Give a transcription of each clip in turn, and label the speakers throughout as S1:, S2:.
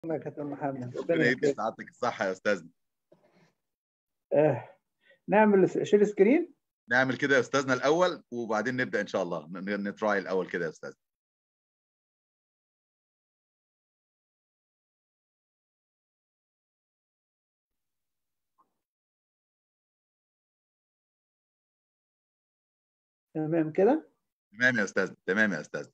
S1: يا كابتن محمد
S2: ربنا يدي سعادتك الصحه يا استاذنا
S1: آه. نعمل شير سكرين
S2: نعمل كده يا استاذنا الاول وبعدين نبدا ان شاء الله نتراي الاول كده يا استاذ
S1: تمام كده
S2: تمام يا استاذ تمام يا استاذ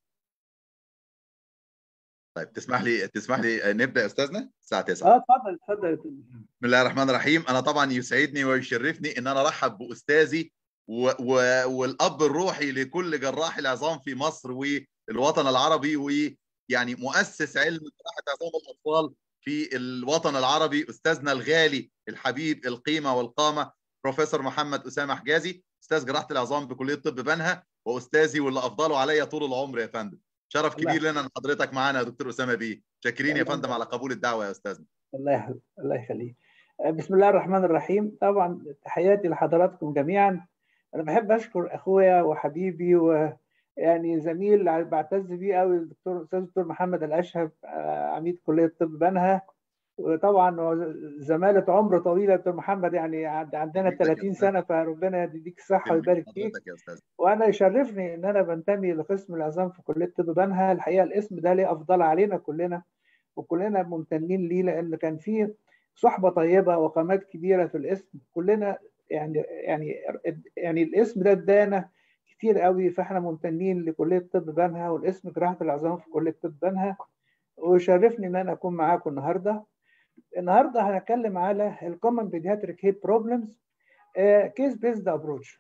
S2: طيب تسمح لي تسمح لي نبدا يا استاذنا الساعه 9
S1: اه اتفضل اتفضل
S2: بسم الله الرحمن الرحيم انا طبعا يسعدني ويشرفني ان انا ارحب باستاذي و... و... والاب الروحي لكل جراح العظام في مصر والوطن العربي ويعني مؤسس علم جراحه عظام الاطفال في الوطن العربي استاذنا الغالي الحبيب القيمه والقامه بروفيسور محمد اسامه حجازي استاذ جراحه العظام بكليه طب بنها واستاذي واللي افضله عليا طول العمر يا فندم شرف كبير لنا ان حضرتك معانا يا دكتور اسامه بيه شاكرين يا فندم على قبول الدعوه يا استاذنا
S1: الله يحفظك الله يخليك بسم الله الرحمن الرحيم طبعا تحياتي لحضراتكم جميعا انا بحب اشكر اخويا وحبيبي ويعني زميل بعتز بيه قوي الدكتور استاذ الدكتور محمد الاشهب عميد كليه طب بنها وطبعا زماله عمر طويله دكتور محمد يعني عندنا 30 سنه فربنا يديك الصحه ويبارك فيك وانا يشرفني ان انا بنتمي لقسم العظام في كليه طب بنها الحقيقه الاسم ده ليه افضل علينا كلنا وكلنا ممتنين ليه لان كان فيه صحبه طيبه وقامات كبيره في الاسم كلنا يعني يعني يعني الاسم ده ادانا كتير قوي فاحنا ممتنين لكليه طب بنها والاسم جراحه العظام في كليه طب بنها وشرفني ان انا اكون معاكم النهارده النهارده هنتكلم على الكومن بيدياتريك هيب بروبلمز كيس بيزد ابروتش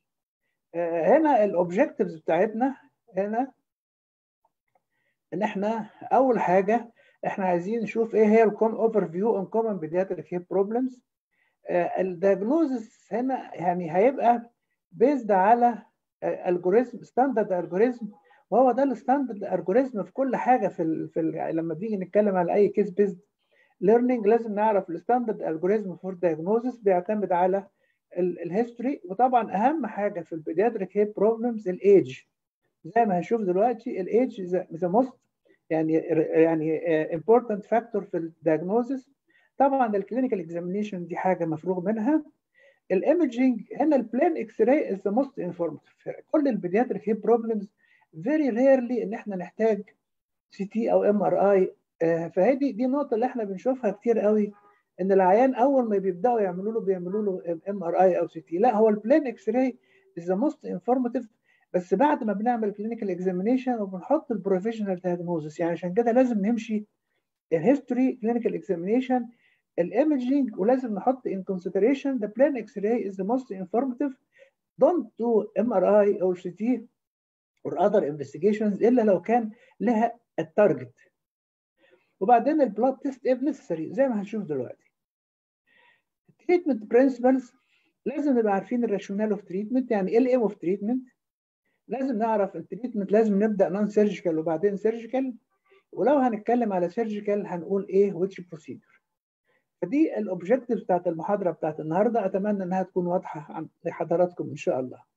S1: هنا الاوبجكتيفز بتاعتنا هنا ان احنا اول حاجه احنا عايزين نشوف ايه هي الكوم اوفر فيو اون كومن بيدياتريك هيب بروبلمز الدياجنوزس هنا يعني هيبقى بيزد على الجوريزم ستاندرد الجوريزم وهو ده الستاندرد الجوريزم في كل حاجه في ال في ال لما بنيجي نتكلم على اي كيس بيزد ليرنينج لازم نعرف الستاندرد الجوريزم فور دايجنوزس بيعتمد على الهيستوري وطبعا اهم حاجه في البيدياتريك هيب بروبلمز الايدج زي ما هنشوف دلوقتي الايدج ذا موست يعني يعني important factor في الدايجنوزس طبعا الكلينيكال اكزامينيشن دي حاجه مفروغ منها الايمجنج هنا البلان اكس راي از ذا موست انفورماتيف كل البيدياتريك هيب بروبلمز فيري ريرلي ان احنا نحتاج سي تي او ام ار اي فهذه دي النقطه اللي احنا بنشوفها كتير قوي ان العيان اول ما بيبداوا يعملوا له بيعملوا له ام ار اي او سي تي لا هو البلان اكس راي از ذا موست انفورماتيف بس بعد ما بنعمل كلينيكال اكزامينيشن وبنحط البروفيشنال دايجنوزس يعني عشان كده لازم نمشي الهيستوري كلينيكال اكزامينيشن الايمجنج ولازم نحط in consideration the plan x-ray is the most informative don't do MRI or CT or other investigations الا لو كان لها التارجت وبعدين البلاد تيست if necessary زي ما هنشوف دلوقتي treatment principles لازم نبقى عارفين الراشونال اوف تريتمنت يعني ايه الايم اوف تريتمنت لازم نعرف التريتمنت لازم نبدا نون سيرجيكال وبعدين سيرجيكال ولو هنتكلم على سيرجيكال هنقول ايه which procedure فدي الاوبجكتيف بتاعت المحاضره بتاعت النهارده اتمنى انها تكون واضحه لحضراتكم ان شاء الله.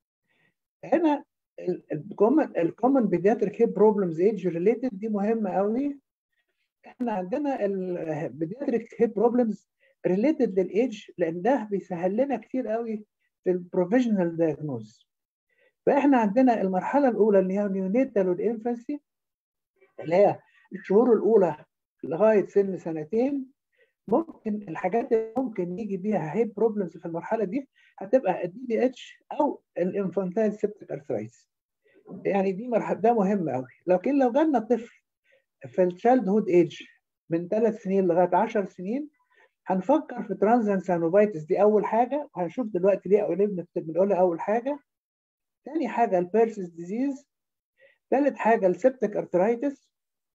S1: هنا الكومن الكومن بيدياتريك هيب بروبلمز ايدج ريليتد دي مهمه قوي. احنا عندنا البيدياتريك هيب بروبلمز ريليتد للايدج لان ده بيسهل لنا كتير قوي في البروفيشنال دايجنوز. فاحنا عندنا المرحله الاولى اللي هي نيونيتال والانفانسي اللي هي الشهور الاولى لغايه سن سنتين ممكن الحاجات اللي ممكن يجي بيها هيب بروبلمز في المرحله دي هتبقى الدي بي اتش او الانفانتايل سيبتيك ارثرايتس يعني دي مرحله ده مهم قوي لكن لو جالنا طفل في التشايلد هود ايج من ثلاث سنين لغايه 10 سنين هنفكر في ترانزنت سانوفايتس دي اول حاجه وهنشوف دلوقتي ليه ليه بنقولها اول حاجه ثاني حاجه البيرسيس ديزيز ثالث حاجه السيبتيك ارثرايتس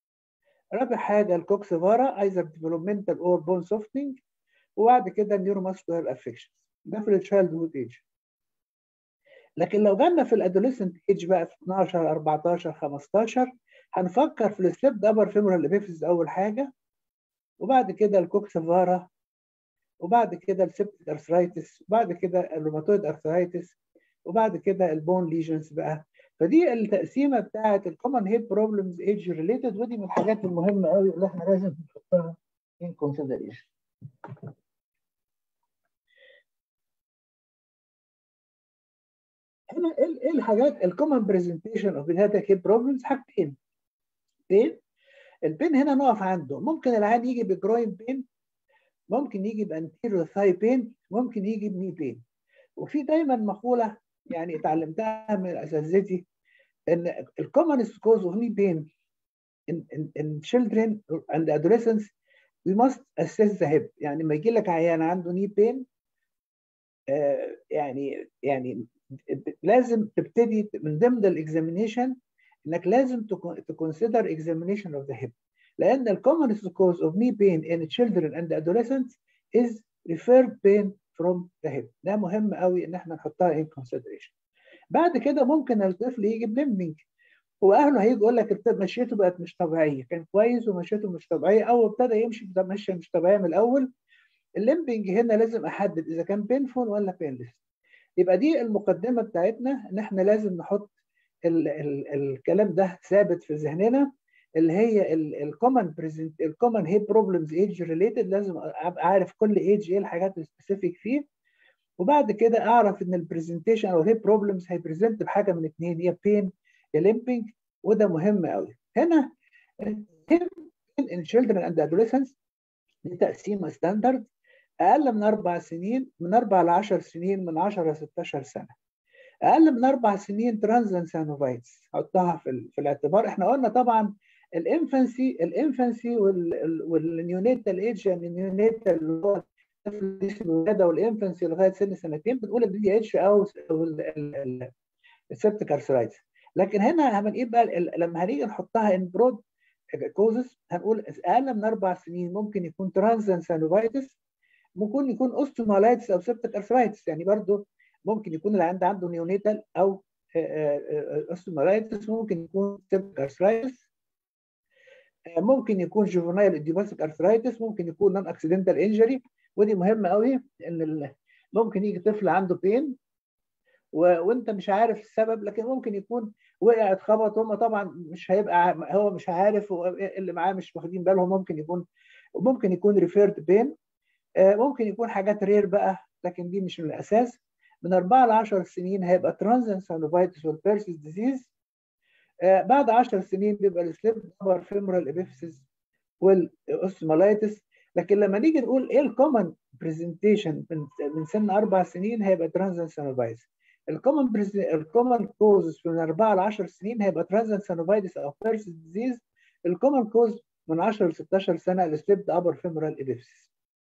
S1: رابع حاجه الكوكسيفارا ايزر ديفلوبمنتال اور بون سوفتنج وبعد كده النيوروماسكولار افكشنز ده في التشايلد هود ايج لكن لو جالنا في الادوليسنت ايج بقى في 12 14 15 هنفكر في الستيب دبر فيمورال ابيفيز اول حاجه وبعد كده الكوكسيفارا وبعد كده السبتيك ارثرايتس وبعد كده الروماتويد ارثرايتس وبعد كده البون ليجنز بقى فدي التقسيمه بتاعه الكومن هيد بروبلمز ايدج ريليتد ودي من الحاجات المهمه قوي اللي احنا لازم نحطها in consideration هنا ايه الحاجات الكومن برزنتيشن اوف بيدياتريك هيب بروبلمز حاجتين بين البين هنا نقف عنده ممكن العيان يجي بجروين بين ممكن يجي بانتيريور ثاي بين ممكن يجي بني بين وفي دايما مقوله يعني اتعلمتها من اساتذتي ان الكومن كوز اوف ني بين in, in, in children and adolescents we must assess the hip يعني لما يجي لك عيان عنده ني بين آه يعني يعني لازم تبتدي من ضمن الاكزامينيشن انك لازم تكونسيدر اكزامينيشن اوف ذا هيب لان الكومنست كوز اوف ني بين ان children and adolescents is referred pain from the hip ده مهم قوي ان احنا نحطها in consideration بعد كده ممكن الطفل يجي بليمبنج واهله هيجي يقول لك مشيته بقت مش طبيعيه كان كويس ومشيته مش طبيعيه او ابتدى يمشي مشيه مش طبيعيه من الاول الليمبنج هنا لازم احدد اذا كان بينفول ولا بينلس يبقى دي المقدمه بتاعتنا ان احنا لازم نحط ال ال الكلام ده ثابت في ذهننا اللي هي الكومن بريزنت الكومن هيب بروبلمز ايج ريليتد لازم ابقى عارف كل ايج ايه الحاجات السبيسيفيك فيه وبعد كده اعرف ان البرزنتيشن او الهيب بروبلمز هيبريزنت بحاجه من اثنين يا بين يا ليمبنج وده مهم قوي هنا in children and adolescents دي تقسيمه ستاندرد اقل من اربع سنين من اربع ل 10 سنين من 10 ل 16 سنه اقل من اربع سنين ترانزن سانوفايتس حطها في, في الاعتبار احنا قلنا طبعا الانفانسي الانفانسي والنيونيتال ايج يعني النيونيتال اللي هو الولاده والانفانسي لغايه سن سنتين بنقول الدي اتش او السبتيك ارثرايتس لكن هنا هنقول بقى لما هنيجي نحطها ان برود كوزس هنقول اقل من اربع سنين ممكن يكون ترانزن سانوفايتس ممكن يكون اوستومالايتس او سبتيك ارثرايتس يعني برضو ممكن يكون اللي عنده عنده نيونيتال او اوستومالايتس ممكن يكون سبتيك ارثرايتس ممكن يكون جوفنايل اديوباثيك ارثرايتس ممكن يكون نون اكسيدنتال انجري ودي مهمه قوي ان ممكن يجي طفل عنده بين و... وانت مش عارف السبب لكن ممكن يكون وقع اتخبط هم طبعا مش هيبقى هو مش عارف اللي معاه مش واخدين بالهم ممكن يكون ممكن يكون ريفيرد بين ممكن يكون حاجات رير بقى لكن دي مش من الاساس من 4 ل 10 سنين هيبقى ترانزن سانوفايتس والبيرسيس ديزيز بعد 10 سنين بيبقى السليب ابر فيمورال ابيفيسيس والاوستمالايتس لكن لما نيجي نقول ايه الكومن برزنتيشن من من سن اربع سنين هيبقى ترانزن سانوفايتس الكومن الكومن كوزز من 4 ل 10 سنين هيبقى ترانزن سانوفايتس او بيرسيس ديزيز الكومن كوز من 10 ل 16 سنه السليب ابر فيمورال ابيفيسيس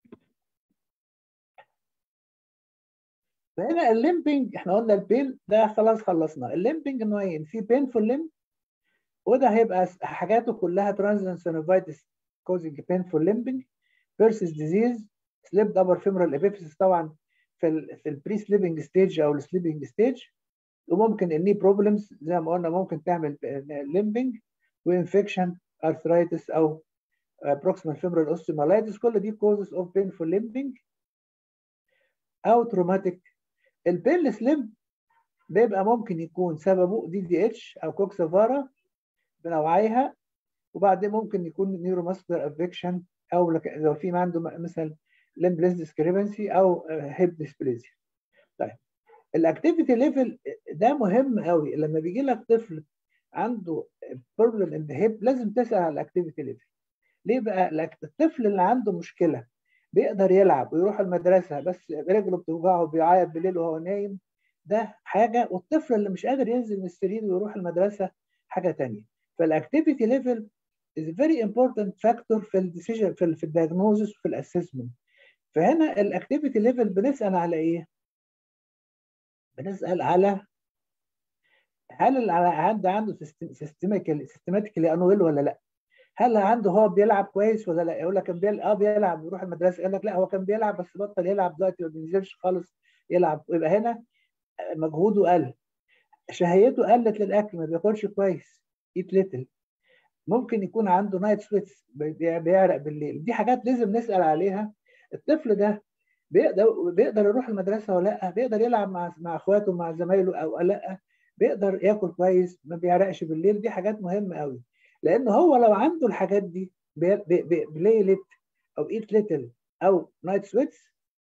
S1: فهنا الليمبنج احنا قلنا البين ده خلاص خلصنا الليمبنج نوعين في بينفول ليمب وده هيبقى حاجاته كلها ترانزن سينوفايتس كوزنج بينفول ليمبنج فيرسس ديزيز سليب ابر فيمورال ابيفيسيس طبعا في ال في البري سليبنج ستيج او السليبنج ستيج وممكن الني بروبلمز زي ما قلنا ممكن تعمل ليمبنج وانفكشن ارثرايتس او بروكسيمال فيمورال اوستيومالايتس كل دي كوزز اوف بينفول ليمبنج او تروماتيك البيلس ليمب بيبقى ممكن يكون سببه دي دي اتش او كوكسافارا بنوعيها وبعدين ممكن يكون نيوروماسكولار افكشن او لو في عنده مثلا لمبلس ديسكريبنسي او هيب ديسبليزيا طيب الاكتيفيتي ليفل ده مهم قوي لما بيجي لك طفل عنده بروبلم ان هيب لازم تسال على الاكتيفيتي ليفل ليه بقى الطفل اللي عنده مشكله بيقدر يلعب ويروح المدرسه بس رجله بتوجعه وبيعيط بالليل وهو نايم ده حاجه والطفل اللي مش قادر ينزل من السرير ويروح المدرسه حاجه ثانيه فالاكتيفيتي ليفل is very important factor في الديسيجن في, في الدياجنوزس وفي الاسسمنت فهنا الاكتيفيتي ليفل بنسال على ايه؟ بنسال على هل العيان عنده سيستماتيكالي سيستماتيكالي انويل ولا لا؟ هل عنده هو بيلعب كويس ولا لا؟ يقول لك كان بيلعب اه بيلعب ويروح المدرسه يقول لك لا هو كان بيلعب بس بطل يلعب دلوقتي ما بينزلش خالص يلعب يبقى هنا مجهوده قل شهيته قلت للاكل ما بياكلش كويس ايت ليتل ممكن يكون عنده نايت سويتس بيعرق بالليل دي حاجات لازم نسال عليها الطفل ده بيقدر بيقدر يروح المدرسه ولا لا بيقدر يلعب مع مع اخواته مع زمايله او لا بيقدر ياكل كويس ما بيعرقش بالليل دي حاجات مهمه قوي لان هو لو عنده الحاجات دي بليلت او ايت ليتل او نايت سويتس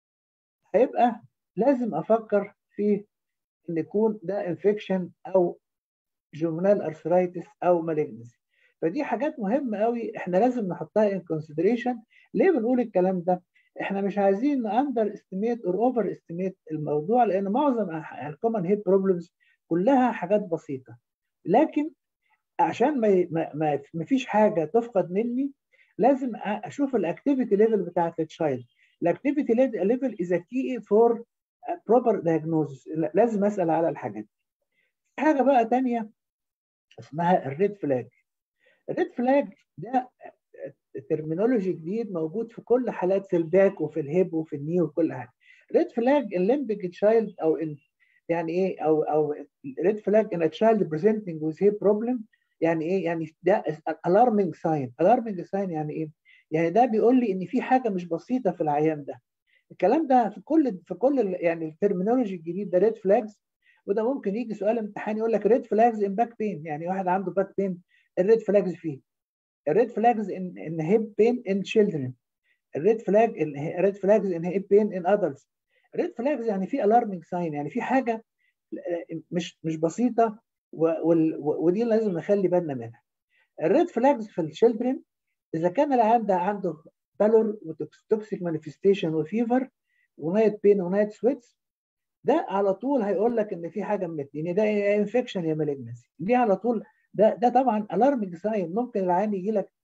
S1: هيبقى لازم افكر في ان يكون ده انفكشن او جوفنال ارثرايتس او مالجنسي فدي حاجات مهمه قوي احنا لازم نحطها ان كونسيدريشن ليه بنقول الكلام ده احنا مش عايزين اندر استيميت اور اوفر استيميت الموضوع لان معظم الكومن هيد بروبلمز كلها حاجات بسيطه لكن عشان ما ما ما فيش حاجه تفقد مني لازم اشوف الاكتيفيتي ليفل بتاعت التشايلد الاكتيفيتي ليفل از كي فور بروبر دايجنوزس لازم اسال على الحاجات دي حاجه بقى تانية اسمها الريد فلاج الريد فلاج ده ترمينولوجي جديد موجود في كل حالات في الباك وفي الهيب وفي الني وكل حاجه ريد فلاج الليمبيك تشايلد او ال يعني ايه او او ريد فلاج ان تشايلد بريزنتنج وذ هيب بروبلم يعني ايه يعني ده الارمنج ساين الارمنج ساين يعني ايه يعني ده بيقول لي ان في حاجه مش بسيطه في العيان ده الكلام ده في كل في كل يعني الترمينولوجي الجديد ده ريد فلاجز وده ممكن يجي سؤال امتحان يقول لك ريد فلاجز ان باك بين يعني واحد عنده باك بين الريد فلاجز فيه الريد فلاجز ان ان هيب بين ان تشيلدرن الريد فلاج الريد فلاجز ان هيب بين ان ادلتس ريد فلاجز يعني في الارمنج ساين يعني في حاجه مش مش بسيطه ودي لازم نخلي بالنا منها الريد فلاجز في الشيلدرن اذا كان العيان ده عنده بالور وتوكسيك مانيفستيشن وفيفر ونايت بين ونايت سويتس ده على طول هيقول لك ان في حاجه من الاثنين ده يا انفكشن يا مالجنسي دي على طول ده ده طبعا الارمنج ساين ممكن العيان يجي لك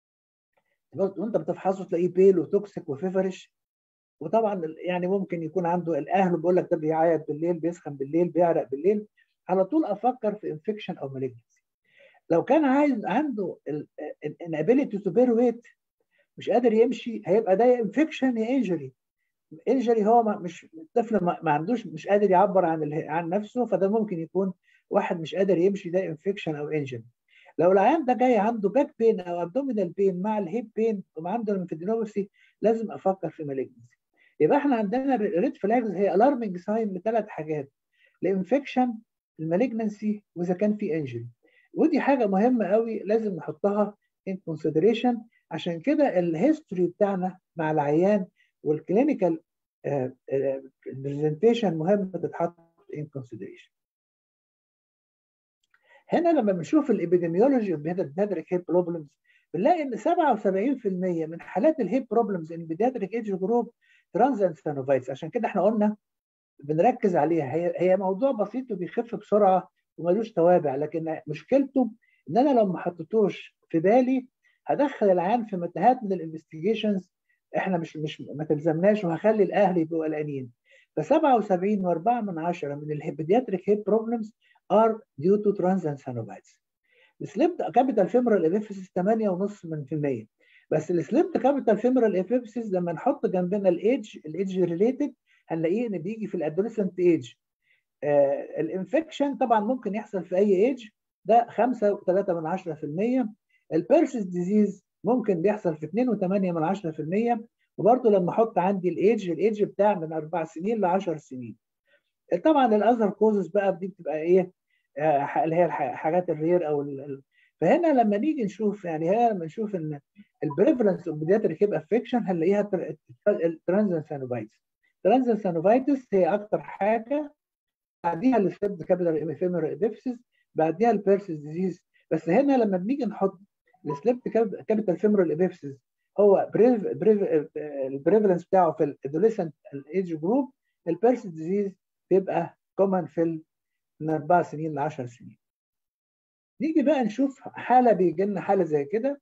S1: وانت بتفحصه تلاقيه بيل وتوكسيك وفيفرش وطبعا يعني ممكن يكون عنده الاهل بيقول لك ده بيعيط بالليل بيسخن بالليل بيعرق بالليل على طول افكر في انفكشن او مالجنسي لو كان عايز عنده الابيليتي تو بير ويت مش قادر يمشي هيبقى ده يا انفكشن يا انجري انجري هو مش الطفل ما عندوش مش قادر يعبر عن عن نفسه فده ممكن يكون واحد مش قادر يمشي ده انفكشن او انجري لو العيان ده جاي عنده باك بين او ابدومينال بين مع الهيب بين ومع عنده الليمفادينوباثي لازم افكر في مالجنسي يبقى احنا عندنا ريد فلاجز هي الارمنج ساين لثلاث حاجات الانفكشن المالجنسي واذا كان في انجري ودي حاجه مهمه قوي لازم نحطها ان كونسيدريشن عشان كده الهيستوري بتاعنا مع العيان والكلينيكال برزنتيشن مهم تتحط ان كونسيدريشن هنا لما بنشوف الابيديميولوجي اوف بيدياتريك هيب بروبلمز بنلاقي ان 77% من حالات الهيب بروبلمز ان بيدياتريك ايدج جروب ترانزنت ستانوفايتس عشان كده احنا قلنا بنركز عليها هي هي موضوع بسيط وبيخف بسرعه وملوش توابع لكن مشكلته ان انا لو ما حطيتوش في بالي هدخل العيان في متاهات من الانفستيجيشنز احنا مش مش ما تلزمناش وهخلي الاهل يبقوا قلقانين ف 77 و4 من 10 من البيدياتريك هيب بروبلمز ار ديو تو ترانزنت سانوفايتس السليبت كابيتال فيمورال ابيفيسيس 8.5 من في المية بس السليبت كابيتال فيمورال ابيفيسيس لما نحط جنبنا الايدج الايدج ريليتد هنلاقيه ان بيجي في الادوليسنت ايدج آه الانفكشن طبعا ممكن يحصل في اي ايدج ده 5.3 من 10% البيرسيس ديزيز ممكن بيحصل في 2.8 من 10% وبرضه لما احط عندي الايدج الايدج بتاع من 4 سنين ل 10 سنين طبعا الاذر كوزز بقى دي بتبقى ايه آه اللي هي الحاجات الرير او ال فهنا لما نيجي نشوف يعني هنا لما نشوف ان البريفرنس اوف بيدياتريك هيب افكشن هنلاقيها الترانزنت سانوفايتس الترانزنت سانوفايتس هي اكتر حاجه بعديها الستيب كابيتال افيميرال ابيفيسيس بعديها البيرسيس ديزيز بس هنا لما بنيجي نحط السليب كابيتال فيمورال ابيفيسيس هو بريف بريف البريفلنس بتاعه في الادوليسنت الايدج جروب البيرسيس ديزيز بيبقى كومن في من اربع سنين ل 10 سنين. نيجي بقى نشوف حاله بيجي لنا حاله زي كده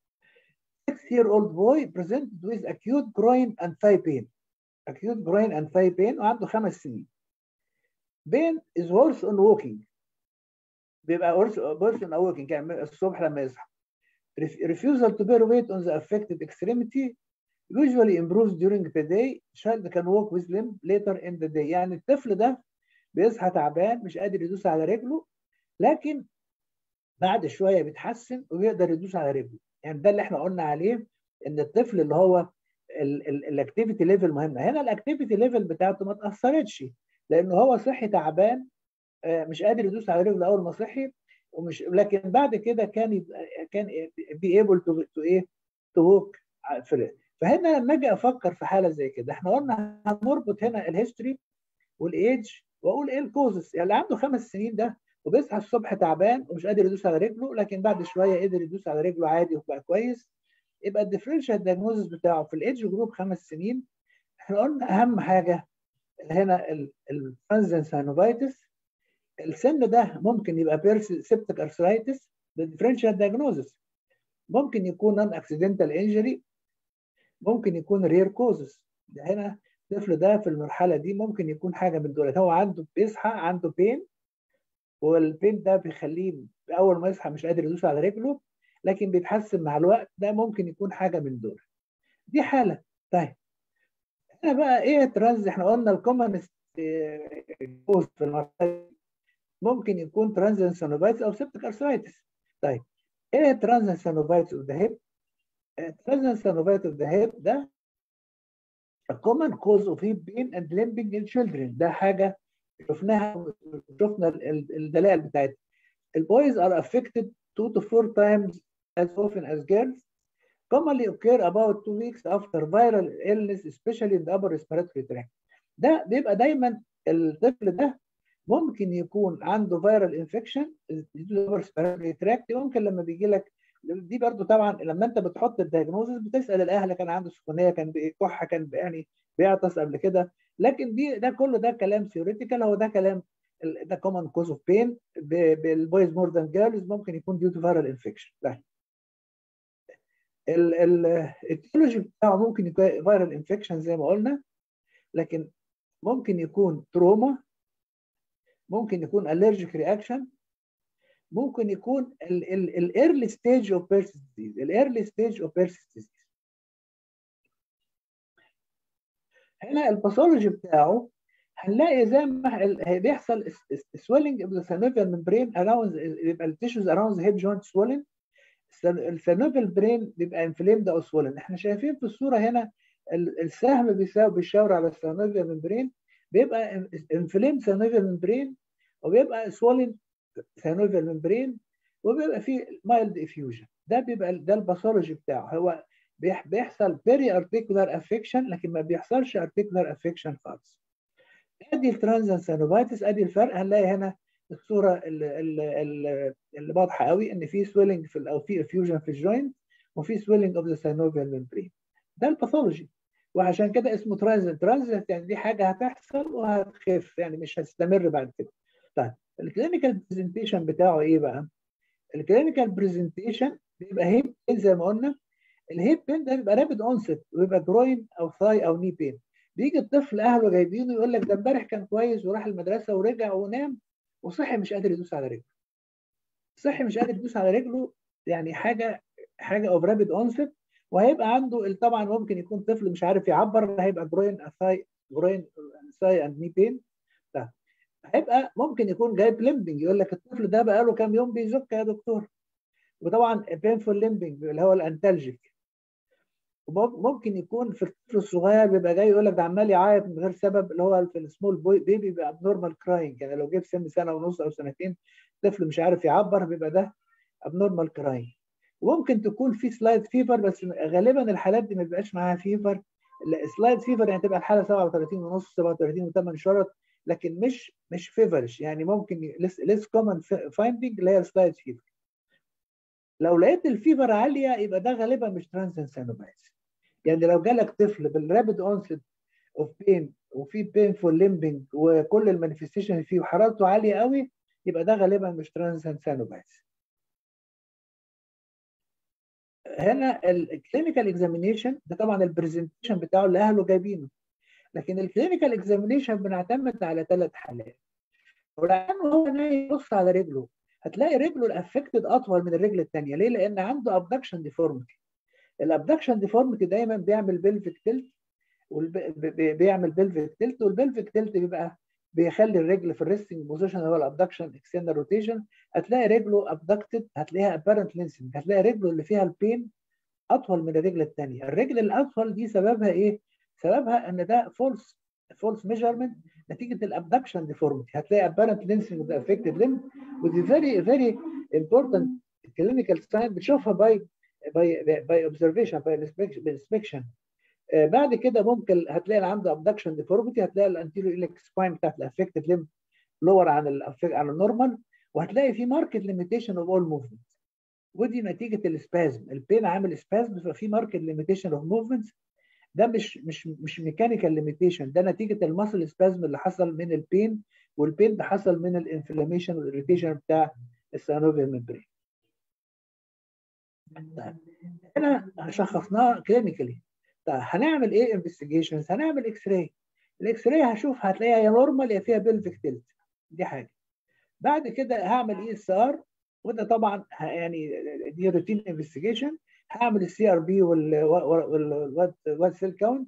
S1: 6 year old boy presented with acute groin and thigh pain acute groin and thigh pain وعنده خمس سنين. pain is worse on walking بيبقى worse, worse on walking يعني الصبح لما يصحى. refusal to bear weight on the affected extremity usually improves during the day child can walk with limb later in the day يعني الطفل ده بيصحى تعبان مش قادر يدوس على رجله لكن بعد شويه بيتحسن ويقدر يدوس على رجله يعني ده اللي احنا قلنا عليه ان الطفل اللي هو الاكتيفيتي ليفل مهمه هنا الاكتيفيتي ليفل بتاعته ما اتاثرتش لانه هو صحي تعبان مش قادر يدوس على رجله اول ما صحي ومش لكن بعد كده كان كان بي ايبل تو تو ايه تو ووك فهنا لما اجي افكر في حاله زي كده احنا قلنا هنربط هنا الهيستوري والايدج واقول ايه الكوزس يعني اللي عنده خمس سنين ده وبيصحى الصبح تعبان ومش قادر يدوس على رجله لكن بعد شويه قدر يدوس على رجله عادي وبقى كويس يبقى الديفرنشال دايجنوزس بتاعه في الايدج جروب خمس سنين احنا قلنا اهم حاجه هنا الترانزن ساينوفايتس السن ده ممكن يبقى بيرس سيبتك ارثرايتس بالديفرنشال دايجنوزس ممكن يكون نون اكسيدنتال انجري ممكن يكون رير كوزز ده هنا الطفل ده في المرحله دي ممكن يكون حاجه من دول هو عنده بيصحى عنده بين والبين ده بيخليه اول ما يصحى مش قادر يدوس على رجله لكن بيتحسن مع الوقت ده ممكن يكون حاجه من دول دي حاله طيب هنا بقى ايه ترانز احنا قلنا الكومن كوز في المرحله ممكن يكون ترانزن سينوفايتس او سيبتك ارثرايتس طيب ايه ترانزن سينوفايتس اوف ذا هيب ترانزن سينوفايتس اوف ذا هيب ده a common cause of hip pain and limping in children ده حاجه شفناها شفنا الدلائل بتاعتها البويز are affected two to four times as often as girls commonly occur about two weeks after viral illness especially in the upper respiratory tract ده بيبقى دايما الطفل ده ممكن يكون عنده فيرال انفكشن upper respiratory tract ممكن لما بيجي لك دي برضو طبعا لما انت بتحط الدايجنوزس بتسال الاهل كان عنده سخونيه كان بيكح كان يعني بيعطس قبل كده لكن دي ده كله ده كلام ثيوريتيكال هو ده كلام ده كومن كوز اوف بين بالبويز مور ذان جيرلز ممكن يكون ديو تو فيرال انفكشن التيولوجي بتاعه ممكن يكون فيرال انفكشن زي ما قلنا لكن ممكن يكون تروما ممكن يكون الرجيك رياكشن ممكن يكون الايرلي ستيج اوف بيرسيس ديزيز الايرلي ستيج اوف بيرسيس ديزيز هنا الباثولوجي بتاعه هنلاقي زي ما بيحصل سويلنج اوف ذا سينوفيال ممبرين اراوند يبقى التيشوز اراوند ذا هيب جوينت سويلنج السينوفيال برين بيبقى انفليمد او سويلن احنا شايفين في الصوره هنا السهم بيساوي بيشاور على السينوفيال ممبرين بيبقى انفليمد سينوفيال ممبرين وبيبقى سويلن سينوفيال ممبرين وبيبقى فيه مايلد افيوجن ده بيبقى ده الباثولوجي بتاعه هو بيحصل بيري ارتيكولار افكشن لكن ما بيحصلش ارتيكولار افكشن خالص ادي الترانزن سينوفايتس ادي الفرق هنلاقي هنا الصوره اللي, اللي, اللي واضحه قوي ان في سويلنج في او في افيوجن في الجوينت وفي سويلنج اوف ذا سينوفيال ممبرين ده الباثولوجي وعشان كده اسمه ترانزن ترانزن يعني دي حاجه هتحصل وهتخف يعني مش هتستمر بعد كده طيب الكلينيكال برزنتيشن بتاعه ايه بقى؟ الكلينيكال برزنتيشن بيبقى هيب بين زي ما قلنا الهيب بين ده بيبقى رابد اونست ويبقى جروين او ثاي او ني بين بيجي الطفل اهله جايبينه يقول لك ده امبارح كان كويس وراح المدرسه ورجع ونام وصحي مش قادر يدوس على رجله صحي مش قادر يدوس على رجله يعني حاجه حاجه اوف رابد اونست وهيبقى عنده طبعا ممكن يكون طفل مش عارف يعبر هيبقى جروين ثاي جروين ثاي اند ني بين هيبقى ممكن يكون جايب ليمبنج يقول لك الطفل ده بقى له كام يوم بيزك يا دكتور وطبعا بينفول ليمبنج اللي هو الانتالجيك ممكن يكون في الطفل الصغير بيبقى جاي يقول لك ده عمال يعيط من غير سبب اللي هو في السمول بوي بيبي بيبقى ابنورمال كراينج يعني لو جيب سن سنه ونص او سنتين طفل مش عارف يعبر بيبقى ده ابنورمال كراينج وممكن تكون في سلايد فيفر بس غالبا الحالات دي ما بيبقاش معاها فيفر سلايد فيفر يعني تبقى الحاله 37 ونص 37 و8 شرط لكن مش مش فيفرش يعني ممكن ليس كومن فايندنج اللي هي سلايد فيفر لو لقيت الفيفر عاليه يبقى ده غالبا مش ترانزن سينوبايتس يعني لو جالك طفل بالرابid onset اوف بين وفي بينفول ليمبنج وكل المانيفستيشن اللي فيه وحرارته عاليه قوي يبقى ده غالبا مش ترانزن سينوبايتس هنا الكلينيكال اكزامينيشن ده طبعا البرزنتيشن بتاعه اللي اهله جايبينه لكن الكلينيكال اكزامينيشن بنعتمد على ثلاث حالات ولان هو نايم يبص على رجله هتلاقي رجله الافكتد اطول من الرجل الثانيه ليه؟ لان عنده ابدكشن ديفورميتي الابدكشن ديفورميتي دايما بيعمل بلفيك تلت بيعمل بلفيك تلت والبلفيك تلت بيبقى بيخلي الرجل في الريستنج بوزيشن اللي هو الابدكشن اكسترنال روتيشن هتلاقي رجله ابدكتد هتلاقيها ابيرنت لينسنج هتلاقي رجله اللي فيها البين اطول من الرجل الثانيه الرجل الاطول دي سببها ايه سببها ان ده فولس فولس ميجرمنت نتيجه الابدكشن ديفورميتي هتلاقي ابيرنت لينسنج اوف افكتد ليم ودي فيري فيري امبورتنت كلينيكال ساين بتشوفها باي باي باي اوبزرفيشن باي انسبكشن بعد كده ممكن هتلاقي اللي عنده ابدكشن ديفورميتي هتلاقي الانتيريور اليك سباين بتاعت الافكتد ليم لور عن ال عن النورمال وهتلاقي في ماركت ليميتيشن اوف اول موفمنت ودي نتيجه السبازم البين عامل سبازم ففي ماركت ليميتيشن اوف موفمنتس ده مش مش مش ميكانيكال ليميتيشن ده نتيجه الماسل سبازم اللي حصل من البين والبين ده حصل من الانفلاميشن والاريتيشن بتاع السينوفيال ميمبرين طيب هنا شخصناه كلينيكالي طيب هنعمل ايه انفستيجيشنز هنعمل اكس راي الاكس راي هشوف هتلاقيها يا نورمال يا فيها بلفيك تلت دي حاجه بعد كده هعمل اي اس ار وده طبعا يعني دي روتين انفستيجيشن هعمل السي ار بي والواد سيل كاونت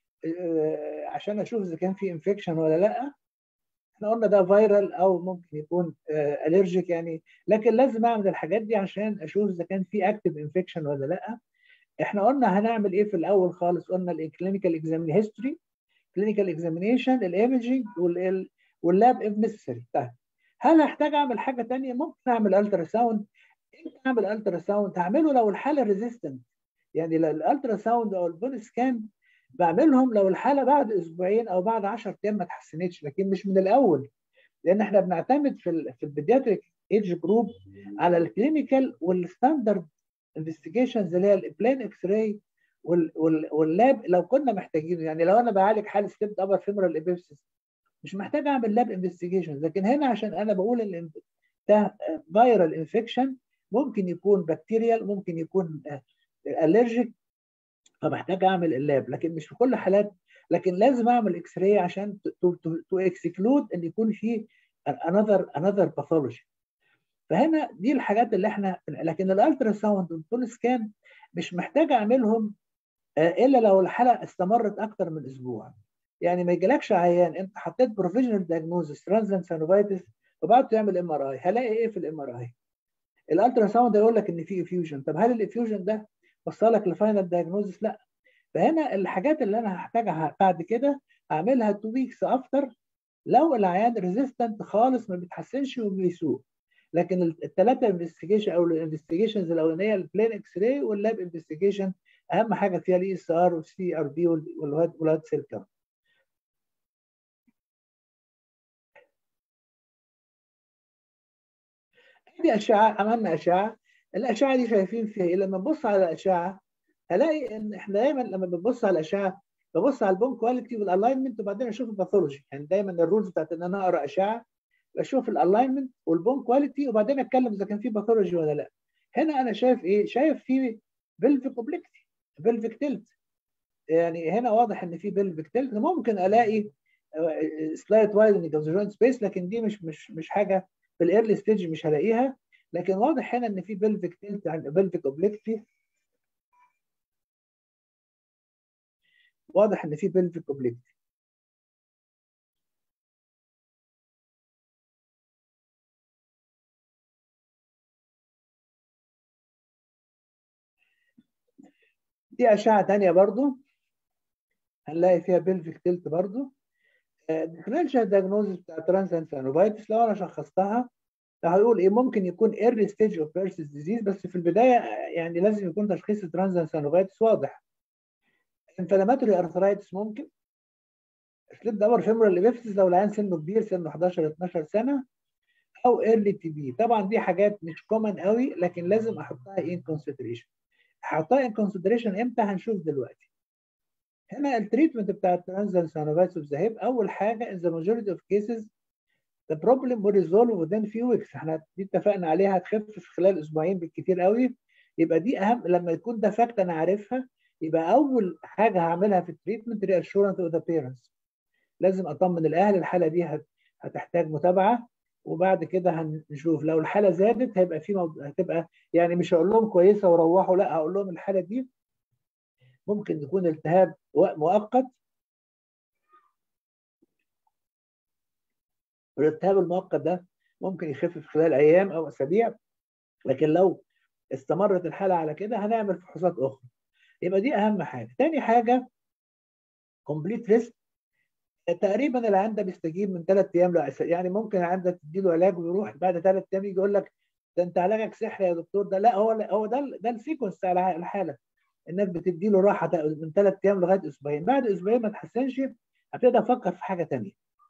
S1: عشان اشوف اذا كان في انفكشن ولا لا احنا قلنا ده فيرال او ممكن يكون الرجيك يعني لكن لازم اعمل الحاجات دي عشان اشوف اذا كان في اكتف انفكشن ولا لا احنا قلنا هنعمل ايه في الاول خالص قلنا الكلينيكال اكزامين هيستوري كلينيكال اكزامينيشن الايمجنج واللاب اف نسيسري طيب هل هحتاج اعمل حاجه ثانيه ممكن اعمل الترا ساوند امتى اعمل الترا ساوند هعمله لو الحاله ريزيستنت يعني الالترا ساوند او البون سكان بعملهم لو الحاله بعد اسبوعين او بعد 10 ايام ما اتحسنتش لكن مش من الاول لان احنا بنعتمد في ال في البيدياتريك ايدج جروب على الكلينيكال والستاندرد انفستيجيشنز اللي هي البلين اكس راي واللاب لو كنا محتاجين يعني لو انا بعالج حاله ستيب ابر فيمورال ابيبسيس مش محتاج اعمل لاب انفستيجيشن لكن هنا عشان انا بقول ان ده فيرال انفكشن ممكن يكون بكتيريال ممكن يكون الرجيك فبحتاج اعمل اللاب لكن مش في كل حالات لكن لازم اعمل اكس راي عشان تو اكسكلود ان يكون في انذر انذر باثولوجي فهنا دي الحاجات اللي احنا لكن الالترا ساوند والبول سكان مش محتاج اعملهم الا لو الحاله استمرت اكتر من اسبوع يعني ما يجيلكش عيان انت حطيت بروفيجنال دايجنوزس ترانزنت سانوفايتس وبعد تعمل ام ار اي هلاقي ايه في الام ار اي الالترا ساوند يقول لك ان في افيوجن طب هل الافيوجن ده وصلك لفاينل دايجنوزس لا فهنا الحاجات اللي انا هحتاجها بعد كده اعملها 2 ويكس افتر لو العيان ريزيستنت خالص ما بيتحسنش وبيسوق لكن الثلاثه انفستيجيشن او الانفستيجيشنز الاولانيه البلين اكس راي واللاب انفستيجيشن اهم حاجه فيها الاي اس ار والسي ار بي والواد سيل كاونت دي اشعه عملنا اشعه الاشعه دي شايفين فيها ايه لما نبص على الاشعه هلاقي ان احنا دايما لما بنبص على الاشعه ببص على البون كواليتي والالاينمنت وبعدين اشوف الباثولوجي يعني دايما الرولز بتاعت ان انا اقرا اشعه بشوف الالاينمنت والبون كواليتي وبعدين اتكلم اذا كان في باثولوجي ولا لا هنا انا شايف ايه شايف في بلفيك اوبليكتي بلفيك تلت يعني هنا واضح ان في بلفيك تلت ممكن الاقي سلايت وايدنج اوف جوينت سبيس لكن دي مش مش مش حاجه في الايرلي ستيج مش هلاقيها لكن واضح هنا ان في بلفيك تلت بلفيك اوبليكتي واضح ان في بلفيك اوبليكتي دي اشعه ثانيه برضو هنلاقي فيها بلفيك تلت برضو ديفرنشال دايجنوزس بتاع ترانسنت سانوفايتس لو انا شخصتها هيقول ايه ممكن يكون ايرلي ستيج اوف بيرسيس ديزيز بس في البدايه يعني لازم يكون تشخيص ترانسنت سانوفايتس واضح انفلاماتوري ارثرايتس ممكن سليب دبر فيمورال ابيفيسيس لو العيان سنه كبير سنه 11 12 سنه او ايرلي تي بي طبعا دي حاجات مش كومن قوي لكن لازم احطها ان كونسيدريشن احطها ان كونسيدريشن امتى هنشوف دلوقتي هنا التريتمنت بتاع الترانزنت سانوفايتس اوف ذا اول حاجه in the majority of cases the problem will resolve within few weeks احنا دي اتفقنا عليها هتخف في خلال اسبوعين بالكثير قوي يبقى دي اهم لما يكون ده فاكت انا عارفها يبقى اول حاجه هعملها في التريتمنت رياشورنس اوف ذا بيرنتس لازم اطمن الاهل الحاله دي هتحتاج متابعه وبعد كده هنشوف لو الحاله زادت هيبقى في موضوع هتبقى يعني مش هقول لهم كويسه وروحوا لا هقول لهم الحاله دي ممكن يكون التهاب مؤقت والالتهاب المؤقت ده ممكن يخف في خلال ايام او اسابيع لكن لو استمرت الحاله على كده هنعمل فحوصات اخرى يبقى دي اهم حاجه تاني حاجه كومبليت ريست تقريبا العيان ده بيستجيب من ثلاث ايام ل يعني ممكن العيان ده تديله علاج ويروح بعد ثلاث ايام يجي يقول لك ده انت علاجك سحري يا دكتور ده لا هو هو ده ده السيكونس بتاع الحاله انك بتدي له راحه من ثلاث ايام لغايه اسبوعين بعد اسبوعين ما تحسنش هبتدي افكر في حاجه ثانيه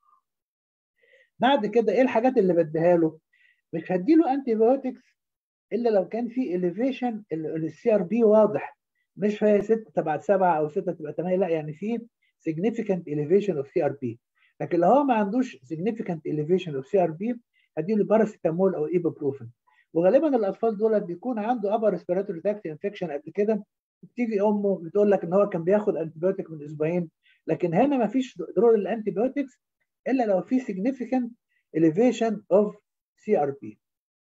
S1: بعد كده ايه الحاجات اللي بديها له مش هدي له انتي بايوتكس الا لو كان في اليفيشن السي ار بي واضح مش هي 6 تبع 7 او 6 تبقى 8 لا يعني في significant elevation of CRP لكن لو هو ما عندوش significant elevation of CRP هديله باراسيتامول او ايبوبروفين وغالبا الاطفال دول بيكون عنده upper respiratory tract infection قبل كده بتيجي امه بتقول لك ان هو كان بياخد انتيبيوتيك من اسبوعين لكن هنا ما فيش دور الانتيبيوتكس الا لو في significant elevation of CRP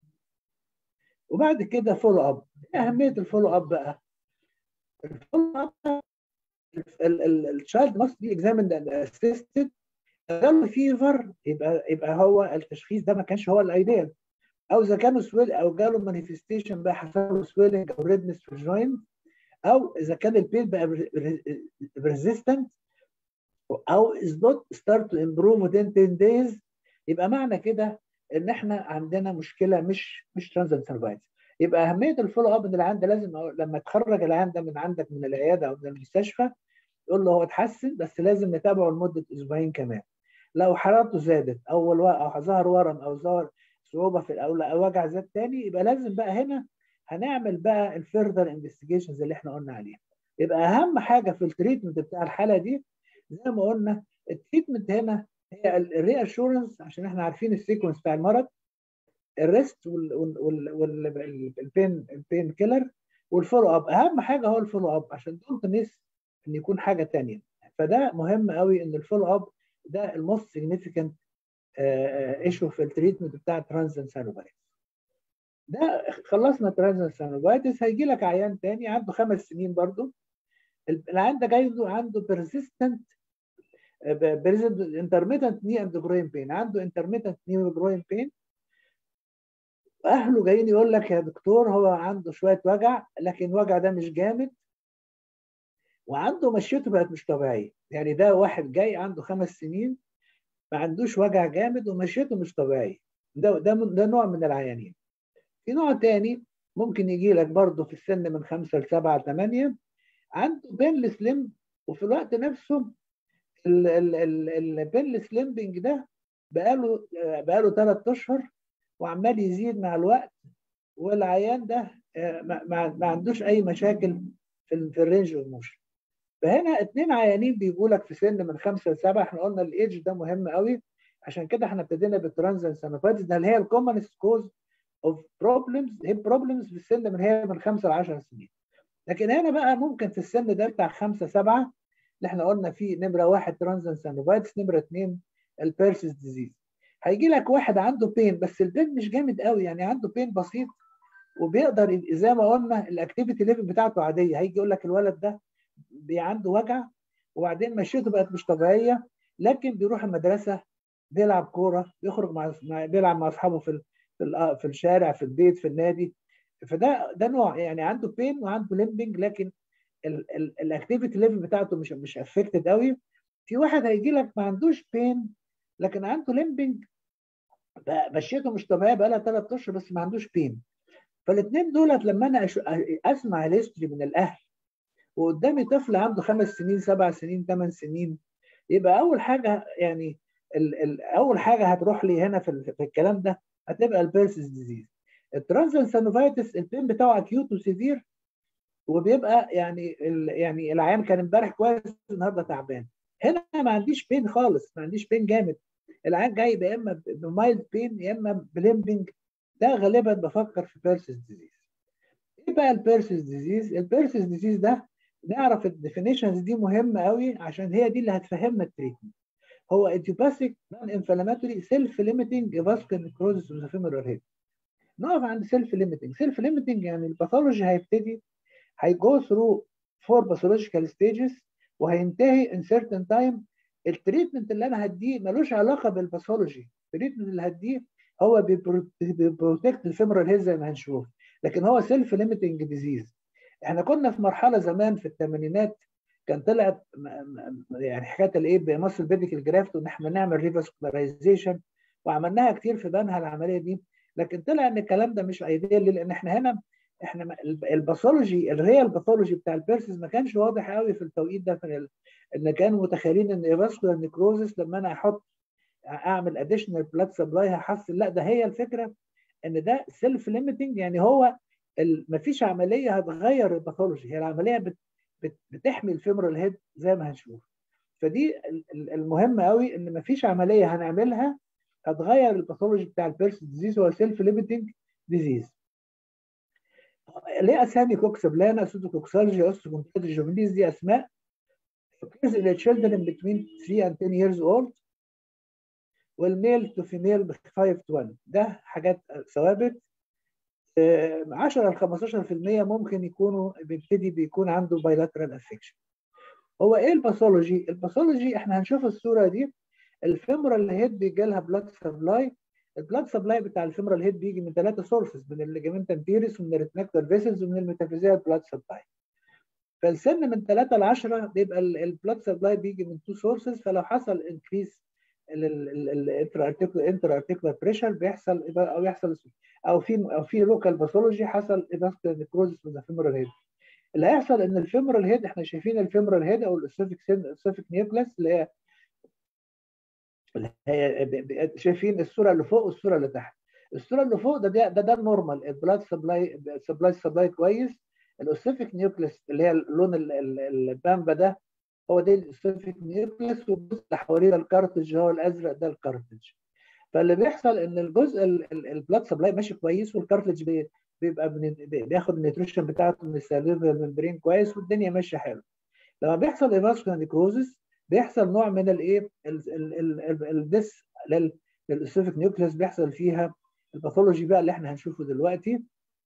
S1: وبعد كده فولو اب اهميه الفولو اب بقى الفولو اب الشايلد ماست بي اكزامند اند اسيستد جاله فيفر يبقى يبقى هو التشخيص ده ما كانش هو الايديال او اذا كانوا سويل او جاله مانيفستيشن بقى حصل له سويلنج او ريدنس في الجوينت او اذا كان البين بقى ريزيستنت او از نوت ستارت تو امبروف within 10 days يبقى معنى كده ان احنا عندنا مشكله مش مش ترانزنت سيرفايتس يبقى اهميه الفولو اب ان العيان ده لازم لما تخرج العيان ده من عندك من العياده او من المستشفى تقول له هو اتحسن بس لازم نتابعه لمده اسبوعين كمان لو حرارته زادت او او ظهر ورم او ظهر صعوبه في او وجع زاد تاني يبقى لازم بقى هنا هنعمل بقى الفيرذر انفستيجيشنز اللي احنا قلنا عليها يبقى اهم حاجه في التريتمنت بتاع الحاله دي زي ما قلنا التريتمنت هنا هي الري اشورنس عشان احنا عارفين السيكونس بتاع المرض الريست والبين البين كيلر والفولو اب اهم حاجه هو الفولو اب عشان دونت ميس ان يكون حاجه ثانيه فده مهم قوي ان الفولو اب ده الموست سيجنيفيكانت ايشو في التريتمنت بتاع ترانزنت سانوفايتس ده خلصنا ترانزنت سانوفايتس هيجي لك عيان تاني عنده خمس سنين برضه العيان ده جاي عنده بيرسيستنت انترميتنت ني اند جروين بين عنده انترميتنت ني جروين بين اهله جايين يقول لك يا دكتور هو عنده شويه وجع لكن الوجع ده مش جامد وعنده مشيته بقت مش طبيعيه يعني ده واحد جاي عنده خمس سنين ما عندوش وجع جامد ومشيته مش طبيعيه ده ده ده نوع من العيانين في نوع تاني ممكن يجي لك برضه في السن من خمسة لسبعة لثمانية عنده بينلس ليمب وفي الوقت نفسه البينلس ليمبنج ده بقاله بقاله ثلاث اشهر وعمال يزيد مع الوقت والعيان ده ما, ما عندوش اي مشاكل في, في الرينج اوف موشن فهنا اثنين عيانين بيجوا لك في سن من خمسه لسبعه احنا قلنا الايدج ده مهم قوي عشان كده احنا ابتدينا بالترانزنت سانوفايتس ده اللي هي الكومنست كوز اوف بروبلمز هي بروبلمز في السن من هي من خمسه ل 10 سنين لكن هنا بقى ممكن في السن ده بتاع خمسه سبعه اللي احنا قلنا فيه نمره واحد ترانزنت سانوفايتس نمره اثنين البيرسيس ديزيز هيجي لك واحد عنده بين بس البين مش جامد قوي يعني عنده بين بسيط وبيقدر زي ما قلنا الاكتيفيتي ليفل بتاعته عاديه هيجي يقول لك الولد ده عنده وجع وبعدين مشيته بقت مش طبيعيه لكن بيروح المدرسه بيلعب كوره بيخرج مع بيلعب مع اصحابه في في في الشارع في البيت في النادي فده ده نوع يعني عنده بين وعنده ليمبنج لكن الاكتيفيتي ليفل بتاعته مش مش افكتد قوي في واحد هيجي لك ما عندوش بين لكن عنده ليمبنج مشيته مش طبيعيه بقى لها ثلاث اشهر بس ما عندوش بين فالاثنين دولت لما انا اسمع الهيستوري من الاهل وقدامي طفل عنده خمس سنين سبع سنين ثمان سنين يبقى اول حاجه يعني ال ال اول حاجه هتروح لي هنا في, في الكلام ده هتبقى البيرسيس ديزيز الترانزنت سانوفايتس البين بتاعه اكيوت وسيفير وبيبقى يعني ال يعني العيان كان امبارح كويس النهارده تعبان هنا ما عنديش بين خالص ما عنديش بين جامد العيان جاي يا اما بمايلد بين يا اما بليمبنج ده غالبا بفكر في بيرسيس ديزيز ايه بقى البيرسيس ديزيز البيرسيس ديزيز ده نعرف الديفينيشنز دي مهمه قوي عشان هي دي اللي هتفهمنا التريتمنت هو idiopathic non-inflammatory self-limiting vascular necrosis of the femoral head نقف عند self limiting self limiting يعني الباثولوجي هيبتدي هيجو through four pathological stages وهينتهي in certain time التريتمنت اللي انا هديه ملوش علاقه بالباثولوجي التريتمنت اللي هديه هو بيبروتكت الفيمورال هيد زي ما هنشوف لكن هو سيلف ليميتنج ديزيز احنا كنا في مرحله زمان في الثمانينات كان طلعت يعني حكايه الايه بمصل بيديكال جرافت وان احنا نعمل ريفاسكولاريزيشن وعملناها كتير في بنها العمليه دي لكن طلع ان الكلام ده مش ايديال لان احنا هنا احنا الباثولوجي الريال باثولوجي بتاع البيرسز ما كانش واضح قوي في التوقيت ده في ان كانوا متخيلين ان ايفاسكولار نيكروزس لما انا احط اعمل اديشنال بلاد سبلاي هحصل لا ده هي الفكره ان ده سيلف ليميتنج يعني هو ما فيش عمليه هتغير الباثولوجي هي العمليه بت بت بتحمي الفيمورال هيد زي ما هنشوف فدي المهم قوي ان ما فيش عمليه هنعملها هتغير الباثولوجي بتاع البيرس ديزيز هو سيلف ليميتنج ديزيز ليه اسامي كوكسبلانا سودوكوكسالجيا اوستوكومبليت جوفينيز دي اسماء occurs in the children between 3 and 10 years old والميل تو فيميل ب 5 to 1 ده حاجات ثوابت 10 ل 15% ممكن يكونوا بيبتدي بيكون عنده بايلاترال افكشن هو ايه الباثولوجي؟ الباثولوجي احنا هنشوف الصوره دي الفيمورال هيد بيجي لها بلاد سبلاي البلاد سبلاي بتاع الفيمورال هيد بيجي من ثلاثه سورسز من الليجمنت انتيريس ومن الريتنكتال فيسلز ومن الميتافيزيال بلاد سبلاي فالسن من 3 ل 10 بيبقى البلاد سبلاي بيجي من تو سورسز فلو حصل انكريس الانتر ارتيكولار بريشر بيحصل او يحصل او في او في لوكال باثولوجي حصل ايفاسكولار نيكروزس من الفيمورال هيد اللي هيحصل ان الفيمورال هيد احنا شايفين الفيمورال هيد او الاسوفيك الاسوفيك نيوكلاس اللي هي اللي هي شايفين الصوره اللي فوق والصوره اللي تحت الصوره اللي فوق ده ده ده, ده النورمال البلاد سبلاي سبلاي سبلاي كويس الاسوفيك نيوكلاس اللي هي اللون البامبا ده هو ده الاسوفيك نيوكلاس والجزء اللي حواليه الكارتج هو الازرق ده الكارتج فاللي بيحصل ان الجزء البلاد سبلاي ماشي كويس والكارتج بيبقى بياخد النيوتريشن بتاعته من السيرفيفال ممبرين كويس والدنيا ماشيه حلو لما بيحصل ايفاسكولار نيكروزس بيحصل نوع من الايه الدس للاسوفيك نيوكليس بيحصل فيها الباثولوجي بقى اللي احنا هنشوفه دلوقتي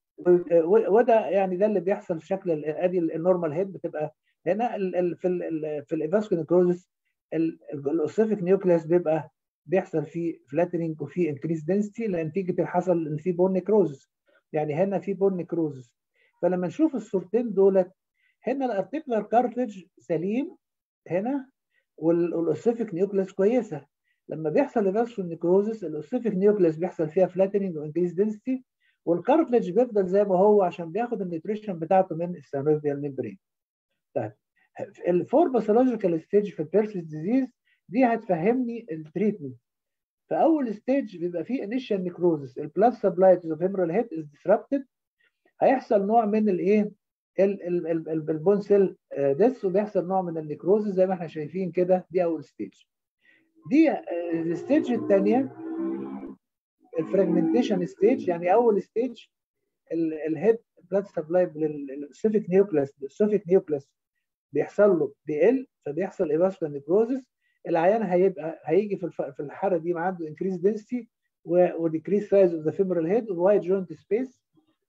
S1: وده يعني ده اللي بيحصل في شكل ادي النورمال هيد بتبقى هنا في ال في الايفاسكولار نيكروزس الاسوفيك نيوكليس بيبقى بيحصل فيه فلاترنج وفيه انكريس دنسيتي نتيجه اللي حصل ان في بون نيكروزس يعني هنا في بون نيكروزس فلما نشوف الصورتين دولت هنا الارتيكولار كارتلج سليم هنا والاوسيفيك نيوكليس كويسه لما بيحصل ايفاسكولار نيكروزس الاوسيفيك نيوكليس بيحصل فيها فلاترنج وانكريس دنسيتي والكارتلج بيفضل زي ما هو عشان بياخد النيوتريشن بتاعته من السيرفيال ميمبرين طيب الفور باثولوجيكال ستيج في البيرسيس ديزيز دي هتفهمني التريتمنت فاول ستيج بيبقى فيه انيشال نيكروزس البلاد سبلاي تو ذا فيمورال هيد از ديسربتد هيحصل نوع من الايه البون سيل ديس وبيحصل نوع من النيكروزس زي ما احنا شايفين كده دي اول ستيج دي الستيج الثانيه الفراجمنتيشن ستيج يعني اول ستيج الهيد بلاد سبلاي للسيفيك نيوكلاس السيفيك نيوكلاس بيحصل له بيقل فبيحصل ايفاسكولار نيكروزس العيان هيبقى هيجي في في الحاله دي عنده انكريز دنسيتي وديكريز سايز اوف ذا فيمورال هيد ووايد جوينت سبيس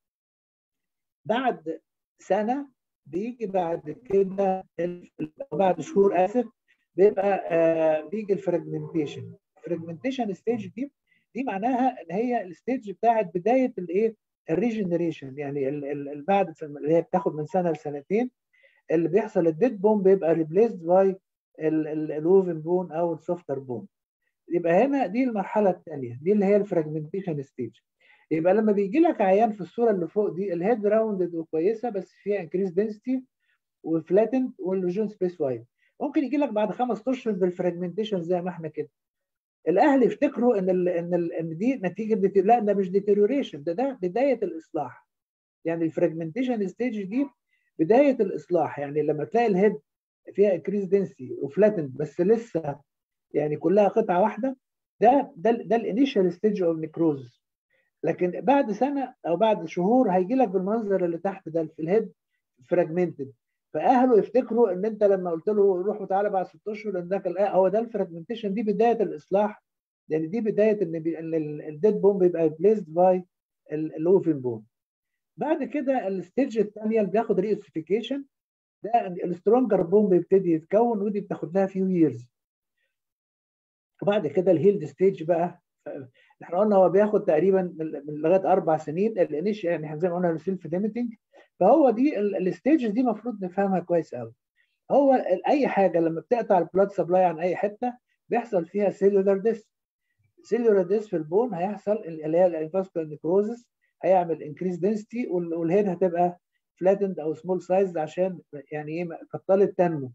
S1: بعد سنه بيجي بعد كده بعد شهور اسف بيبقى آه بيجي الفراجمنتيشن الفراجمنتيشن ستيج دي دي معناها ان هي الستيج بتاعت بدايه الايه الريجنريشن يعني ال بعد اللي هي بتاخد من سنه لسنتين اللي بيحصل الديد بون بيبقى ريبليسد باي الووفن بون او السوفتر بون يبقى هنا دي المرحله الثانيه دي اللي هي الفراجمنتيشن ستيج يبقى لما بيجي لك عيان في الصوره اللي فوق دي الهيد راوندد وكويسه بس فيها انكريز دنسيتي وفلاتند والجون سبيس وايد ممكن يجي لك بعد خمس اشهر بالفراجمنتيشن زي ما احنا كده الاهل يفتكروا ان ال ان ال ان دي نتيجه دي لا ده مش ديتيريوريشن ده ده بدايه الاصلاح يعني الفراجمنتيشن ستيج دي بدايه الاصلاح يعني لما تلاقي الهيد فيها انكريز دنسي وفلاتند بس لسه يعني كلها قطعه واحده ده ده ده الانيشال ستيج اوف نيكروز لكن بعد سنه او بعد شهور هيجي لك بالمنظر اللي تحت ده في الهيد فراجمنتد فاهله يفتكروا ان انت لما قلت له روح وتعالى بعد ست اشهر ان ده هو ده الفراجمنتيشن دي بدايه الاصلاح يعني دي بدايه ان الديد بون بيبقى ريبليسد باي الاوفن بون بعد كده الستيج الثانيه اللي بياخد ريوسيفيكيشن ده السترونجر بون بيبتدي يتكون ودي بتاخد لها فيو ييرز وبعد كده الهيلد ستيج بقى احنا قلنا هو بياخد تقريبا من لغايه اربع سنين الانيش يعني زي ما قلنا السيلف ليميتنج فهو دي الستيجز دي المفروض نفهمها كويس قوي هو اي حاجه لما بتقطع البلاد سبلاي عن اي حته بيحصل فيها سيلولار ديس سيلولار ديس في البون هيحصل اللي هي الانفاسكولار نيكروزس هيعمل انكريز دنسيتي والهيد هتبقى فلاتند او سمول سايز عشان يعني ايه بطلت تنمو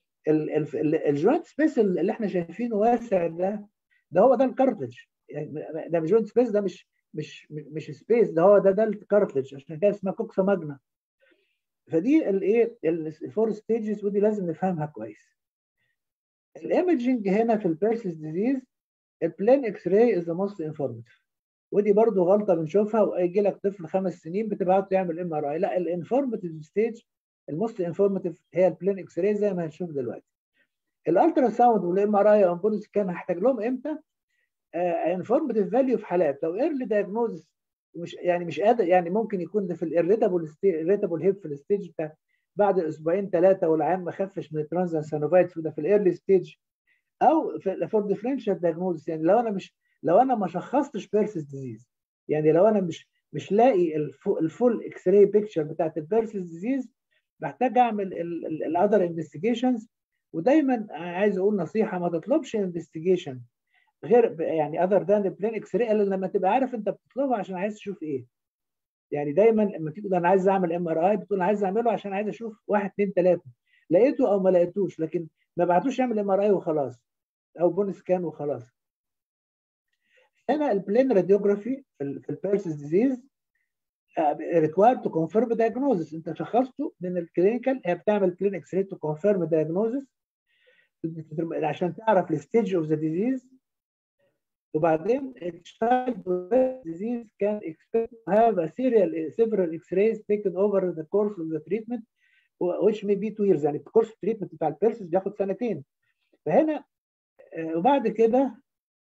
S1: الجوينت سبيس اللي احنا شايفينه واسع ده ده هو ده الكارتلج يعني ده مش جوينت سبيس ده مش مش مش سبيس ده هو ده ده الكارتلج عشان كده اسمها كوكسا ماجنا فدي الايه الفور ستيجز ودي لازم نفهمها كويس الايمجنج هنا في البيرسيس ديزيز البلين اكس راي از ذا موست انفورماتيف ودي برضو غلطه بنشوفها ويجي لك طفل خمس سنين بتبعته يعمل ام ار اي لا الانفورماتيف ستيج الموست انفورماتيف هي البلين اكس راي زي ما هنشوف دلوقتي الالترا ساوند والام ار اي وامبولس كان هحتاج لهم امتى؟ انفورماتيف فاليو في حالات لو ايرلي دايجنوزس مش يعني مش قادر يعني ممكن يكون ده في الاريتابل الاريتابل هيب في الستيج بتاع بعد اسبوعين ثلاثه والعيان ما خفش من الترانزنت سانوفايتس وده في الايرلي ستيج او فور ديفرنشال دايجنوزس يعني لو انا مش لو انا ما شخصتش بيرسيس ديزيز يعني لو انا مش مش لاقي الفول اكس راي بيكتشر بتاعت البيرسيس ديزيز محتاج اعمل الاذر انفستيجيشنز ودايما عايز اقول نصيحه ما تطلبش انفستيجيشن غير يعني اذر ذان البلين اكس راي الا لما تبقى عارف انت بتطلبه عشان عايز تشوف ايه يعني دايما لما تيجي انا عايز اعمل ام ار اي بتقول انا عايز اعمله عشان عايز اشوف واحد اثنين ثلاثه لقيته او ما لقيتوش لكن ما بعتوش يعمل ام ار اي وخلاص او بون سكان وخلاص هنا البلين راديوجرافي في البيرسيس ديزيز ريكوايرد تو كونفيرم دايجنوزس انت شخصته من الكلينيكال هي بتعمل بلين اكس راي تو كونفيرم دايجنوزس عشان تعرف الستيج اوف ذا ديزيز وبعدين الشايلد disease can expect to have a serial several x-rays taken over the course of the treatment which may be two years يعني الكورس التريتمنت بتاع البيرسز بياخد سنتين فهنا وبعد كده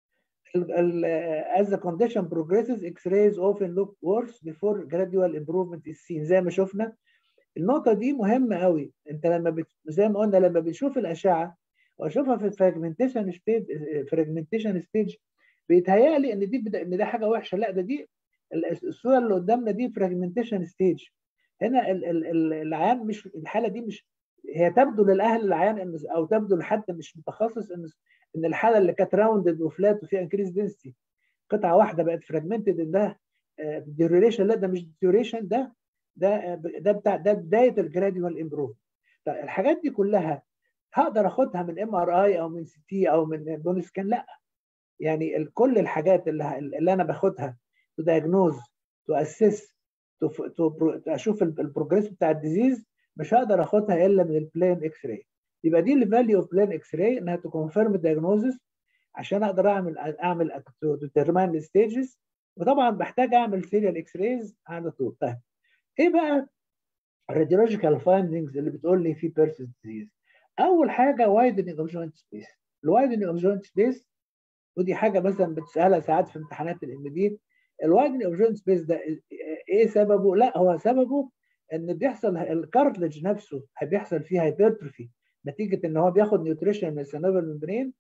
S1: as the condition progresses x-rays often look worse before gradual improvement is seen زي ما شفنا النقطة دي مهمة قوي انت لما بت... زي ما قلنا لما بتشوف الأشعة واشوفها في الفراجمنتيشن ستيج فراجمنتيشن ستيج بيتهيألي ان دي بدا ان ده حاجه وحشه لا ده دي الصوره اللي قدامنا دي فراجمنتيشن ستيج هنا ال ال العيان مش الحاله دي مش هي تبدو للاهل العيان ان او تبدو لحد مش متخصص ان ان الحاله اللي كانت راوندد وفلات وفيها انكريز دنسيتي قطعه واحده بقت فراجمنتد ان ده ديوريشن لا ده مش ديوريشن ده ده ده بتاع ده بدايه الجراديوال امبروف الحاجات دي كلها هقدر اخدها من ام ار اي او من سي تي او من بون سكان لا يعني كل الحاجات اللي, اللي انا باخدها تو دايجنوز تو اسس تو اشوف البروجريس بتاع الديزيز مش هقدر اخدها الا من البلين اكس راي يبقى دي الفاليو اوف بلين اكس راي انها تو كونفيرم الدايجنوزس عشان اقدر اعمل اعمل ديترماين الستيجز وطبعا بحتاج اعمل سيريال اكس رايز على طول طيب ايه بقى الراديولوجيكال فايندنجز اللي بتقول لي في بيرسيس ديزيز اول حاجه وايدنج اوف جوينت سبيس الوايدنج اوف جوينت سبيس ودي حاجه مثلا بتسالها ساعات في امتحانات الام دي الوايدنج اوف جوينت سبيس ده ايه سببه؟ لا هو سببه ان بيحصل الكارتلج نفسه بيحصل فيه هايبرتروفي نتيجه ان هو بياخد نيوتريشن من السينوفال ممبرين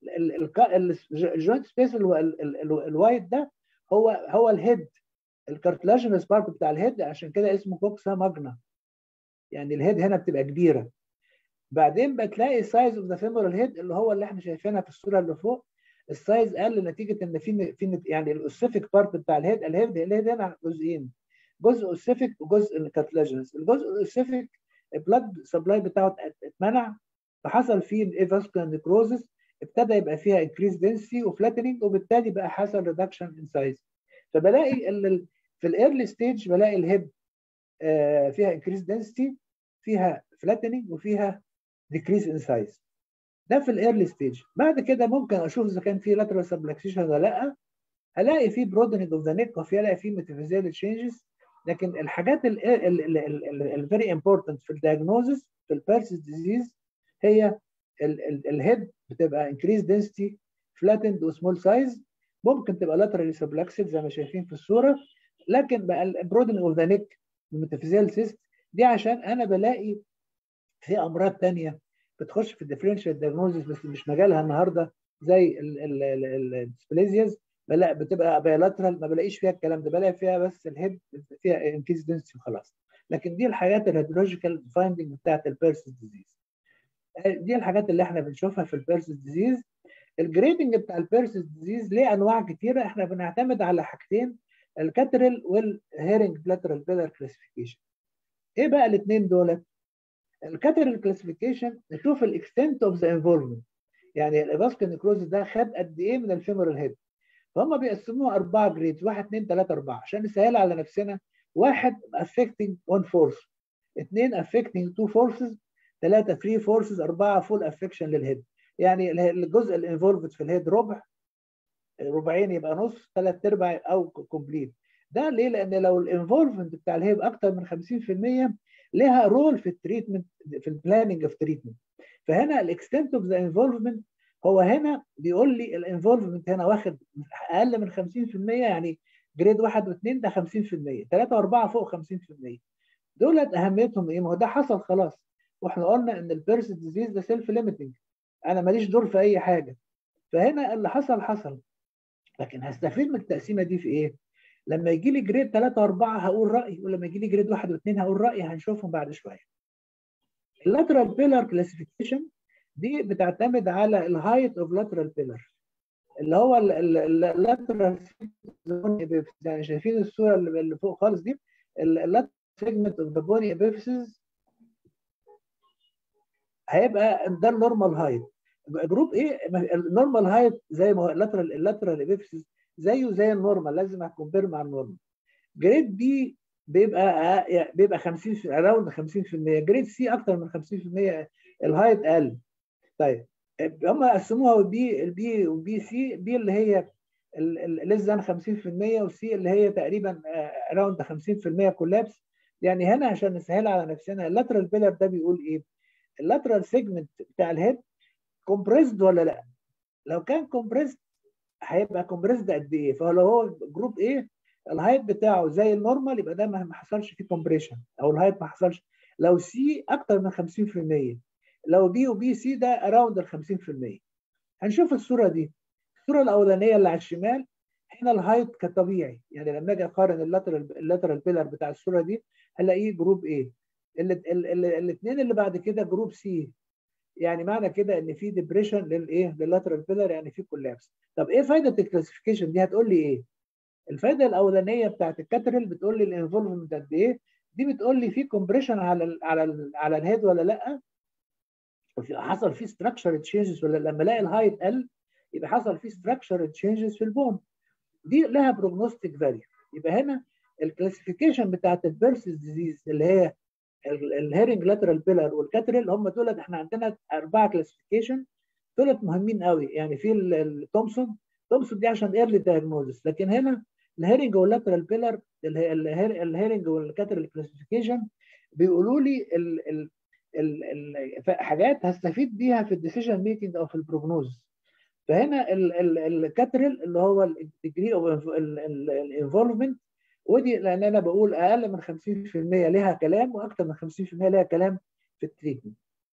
S1: الجوينت سبيس الوايد ده هو هو الهيد الكارتلاجينس بارت بتاع الهيد عشان كده اسمه كوكسا ماجنا يعني الهيد هنا بتبقى كبيره بعدين بتلاقي السايز اوف ذا فيمورال هيد اللي هو اللي احنا شايفينها في الصوره اللي فوق السايز قل نتيجه ان في في يعني الاوسيفيك بارت بتاع الهيد الهيد الهيد هنا جزئين جزء اوسيفيك وجزء كارتلاجينس الجزء الاوسيفيك البلاد سبلاي بتاعه اتمنع فحصل فيه ايفاسكولار نيكروزس ابتدى يبقى فيها انكريز دنسي وفلاتنينج وبالتالي بقى حصل ريدكشن ان سايز فبلاقي في الايرلي ستيج بلاقي الهيد فيها انكريز دنسيتي فيها فلاتنينج وفيها ديكريز ان سايز ده في الايرلي ستيج بعد كده ممكن اشوف اذا كان في لاترال سبلكسيشن ولا لا هلاقي في برودنج اوف ذا نيك وفي هلاقي في ميتافيزيال تشينجز لكن الحاجات الفيري امبورتنت في الدايجنوزس في البيرسيس ديزيز هي الهيد بتبقى انكريز دنسيتي فلاتند وسمول سايز ممكن تبقى لاترالي سبلكسد زي ما شايفين في الصوره لكن بقى البرودنج اوف ذا نيك الميتافيزيال سيست دي عشان انا بلاقي في امراض ثانيه بتخش في الديفرنشال دايجنوزس بس مش مجالها النهارده زي الديسبليزياز لا بتبقى بايلاترال ما بلاقيش فيها الكلام ده بلاقي فيها بس الهيد فيها انكريز دنسيتي وخلاص لكن دي الحاجات الراديولوجيكال فايندنج بتاعت البيرسيس ديزيز دي الحاجات اللي احنا بنشوفها في البيرسيس ديزيز الجريدنج بتاع البيرسيس ديزيز ليه انواع كتيره احنا بنعتمد على حاجتين الكاتريل والهيرنج بلاترال بيلر كلاسيفيكيشن ايه بقى الاثنين دولت الكاتريل كلاسيفيكيشن نشوف الاكستنت اوف ذا انفولفمنت يعني الفاسكال نيكروزس ده خد قد ايه من الفيمورال هيد فهم بيقسموها اربعه جريدز واحد اثنين ثلاثه اربعه عشان نسهل على نفسنا واحد affecting one force اثنين affecting two forces ثلاثه three forces اربعه full affection للهيد يعني الجزء الانفولفد في الهيد ربع ربعين يبقى نص ثلاث ارباع او كومبليت ده ليه؟ لان لو الانفولفمنت بتاع الهيب اكتر من 50% لها رول في التريتمنت في البلاننج اوف تريتمنت فهنا الاكستنت اوف ذا انفولفمنت هو هنا بيقول لي الانفولفمنت هنا واخد اقل من 50% يعني جريد واحد واثنين ده 50% ثلاثه واربعه فوق 50% دولت اهميتهم ايه؟ ما هو ده حصل خلاص واحنا قلنا ان البيرس ديزيز ده سيلف ليميتنج انا ماليش دور في اي حاجه فهنا اللي حصل حصل لكن هستفيد من التقسيمه دي في ايه؟ لما يجي لي جريد 3 و4 هقول رايي ولما يجي لي جريد 1 و2 هقول رايي هنشوفهم بعد شويه. اللاترال بيلر كلاسيفيكيشن دي بتعتمد على الهايت اوف لاترال بيلر اللي هو اللاترال يعني شايفين الصوره اللي فوق خالص دي اللاترال سيجمنت اوف ذا بوني ابيفيسز هيبقى ده النورمال هايت جروب ايه النورمال هايت زي ما هو اللاترال اللاترال ابيفيسز زيه زي النورمال لازم اكمبير مع النورمال جريد بي بيبقى بيبقى 50 اراوند 50% جريد سي اكتر من 50% الهايت اقل طيب هم قسموها بي البي وبي سي بي اللي هي ليس ذان 50% وسي اللي هي تقريبا اراوند 50% كولابس يعني هنا عشان نسهل على نفسنا اللاترال بيلر ده بيقول ايه؟ اللاترال سيجمنت بتاع الهيد كومبريسد ولا لا؟ لو كان كومبريسد هيبقى كومبريسد قد ايه؟ فلو هو جروب ايه الهايت بتاعه زي النورمال يبقى ده ما حصلش فيه كومبريشن او الهايت ما حصلش لو سي اكتر من 50% لو بي وبي سي ده اراوند ال 50% هنشوف الصوره دي الصوره الاولانيه اللي على الشمال هنا الهايت كطبيعي يعني لما اجي اقارن اللاترال اللاترال بيلر بتاع الصوره دي هلاقيه جروب ايه الاثنين اللي بعد كده جروب سي يعني معنى كده ان في ديبريشن للايه لللاترال بيلر يعني في كولابس طب ايه فايده الكلاسيفيكيشن دي هتقول لي ايه الفايده الاولانيه بتاعت الكاتريل بتقول لي الانفولفمنت قد ايه دي بتقول لي في كومبريشن على ال على ال على الهيد ولا لا حصل فيه ستراكشر تشينجز ولا لما الاقي الهايت قل يبقى حصل فيه ستراكشر تشينجز في البون دي لها بروجنوستيك فاليو يبقى هنا الكلاسيفيكيشن بتاعت البيرسز ديزيز اللي هي الهيرنج لاترال بيلر والكاتريل هم دولت احنا عندنا اربعه كلاسيفيكيشن دولت مهمين قوي يعني في التومسون تومسون دي عشان ايرلي دايجنوزس لكن هنا الهيرنج واللاترال بيلر الهيرنج والكاتريل كلاسيفيكيشن بيقولوا لي ال ال ال ال حاجات هستفيد بيها في الديسيجن ميكنج او في البروجنوز فهنا الكاتريل اللي هو الديجري اوف الانفولفمنت ودي لان انا بقول اقل من 50% ليها كلام واكثر من 50% ليها كلام في التريتمنت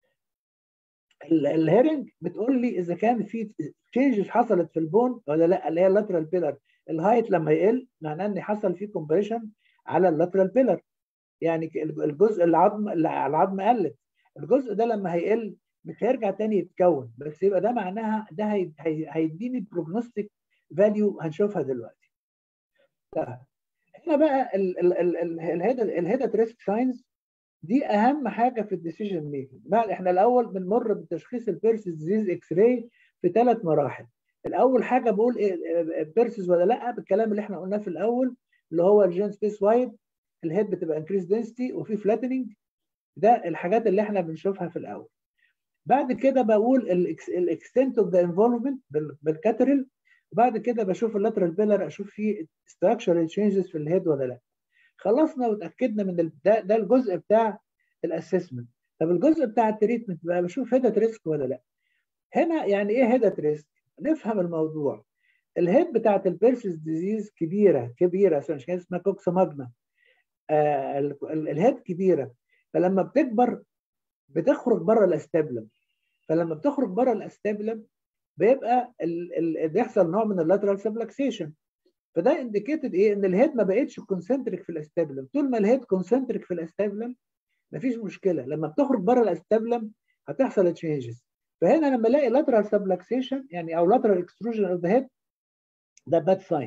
S1: الهيرنج بتقول لي اذا كان في تشينجز حصلت في البون ولا لا اللي هي اللاترال بيلر الهايت لما يقل معناه ان حصل فيه كومبريشن على اللاترال بيلر يعني الجزء العظم العظم قلت الجزء ده لما هيقل مش هيرجع تاني يتكون بس يبقى ده معناها ده هي هيديني بروجنوستيك فاليو هنشوفها دلوقتي طيب هنا بقى الهيدا ريسك ساينز دي اهم حاجه في الديسيجن ميكنج بعد احنا الاول بنمر بتشخيص البيرسز ديزيز اكس راي في ثلاث مراحل الاول حاجه بقول ايه بيرسز ولا لا بالكلام اللي احنا قلناه في الاول اللي هو الجين سبيس وايد الهيد بتبقى انكريز دنسيتي وفي فلاتننج ده الحاجات اللي احنا بنشوفها في الاول بعد كده بقول الاكستنت اوف ذا انفولفمنت بالكاتريل وبعد كده بشوف اللاترال بيلر اشوف فيه ستراكشرال تشينجز في الهيد ولا لا خلصنا وتاكدنا من ده ده الجزء بتاع الاسسمنت طب الجزء بتاع التريتمنت بقى بشوف هيدت ريسك ولا لا هنا يعني ايه هيدت ريسك نفهم الموضوع الهيد بتاعت البيرسز ديزيز كبيره كبيره عشان كده اسمها كوكسا ماجنا آه الهيد كبيره فلما بتكبر بتخرج بره الاستابلم فلما بتخرج بره الاستابلم بيبقى ال ال بيحصل نوع من اللاترال سبلكسيشن فده انديكيتد ايه ان الهيد ما بقتش كونسنتريك في الاستابلم طول ما الهيد كونسنتريك في الاستابلم مفيش مشكله لما بتخرج بره الاستابلم هتحصل تشينجز فهنا لما الاقي لاترال سبلكسيشن يعني او لاترال اكستروجن اوف ذا هيد ده باد ساين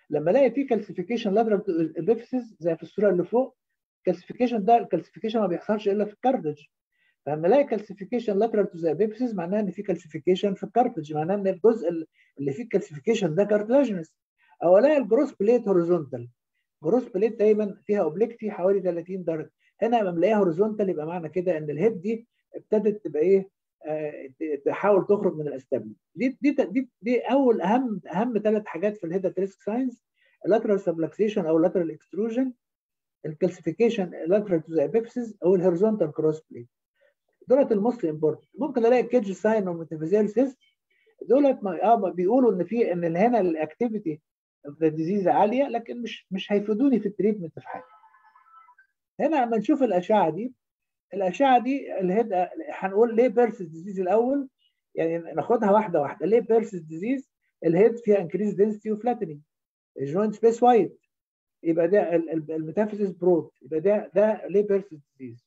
S1: لما الاقي في كالسيفيكيشن لاترال ابيفيسز زي في الصوره اللي فوق الكالسيفيكيشن ده الكالسيفيكيشن ما بيحصلش الا في الكارتج فلما الاقي كالسيفيكيشن لاترال تو ذا ابيفيسز معناها ان في كالسيفيكيشن في الكارتج معناها ان الجزء اللي فيه الكالسيفيكيشن ده كارتلاجينس او الاقي الجروس بليت هوريزونتال جروس بليت دايما فيها اوبليكتي حوالي 30 درجه هنا لما الاقيها هوريزونتال يبقى معنى كده ان الهيد دي ابتدت تبقى ايه آه تحاول تخرج من الاستابل دي دي دي, دي اول اهم اهم ثلاث حاجات في الهيد ريسك ساينس اللاترال سبلكسيشن او اللاترال اكستروجن الكالسيفيكيشن لاترال تو ذا ابيبسيس او الهوريزونتال كروس بليت دولت الموست امبورتنت ممكن الاقي كيدج ساين او ميتافيزيال سيست دولت اه بيقولوا ان في ان هنا الاكتيفيتي اوف ذا ديزيز عاليه لكن مش مش هيفيدوني في التريتمنت في حاجه هنا لما نشوف الاشعه دي الاشعه دي الهيد هنقول ليه بيرسس ديزيز الاول يعني ناخدها واحده واحده ليه بيرسس ديزيز الهيد فيها انكريز دنسيتي وفلاتنينج الجوينت سبيس وايد يبقى ده الميتافيزيس برود يبقى ده ده ليه بيرسس ديزيز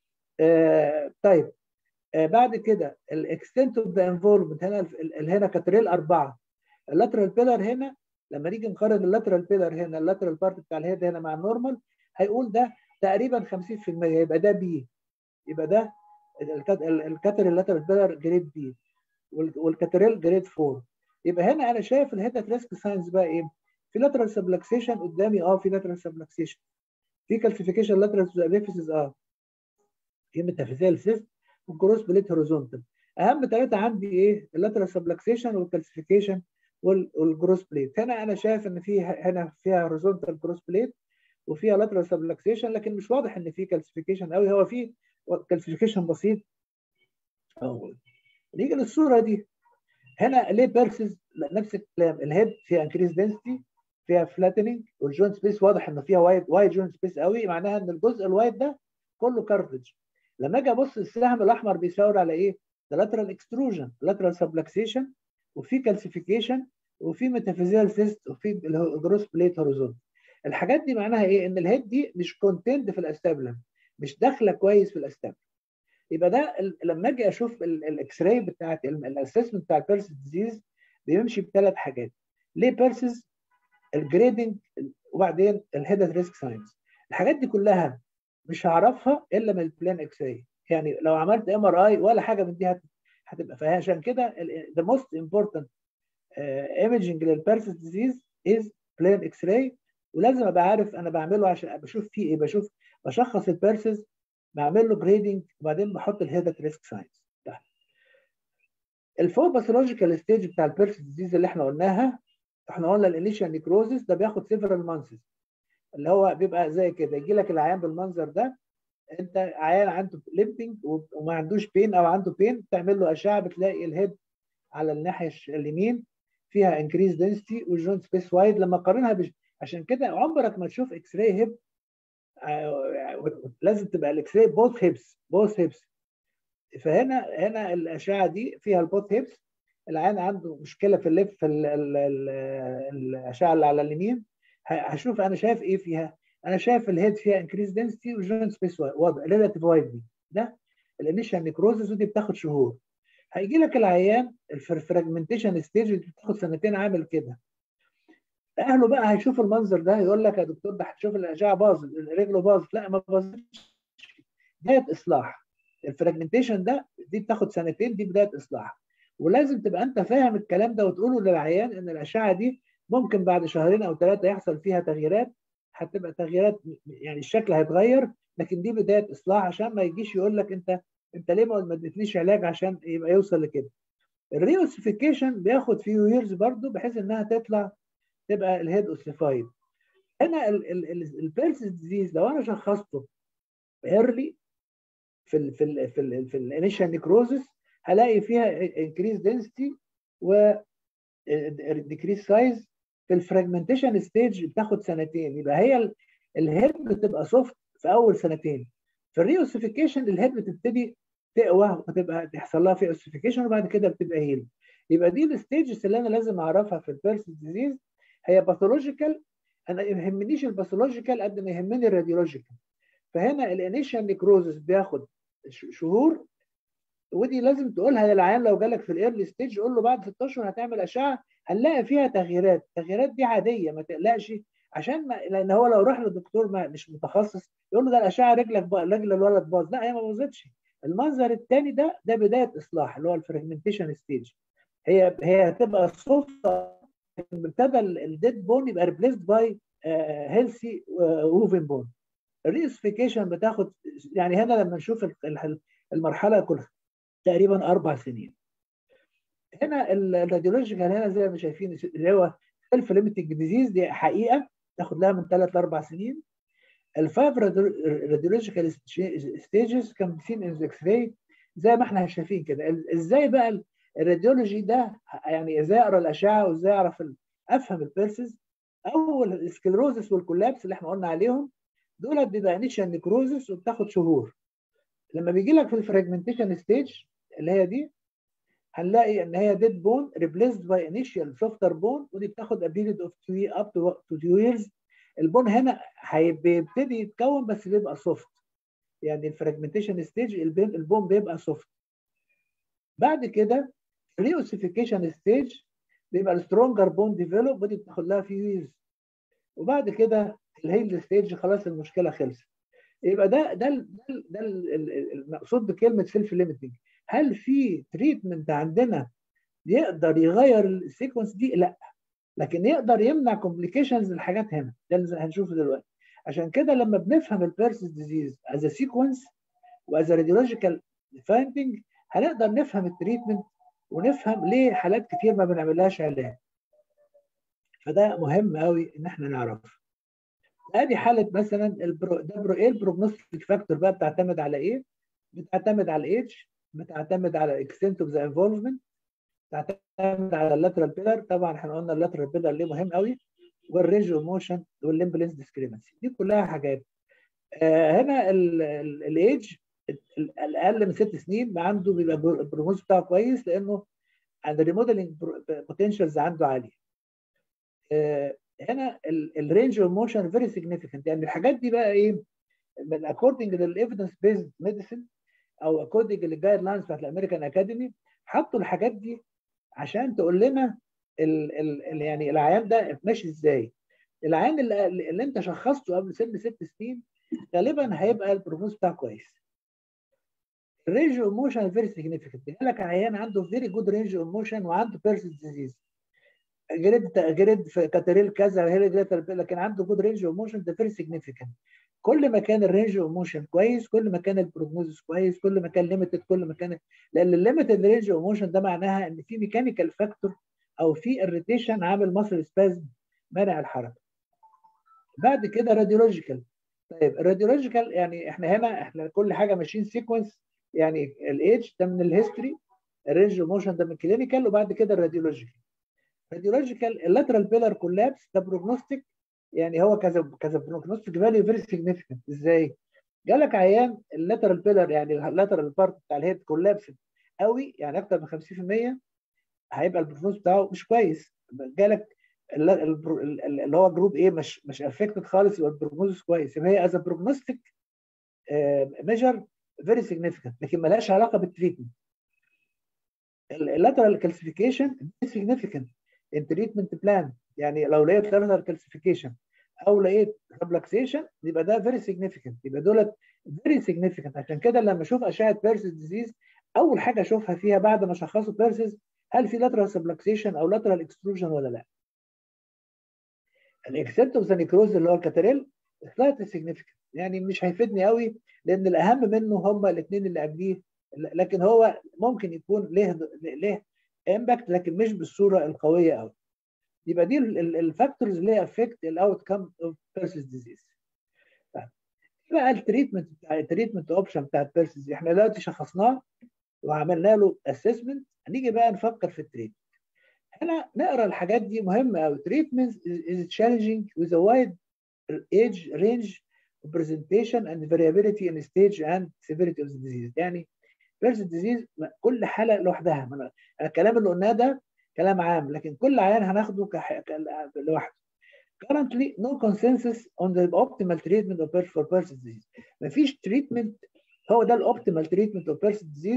S1: آه طيب آه بعد كده الاكستنت اوف ذا انفولفمنت هنا هنا كاتريل اربعه اللاترال بيلر هنا لما نيجي نقارن اللاترال بيلر هنا اللاترال بارت بتاع الهيد هنا مع النورمال هيقول ده تقريبا 50% يبقى ده بي يبقى ده الكاتر اللاترال بيلر جريد بي والكاتريل جريد 4 يبقى هنا انا شايف الهيد ريسك ساينس بقى ايه؟ في لاترال سبلكسيشن قدامي اه في لاترال سبلكسيشن في كالسيفيكيشن لاترال ابيفيسز اه في ميتافيزيال سيست والجروس بليت هوريزونتال اهم ثلاثه عندي ايه؟ اللاترال سبلكسيشن والكالسيفيكيشن والجروس بليت هنا انا شايف ان في هنا فيها هوريزونتال جروس بليت وفيها لاترال سبلكسيشن لكن مش واضح ان في كالسيفيكيشن قوي هو في كالسيفيكيشن بسيط أول. نيجي للصوره دي هنا ليه بيرسز نفس الكلام الهيد فيها انكريز دنسيتي فيها فلاتننج والجوينت سبيس واضح ان فيها وايد وايد جوينت سبيس قوي معناها ان الجزء الوايد ده كله كارتج لما اجي ابص السهم الاحمر بيشاور على ايه؟ ده لاترال اكستروجن لاترال سبلكسيشن وفي كالسيفيكيشن وفي ميتافيزيال سيست وفي جروس بليت هوريزونت الحاجات دي معناها ايه؟ ان الهيد دي مش كونتنت في الاستابلم مش داخله كويس في الاستابلم يبقى ده لما اجي اشوف الاكس راي بتاعت الاسسمنت بتاع البيرسز ديزيز بيمشي بثلاث حاجات ليه بيرسز الجريدنج وبعدين الهيد ريسك ساينس الحاجات دي كلها مش هعرفها الا من البلان اكس راي يعني لو عملت ام ار اي ولا حاجه من دي هتبقى فيها عشان كده ذا موست امبورتنت ايمجنج للبيرسز ديزيز از بلان اكس راي ولازم ابقى عارف انا بعمله عشان بشوف فيه ايه بشوف بشخص البيرسز بعمل له جريدنج وبعدين بحط الهيدت ريسك ساينس الفور باثولوجيكال ستيج بتاع البيرسز ديزيز اللي احنا قلناها احنا قلنا الانيشال نيكروزس ده بياخد سيفرال مانثس اللي هو بيبقى زي كده يجي لك العيان بالمنظر ده انت عيان عنده ليمبنج وما عندوش بين او عنده بين تعمل له اشعه بتلاقي الهيد على الناحيه اليمين فيها انكريز دنسيتي والجوينت سبيس وايد لما قارنها بش... عشان كده عمرك ما تشوف اكس راي هيب لازم تبقى الاكس راي بوث هيبس بوث هيبس فهنا هنا الاشعه دي فيها البوث هيبس العيان عنده مشكله في الليف في ال ال ال الاشعه اللي على اليمين هشوف انا شايف ايه فيها انا شايف الهيد فيها انكريز دنسيتي والجوينت سبيس واضح ريلاتيف وايد دي ده الانيشال نيكروزس ودي بتاخد شهور هيجي لك العيان الفراجمنتيشن ستيج دي بتاخد سنتين عامل كده اهله بقى هيشوف المنظر ده يقول لك يا دكتور ده هتشوف الاشعه باظت رجله باظت لا ما باظتش بدايه اصلاح الفراجمنتيشن ده دي بتاخد سنتين دي بدايه اصلاح ولازم تبقى انت فاهم الكلام ده وتقوله للعيان ان الاشعه دي ممكن بعد شهرين او ثلاثه يحصل فيها تغييرات هتبقى تغييرات يعني الشكل هيتغير لكن دي بدايه اصلاح عشان ما يجيش يقول لك انت انت ليه ما اديتنيش علاج عشان يبقى يوصل لكده الريوسيفيكيشن بياخد فيو ييرز برضه بحيث انها تطلع تبقى الهيد اوسيفايد هنا البيرسز ديزيز لو انا شخصته ايرلي في ال في ال في ال في الانيشال نيكروزس هلاقي فيها انكريز دنسيتي و ديكريز سايز في الفراجمنتيشن ستيج بتاخد سنتين يبقى هي الهيد بتبقى سوفت في اول سنتين في الريوسيفيكيشن الهيد بتبتدي تقوى وتبقى تحصل لها في اوسيفيكيشن وبعد كده بتبقى هيل يبقى دي الستيجز اللي انا لازم اعرفها في البيرسز ديزيز هي باثولوجيكال انا ما يهمنيش الباثولوجيكال قد ما يهمني الراديولوجيكال فهنا الانيشال نيكروزس بياخد شهور ودي لازم تقولها للعيان لو جالك في الايرلي ستيج قول له بعد 6 اشهر هتعمل اشعه هنلاقي فيها تغييرات التغييرات دي عاديه ما تقلقش عشان ما لان هو لو راح لدكتور ما مش متخصص يقول له ده الاشعه رجلك بقى رجل الولد باظ لا هي ما باظتش المنظر الثاني ده ده بدايه اصلاح اللي هو الفراجمنتيشن ستيج هي هي هتبقى صدفه ابتدى الديد بون يبقى ريبليسد باي هيلثي ووفن بون الريسفيكيشن بتاخد يعني هنا لما نشوف المرحله كلها تقريبا اربع سنين هنا الراديولوجيكال هنا زي ما شايفين اللي هو سيلف ليميتنج ديزيز دي حقيقه تاخد لها من ثلاث لاربع سنين الفايف راديولوجيكال ستيجز كان سين ان اكس راي زي ما احنا شايفين كده ازاي بقى الراديولوجي ده يعني ازاي اقرا الاشعه وازاي اعرف افهم البيرسز اول السكلروزس والكولابس اللي احنا قلنا عليهم دول بيبقى انيشال نيكروزس وبتاخد شهور لما بيجي لك في الفراجمنتيشن ستيج اللي هي دي هنلاقي ان هي ديد بون ريبليسد باي انيشال سوفتر بون ودي بتاخد ابيريد اوف اب تو 2 ييرز البون هنا بيبتدي يتكون بس بيبقى سوفت يعني الفراجمنتيشن ستيج البون بيبقى سوفت بعد كده الريوسيفيكيشن ستيج بيبقى السترونجر بون ديفلوب ودي بتاخد لها فيو ييرز وبعد كده الهيل ستيج خلاص المشكله خلصت يبقى ده ده ده, ده المقصود بكلمه سيلف ليميتنج هل في تريتمنت عندنا يقدر يغير السيكونس دي؟ لا لكن يقدر يمنع كومبليكيشنز الحاجات هنا ده اللي هنشوفه دلوقتي عشان كده لما بنفهم البيرسز ديزيز از سيكونس واز راديولوجيكال فايندنج هنقدر نفهم التريتمنت ونفهم ليه حالات كتير ما بنعملهاش علاج فده مهم قوي ان احنا نعرفه ادي حاله مثلا البرو ده برو ايه البروجنوستيك فاكتور بقى بتعتمد على ايه؟ بتعتمد على الايدج بتعتمد على اكستنت اوف ذا انفولفمنت بتعتمد على اللاترال بيلر طبعا احنا قلنا اللاترال بيلر ليه مهم قوي والرينج اوف موشن والليمبلنس ديسكريمنسي دي كلها حاجات آه هنا الايدج الاقل من ست سنين ما عنده بيبقى البروجنوز بتاعه كويس لانه عند الريموديلنج بوتنشالز عنده عاليه آه هنا الرينج اوف موشن فيري سيجنيفيكانت يعني الحاجات دي بقى ايه من اكوردنج للايفيدنس بيزد ميديسن او اكوردنج للجايد لاينز بتاعت الامريكان اكاديمي حطوا الحاجات دي عشان تقول لنا ال ال يعني العيان ده ماشي ازاي العيان اللي, اللي انت شخصته قبل سن ست سنين غالبا هيبقى البروجنوز بتاعه كويس الرينج اوف موشن فيري سيجنيفيكانت يقول لك عيان عنده فيري جود رينج اوف موشن وعنده بيرسز ديزيز جريد جريد في كاتريل كذا لكن عنده جود رينج اوف موشن ده فيري سيجنيفيكانت كل ما كان الرينج اوف موشن كويس كل ما كان البروجنوزس كويس كل ما كان ليميتد كل ما كان لان الليميتد رينج اوف موشن ده معناها ان في ميكانيكال فاكتور او في اريتيشن عامل ماسل سبازم مانع الحركه بعد كده راديولوجيكال طيب الراديولوجيكال يعني احنا هنا احنا كل حاجه ماشيين سيكونس يعني الايدج ده من الهيستوري الرينج اوف موشن ده من كلينيكال وبعد كده الراديولوجيكال راديولوجيكال اللاترال بيلر كولابس ده بروجنوستيك يعني هو كذا كذا بروجنوستيك فاليو فيري سيجنيفيكانت ازاي؟ جالك عيان اللاترال بيلر يعني اللاترال بارت بتاع الهيد كولابس قوي يعني اكتر من 50% هيبقى البروجنوز بتاعه مش كويس جالك اللي هو جروب ايه مش مش افكتد خالص يبقى البروجنوز كويس يبقى هي از بروجنوستيك ميجر فيري سيجنيفيكانت لكن مالهاش علاقه بالتريتمنت اللاترال كالسيفيكيشن سيجنيفيكانت التريتمنت بلان يعني لو لقيت لاترال كالسيفيكيشن او لقيت ريبلاكسيشن يبقى ده فيري سيجنيفيكانت يبقى دولت فيري سيجنيفيكانت عشان كده لما اشوف اشعه بيرسز ديزيز اول حاجه اشوفها فيها بعد ما اشخصه بيرسز هل في لاترال سبلكسيشن او لاترال اكستروجن ولا لا الاكسنت اوف ذا نيكروز اللي هو الكاتريل سلايتلي سيجنيفيكانت يعني مش هيفيدني قوي لان الاهم منه هم الاثنين اللي قبليه لكن هو ممكن يكون له له امباكت لكن مش بالصوره القويه قوي يبقى دي الفاكتورز اللي هي افكت الاوت كام اوف بيرسز ديزيز بقى التريتمنت بتاع التريتمنت اوبشن بتاع البيرسز احنا دلوقتي شخصناه وعملنا له اسسمنت هنيجي بقى نفكر في التريتمنت هنا نقرا الحاجات دي مهمه قوي treatment is challenging with a wide age range of presentation and variability in stage and severity of the disease يعني بيرس ديزيز كل حاله لوحدها الكلام اللي قلناه ده كلام عام لكن كل عيان هناخده كح... لوحده currently no consensus on the optimal treatment of for Persis disease مفيش treatment هو ده الاوبتيمال treatment of Persis disease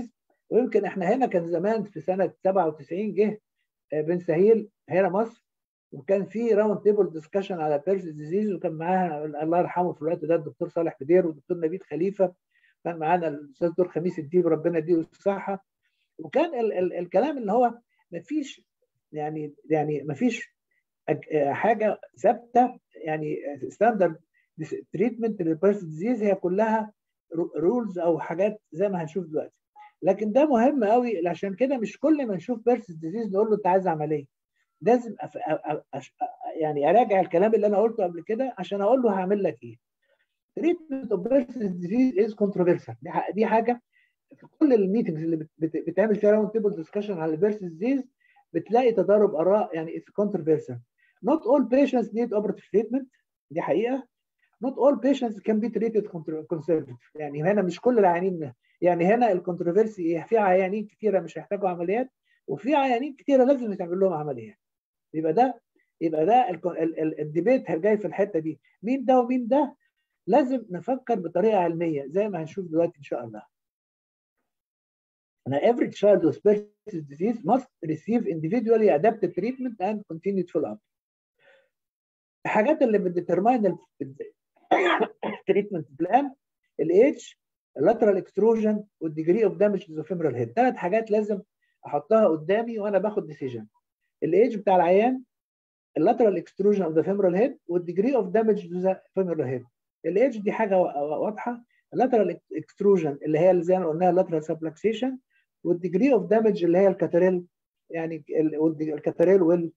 S1: ويمكن احنا هنا كان زمان في سنه 97 جه بن سهيل هنا مصر وكان في راوند تيبل ديسكشن على بيرس ديزيز وكان معاها الله يرحمه في الوقت ده الدكتور صالح بدير والدكتور نبيل خليفه كان معانا الاستاذ دكتور خميس الدين وربنا يديله الصحه وكان ال ال الكلام اللي هو ما فيش يعني يعني ما فيش حاجه ثابته يعني ستاندرد تريتمنت للبيرس ديزيز هي كلها رولز او حاجات زي ما هنشوف دلوقتي لكن ده مهم قوي عشان كده مش كل ما نشوف بيرس ديزيز نقول له انت عايز عمليه لازم أف... أف... يعني اراجع الكلام اللي انا قلته قبل كده عشان اقول له هعمل لك ايه تريتمنت اوف بيرس ديزيز از كونتروفيرسال دي حاجه في كل الميتنجز اللي بت... بتعمل فيها راوند تيبل ديسكشن على البيرس ديزيز بتلاقي تضارب اراء يعني اتس كونتروفيرسال not all patients need operative treatment دي حقيقه not all patients can be treated conservative يعني هنا مش كل العيانين يعني هنا الكونتروفيرسي ايه في عيانين كثيره مش هيحتاجوا عمليات وفي عيانين كثيره لازم يتعمل لهم عمليات يبقى ده يبقى ده الديبيت جاي في الحته دي مين ده ومين ده لازم نفكر بطريقه علميه زي ما هنشوف دلوقتي ان شاء الله Now, every child with Pertussis disease must receive individually adapted treatment and continued follow-up. الحاجات اللي بتديترماين التريتمنت بلان الايدج اللاترال اكستروجن والديجري اوف دامج تو فيمرال هيد ثلاث حاجات لازم احطها قدامي وانا باخد ديسيجن الايدج بتاع العيان اللاترال اكستروجن اوف ذا فيمرال هيد والديجري اوف دامج تو ذا فيمرال هيد الايدج دي حاجه واضحه اللاترال اكستروجن اللي هي اللي زي ما قلناها اللاترال سبلكسيشن والديجري اوف دامج اللي هي الكاتريل يعني الكاتريل وال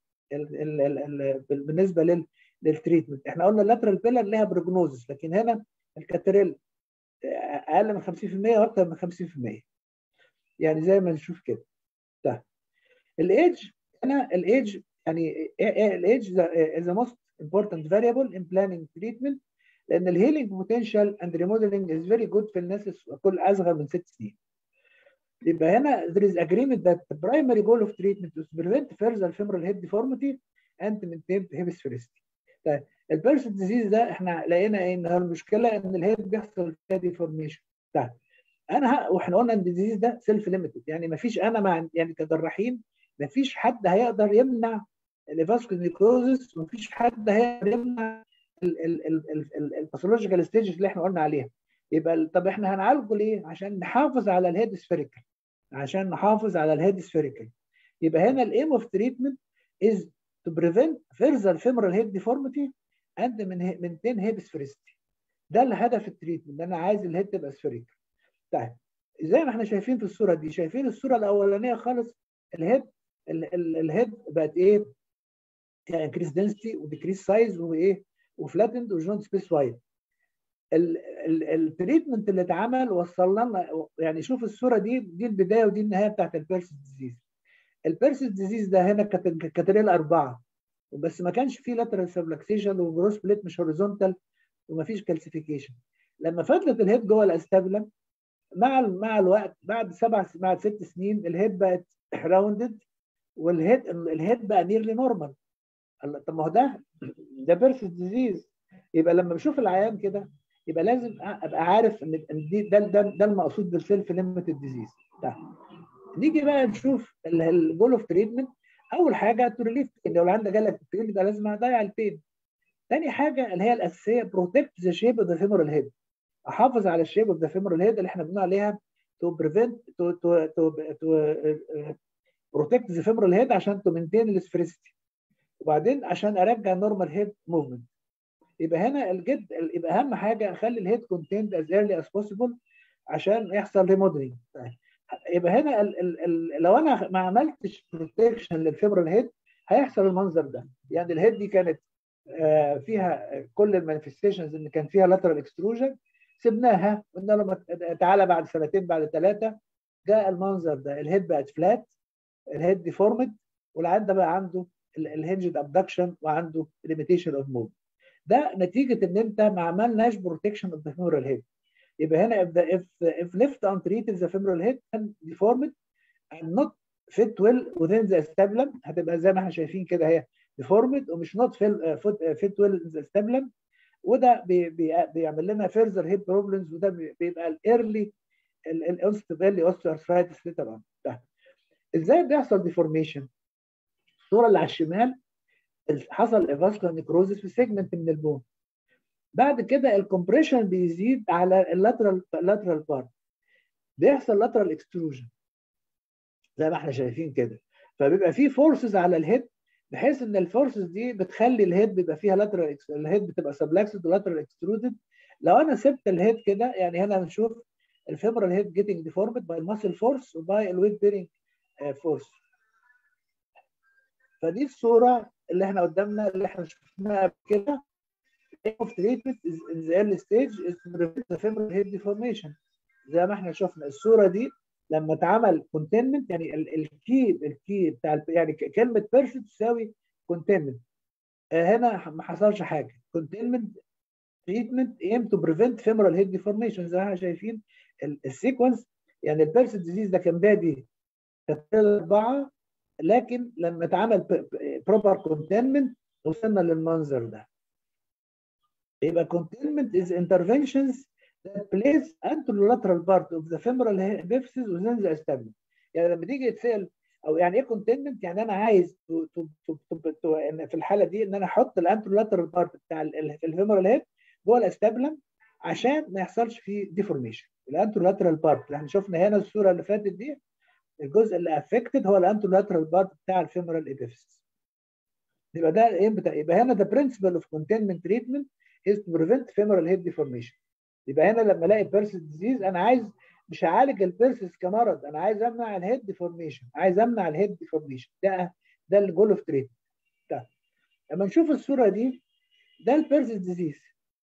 S1: بالنسبه لل للتريتمنت احنا قلنا اللاترال بيلر ليها بروجنوزس لكن هنا الكاتريل اقل من 50% واكثر من 50% يعني زي ما نشوف كده ده الايدج هنا الايدج يعني الايدج is the most important variable in planning treatment لان الهيلينج بوتنشال اند ريموديلنج از فيري جود في الناس كل اصغر من ست سنين يبقى هنا there is agreement that the primary goal of treatment is to prevent further femoral head deformity and maintain hemisphericity. طيب البيرس ديزيز ده احنا لقينا ايه ان المشكله ان الهيد بيحصل فيها ديفورميشن طيب انا واحنا قلنا ان الديزيز ده سيلف ليميتد يعني ما فيش انا مع يعني كجراحين ما فيش حد هيقدر يمنع الفاسكولار نيكروزس وما فيش حد هيقدر يمنع الباثولوجيكال ستيجز اللي احنا قلنا عليها يبقى طب احنا هنعالجه ليه؟ عشان نحافظ على الهيد سفيريكال عشان نحافظ على الهيد سفيريكال يبقى هنا الايم اوف تريتمنت از to prevent further femoral head deformity and maintain head sphericity. ده الهدف التريتمنت انا عايز الهيد تبقى سفيريكال. طيب زي ما احنا شايفين في الصوره دي شايفين الصوره الاولانيه خالص الهيد الهيد بقت ايه؟ انكريس دنسيتي وديكريس سايز وايه؟ وفلاتند وجوينت سبيس وايد. التريتمنت اللي اتعمل وصلنا لنا يعني شوف الصوره دي دي البدايه ودي النهايه بتاعت البيرس ديزيز. البيرسيس ديزيز ده هنا كاتريل أربعة بس ما كانش فيه لاترال سبلكسيشن وجروس بليت مش هوريزونتال وما فيش كالسيفيكيشن لما فضلت الهيد جوه الاستابلم مع مع الوقت بعد سبع بعد ست سنين الهيد بقت راوندد والهيد الهيد بقى نيرلي نورمال طب ما هو ده ده بيرسيس ديزيز يبقى لما بشوف العيان كده يبقى لازم ابقى عارف ان دي ده ده, ده المقصود بالسيلف ليميتد ديزيز ده نيجي بقى نشوف الجول اوف تريتمنت اول حاجه تو ريليف لو العيان جالك بين يبقى لازم اضيع البين تاني حاجه اللي هي الاساسيه بروتكت ذا شيب اوف ذا فيمورال هيد احافظ على الشيب اوف ذا فيمورال هيد اللي احنا بنقول عليها تو بريفنت تو تو تو تو بروتكت ذا فيمورال هيد عشان تو مينتين السفريستي وبعدين عشان ارجع نورمال هيد موفمنت يبقى هنا الجد يبقى اهم حاجه اخلي الهيد كونتيند از ايرلي از بوسيبل عشان يحصل ريموديلنج يبقى هنا ال ال ال لو انا ما عملتش بروتكشن للفيبرال هيد هيحصل المنظر ده يعني الهيد دي كانت آه فيها كل المانيفستيشنز اللي كان فيها لاترال اكستروجن سبناها قلنا له تعالى بعد سنتين بعد ثلاثه جاء المنظر ده الهيد بقت فلات الهيد ديفورمد والعيان ده بقى عنده الهنجد ابدكشن وعنده ليميتيشن اوف موف ده نتيجه ان انت ما عملناش بروتكشن اوف ذا فيمورال هيد يبقى هنا if the if if left untreated the femoral head can deformed and not fit well within the acetabulum هتبقى زي ما احنا شايفين كده هي deformed ومش not fit well in the acetabulum وده بي بي بيعمل لنا further head problems وده بيبقى الايرلي الاوستوبيلي اوستيوارثرايتس ليتر اون ازاي بيحصل ديفورميشن؟ الصوره اللي على الشمال حصل افاسكولار نيكروزس في سيجمنت من البون بعد كده الكومبريشن بيزيد على اللاترال اللاترال بارت بيحصل لاترال اكستروجن زي ما احنا شايفين كده فبيبقى في فورسز على الهيد بحيث ان الفورسز دي بتخلي الهيد بيبقى فيها لاترال الهيد بتبقى سبلاكسد ولاترال اكسترودد لو انا سبت الهيد كده يعني هنا بنشوف الفيمورال هيد جيتنج ديفورمد باي الماسل فورس وباي الويت بيرنج فورس فدي الصوره اللي احنا قدامنا اللي احنا شفناها قبل كده of treatment is in the early stage is to prevent the femoral head deformation زي ما احنا شفنا الصوره دي لما اتعمل كونتينمنت يعني الكي الكي بتاع يعني كلمه بيرفكت تساوي كونتينمنت هنا ما حصلش حاجه كونتينمنت تريتمنت ايم تو بريفنت femoral head deformation زي ما احنا شايفين السيكونس يعني البيرسيت ديزيز ده كان بادي كانت اربعه لكن لما اتعمل بروبر كونتينمنت وصلنا للمنظر ده يبقى containment is interventions that place anterolateral part of the femoral epiphysis within the acetabular يعني لما تيجي يتسال او يعني ايه containment يعني انا عايز تو تو تو تو تو إن في الحاله دي ان انا احط الانترولاترال بارت بتاع الفيمورال هيد جوه الاستابلم عشان ما يحصلش فيه ديفورميشن الانترولاترال بارت اللي احنا شفنا هنا الصوره اللي فاتت دي الجزء اللي افكتد هو الانترولاترال بارت بتاع الفيمورال ابيفيسيس يبقى ده ايه بتاع يبقى هنا the principle of containment treatment is to prevent femoral head deformation يبقى هنا لما الاقي بيرسس ديزيز انا عايز مش هعالج البيرسس كمرض انا عايز امنع الهيد ديفورميشن عايز امنع الهيد ديفورميشن ده ده الجول اوف تريت ده لما نشوف الصوره دي ده البيرسس ديزيز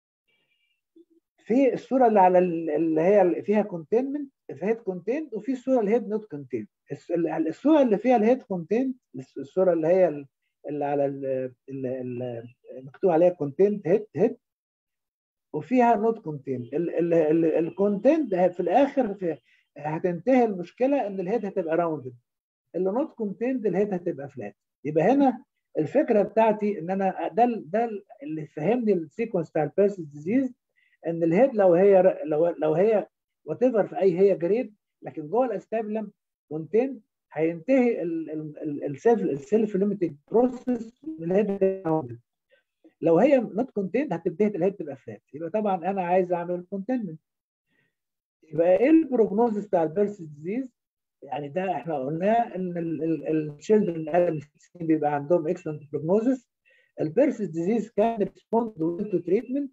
S1: في الصوره اللي على اللي هي اللي فيها كونتينمنت الهيد كونتينت وفي الصوره الهيد نوت كونتينت الصوره اللي فيها الهيد كونتينت الصوره اللي هي اللي على اللي مكتوب عليها كونتينت هيد هيد وفيها نوت كونتينت الكونتينت في الاخر في هتنتهي المشكله ان الهيد هتبقى راوندد اللي نوت كونتينت الهيد هتبقى فلات يبقى هنا الفكره بتاعتي ان انا ده ده اللي فهمني السيكونس بتاع البيرسس ديزيز ان الهيد لو هي لو لو هي وات ايفر في اي هي جريد لكن جوه الاستابلم كونتينت هينتهي السيلف السيلف ليميتنج بروسيس الهيد لو هي نوت كونتينت هتبتدي الهيد تبقى فلات يبقى طبعا انا عايز اعمل كونتينمنت يبقى ايه البروجنوزس بتاع البيرسس ديزيز يعني ده احنا قلناه ان الشيلدرن اقل من سنين بيبقى عندهم اكسلنت بروجنوزس البيرسس ديزيز كان ريسبوند تو تريتمنت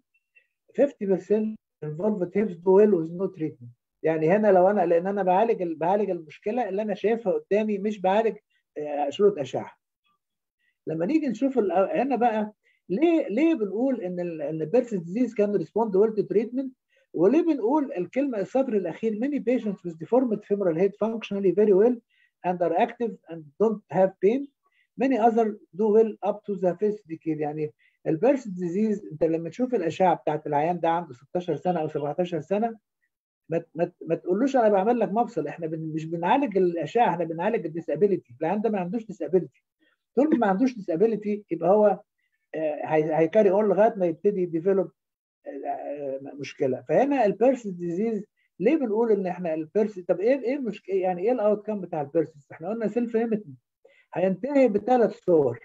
S1: 50% involved hips do well with no treatment يعني هنا لو انا لان انا بعالج بعالج المشكله اللي انا شايفها قدامي مش بعالج صوره اشعه لما نيجي نشوف هنا بقى ليه ليه بنقول ان ان البيرسس ديزيز كان ريسبوند ويل تو تريتمنت وليه بنقول الكلمه السطر الاخير many patients with deformed femoral head functionally very well and are active and don't have pain many other do well up to the fifth decade يعني البيرسس ديزيز انت لما تشوف الاشعه بتاعت العيان ده عنده 16 سنه او 17 سنه ما ما, ما تقولوش انا بعمل لك مفصل احنا بن مش بنعالج الاشعه احنا بنعالج الديسابيلتي العيان ده ما عندوش ديسابيلتي طول ما ما عندوش ديسابيلتي يبقى هو هيكاري اون لغايه ما يبتدي يديفلوب مشكله فهنا البيرسس ديزيز ليه بنقول ان احنا البيرسس طب ايه ايه المشكله يعني ايه الاوت كام بتاع البيرسس احنا قلنا سيلف ليميتنج هينتهي بثلاث صور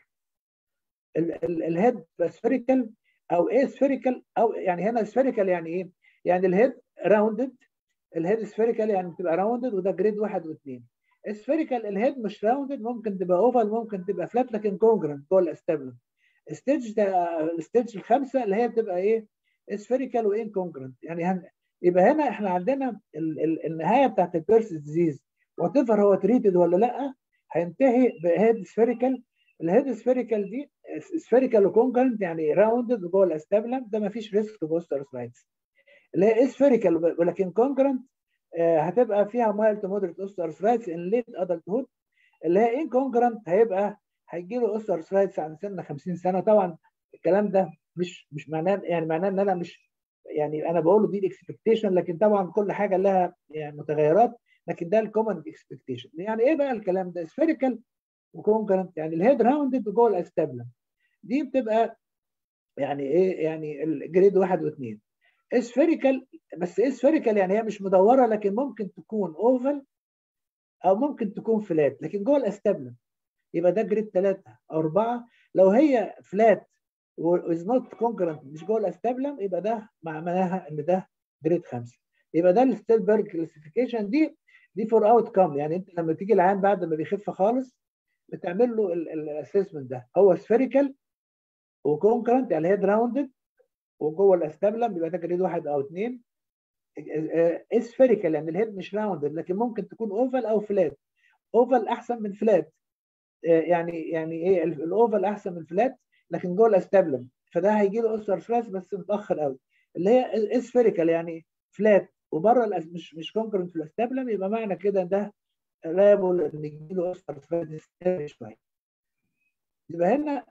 S1: الهيد سفيريكال او ايه سفيريكال او يعني هنا سفيريكال يعني ايه يعني الهيد راوندد الهيد سفيريكال يعني بتبقى راوندد وده جريد واحد واثنين سفيريكال الهيد مش راوندد ممكن تبقى اوفال ممكن تبقى فلات لكن كونجرنت جوه الاستابلم الستيج الستيج الخامسه اللي هي بتبقى ايه سفيريكال وان كونجرنت يعني هن... يبقى هنا احنا عندنا ال... ال... النهايه بتاعت البيرسس ديزيز وات ايفر هو تريتد ولا لا هينتهي بهيد سفيريكال الهيد سفيريكال دي سفيريكال وكونجرنت يعني راوندد جوه الاستابلم ده ما فيش ريسك بوستر سلايدز اللي هي سفيريكال ولكن كونجرنت آه هتبقى فيها مايل تو مودريت اوستر سلايدز ان ليت ادلت هود اللي هي انكونجرنت هيبقى هيجي له اوستر سلايدز عند سن 50 سنه طبعا الكلام ده مش مش معناه يعني معناه ان انا مش يعني انا بقول له دي الاكسبكتيشن لكن طبعا كل حاجه لها يعني متغيرات لكن ده الكومن اكسبكتيشن يعني ايه بقى الكلام ده سفيريكال وكونجرنت يعني الهيد راوندد جوه الاستابلم دي بتبقى يعني ايه يعني الجريد واحد واثنين اسفيريكال بس اسفيريكال يعني هي مش مدوره لكن ممكن تكون اوفل او ممكن تكون فلات لكن جوه الاستابلم يبقى ده جريد 3 او 4 لو هي فلات وإز نوت كونكرنت مش جوه الاستابلم يبقى ده معناها ان ده جريد 5 يبقى ده الستيلبرج كلاسيفيكيشن دي دي فور اوت كام يعني انت لما تيجي العيان بعد ما بيخف خالص بتعمل له الاسسمنت ده هو سفيريكال وكونكرنت يعني هيد راوندد وجوه الاستابلم بيبقى ده جريد واحد او اثنين اسفيريكال يعني الهيد مش راوندد لكن ممكن تكون اوفال او فلات اوفال احسن من فلات يعني يعني ايه الاوفال احسن من فلات لكن جوه الاستابلم فده هيجي له اوستر فلاس بس متاخر قوي اللي هي اسفيريكال يعني فلات وبره الأس... مش مش كونكرنت في الاستابلم يبقى معنى كده ده لابل ان يجي له اوستر فلاس شويه يبقى هنا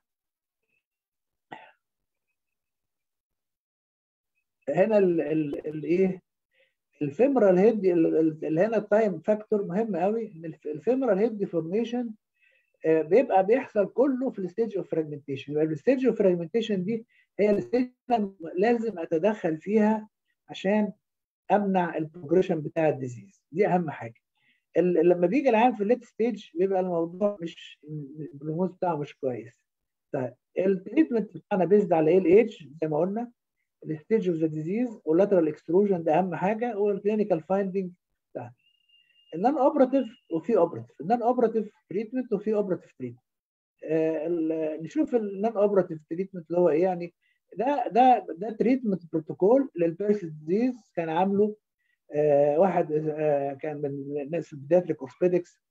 S1: هنا الايه الفيمرال هيد اللي هنا التايم فاكتور مهم قوي ان الفيمرال هيد ديفورميشن بيبقى بيحصل كله في الستيج اوف فراجمنتيشن يبقى الستيج اوف فراجمنتيشن دي هي الستيج لازم اتدخل فيها عشان امنع البروجريشن بتاع الديزيز دي اهم حاجه لما بيجي العام في الليت ستيج بيبقى الموضوع مش البروجنوز بتاعه مش كويس طيب التريتمنت بتاعنا بيزد على ايه الايدج زي ما قلنا الستيج اوف ذا ديزيز واللاترال اكستروجن ده اهم حاجه والكلينيكال فايندنج بتاعنا النون اوبراتيف وفي اوبراتيف النون اوبراتيف تريتمنت وفي اوبراتيف تريتمنت آه نشوف النون اوبراتيف تريتمنت اللي هو ايه يعني ده ده ده تريتمنت بروتوكول للبيرس ديزيز كان عامله آه واحد آه كان من الناس البيدياتريك اورثوبيدكس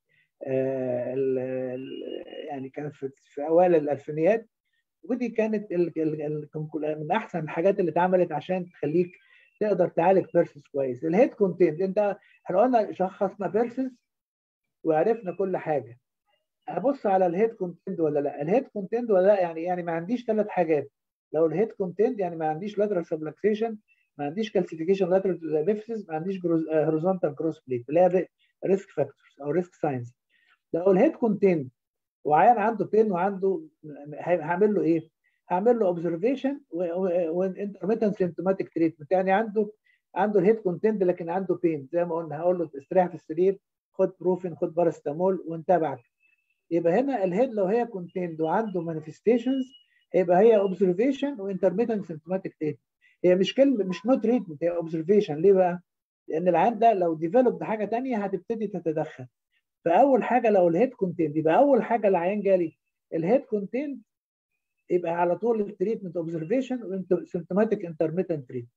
S1: آه يعني كان في, في اوائل الالفينيات ودي كانت ال ال ال من احسن الحاجات اللي اتعملت عشان تخليك تقدر تعالج بيرسس كويس الهيد كونتنت انت احنا قلنا شخصنا بيرسس وعرفنا كل حاجه ابص على الهيد كونتنت ولا لا الهيد كونتنت ولا لا يعني يعني ما عنديش ثلاث حاجات لو الهيد كونتنت يعني ما عنديش لاترال سبلكسيشن ما عنديش كالسيفيكيشن لاترال تو ذا ما عنديش هوريزونتال كروس بليت اللي هي ريسك فاكتورز او ريسك ساينز لو الهيد كونتنت وعيان عنده بين وعنده هعمل له ايه؟ هعمل له اوبزرفيشن وانترميتنت سيمتوماتيك تريتمنت يعني عنده عنده الهيد كونتنت لكن عنده بين زي ما قلنا هقول له استريح في السرير خد بروفين خد باراستامول ونتابعك يبقى هنا الهيد لو هي كونتنت وعنده مانيفستيشنز هيبقى هي اوبزرفيشن وانترميتنت سيمتوماتيك تريتمنت هي مش كلمه مش نو تريتمنت هي اوبزرفيشن ليه بقى؟ لان العيان ده لو ديفلوب حاجه ثانيه هتبتدي تتدخل فاول حاجه لو الهيد كونتنت يبقى اول حاجه العيان جالي الهيد كونتنت يبقى على طول التريتمنت اوبزرفيشن وسيمتوماتيك انترميتنت تريتمنت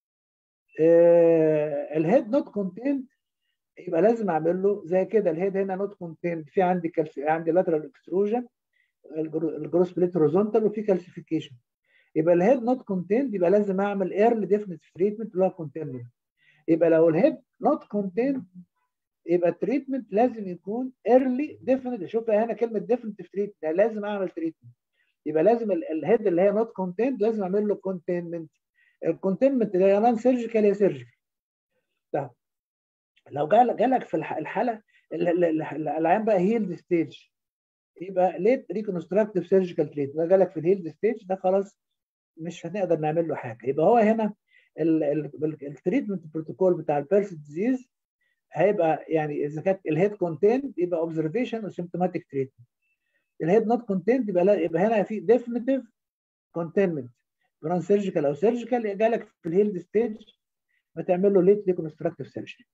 S1: الهيد نوت كونتنت يبقى لازم اعمل له زي كده الهيد هنا نوت كونتنت في عندي كالسي عندي لاترال اكستروجن الجروس بليت هوريزونتال وفي كالسيفيكيشن يبقى الهيد نوت كونتنت يبقى لازم اعمل ايرلي ديفينيتيف تريتمنت اللي هو كونتينمنت يبقى لو الهيد نوت كونتنت يبقى التريتمنت لازم يكون ايرلي ديفينيت شوف هنا كلمه ديفينيتيف تريتمنت لازم اعمل تريتمنت يبقى لازم الهيد اللي هي نوت كونتنت لازم اعمل له كونتينمنت الكونتينمنت اللي هي نون سيرجيكال يا سيرجيكال طب لو جالك في الحاله العيان بقى هيلد ستيج يبقى ليت ريكونستراكتيف سيرجيكال تريت لو جالك في الهيلد ستيج ده خلاص مش هنقدر نعمل له حاجه يبقى هو هنا التريتمنت بروتوكول بتاع البيرس ديزيز هيبقى يعني اذا كانت الهيد كونتنت يبقى اوبزرفيشن وسيمتوماتيك تريتمنت الهيد نوت كونتنت يبقى لا يبقى هنا في ديفينيتيف كونتينمنت نون سيرجيكال او سيرجيكال جالك في الهيلد ستيج بتعمل له ليت ريكونستراكتيف سيرجري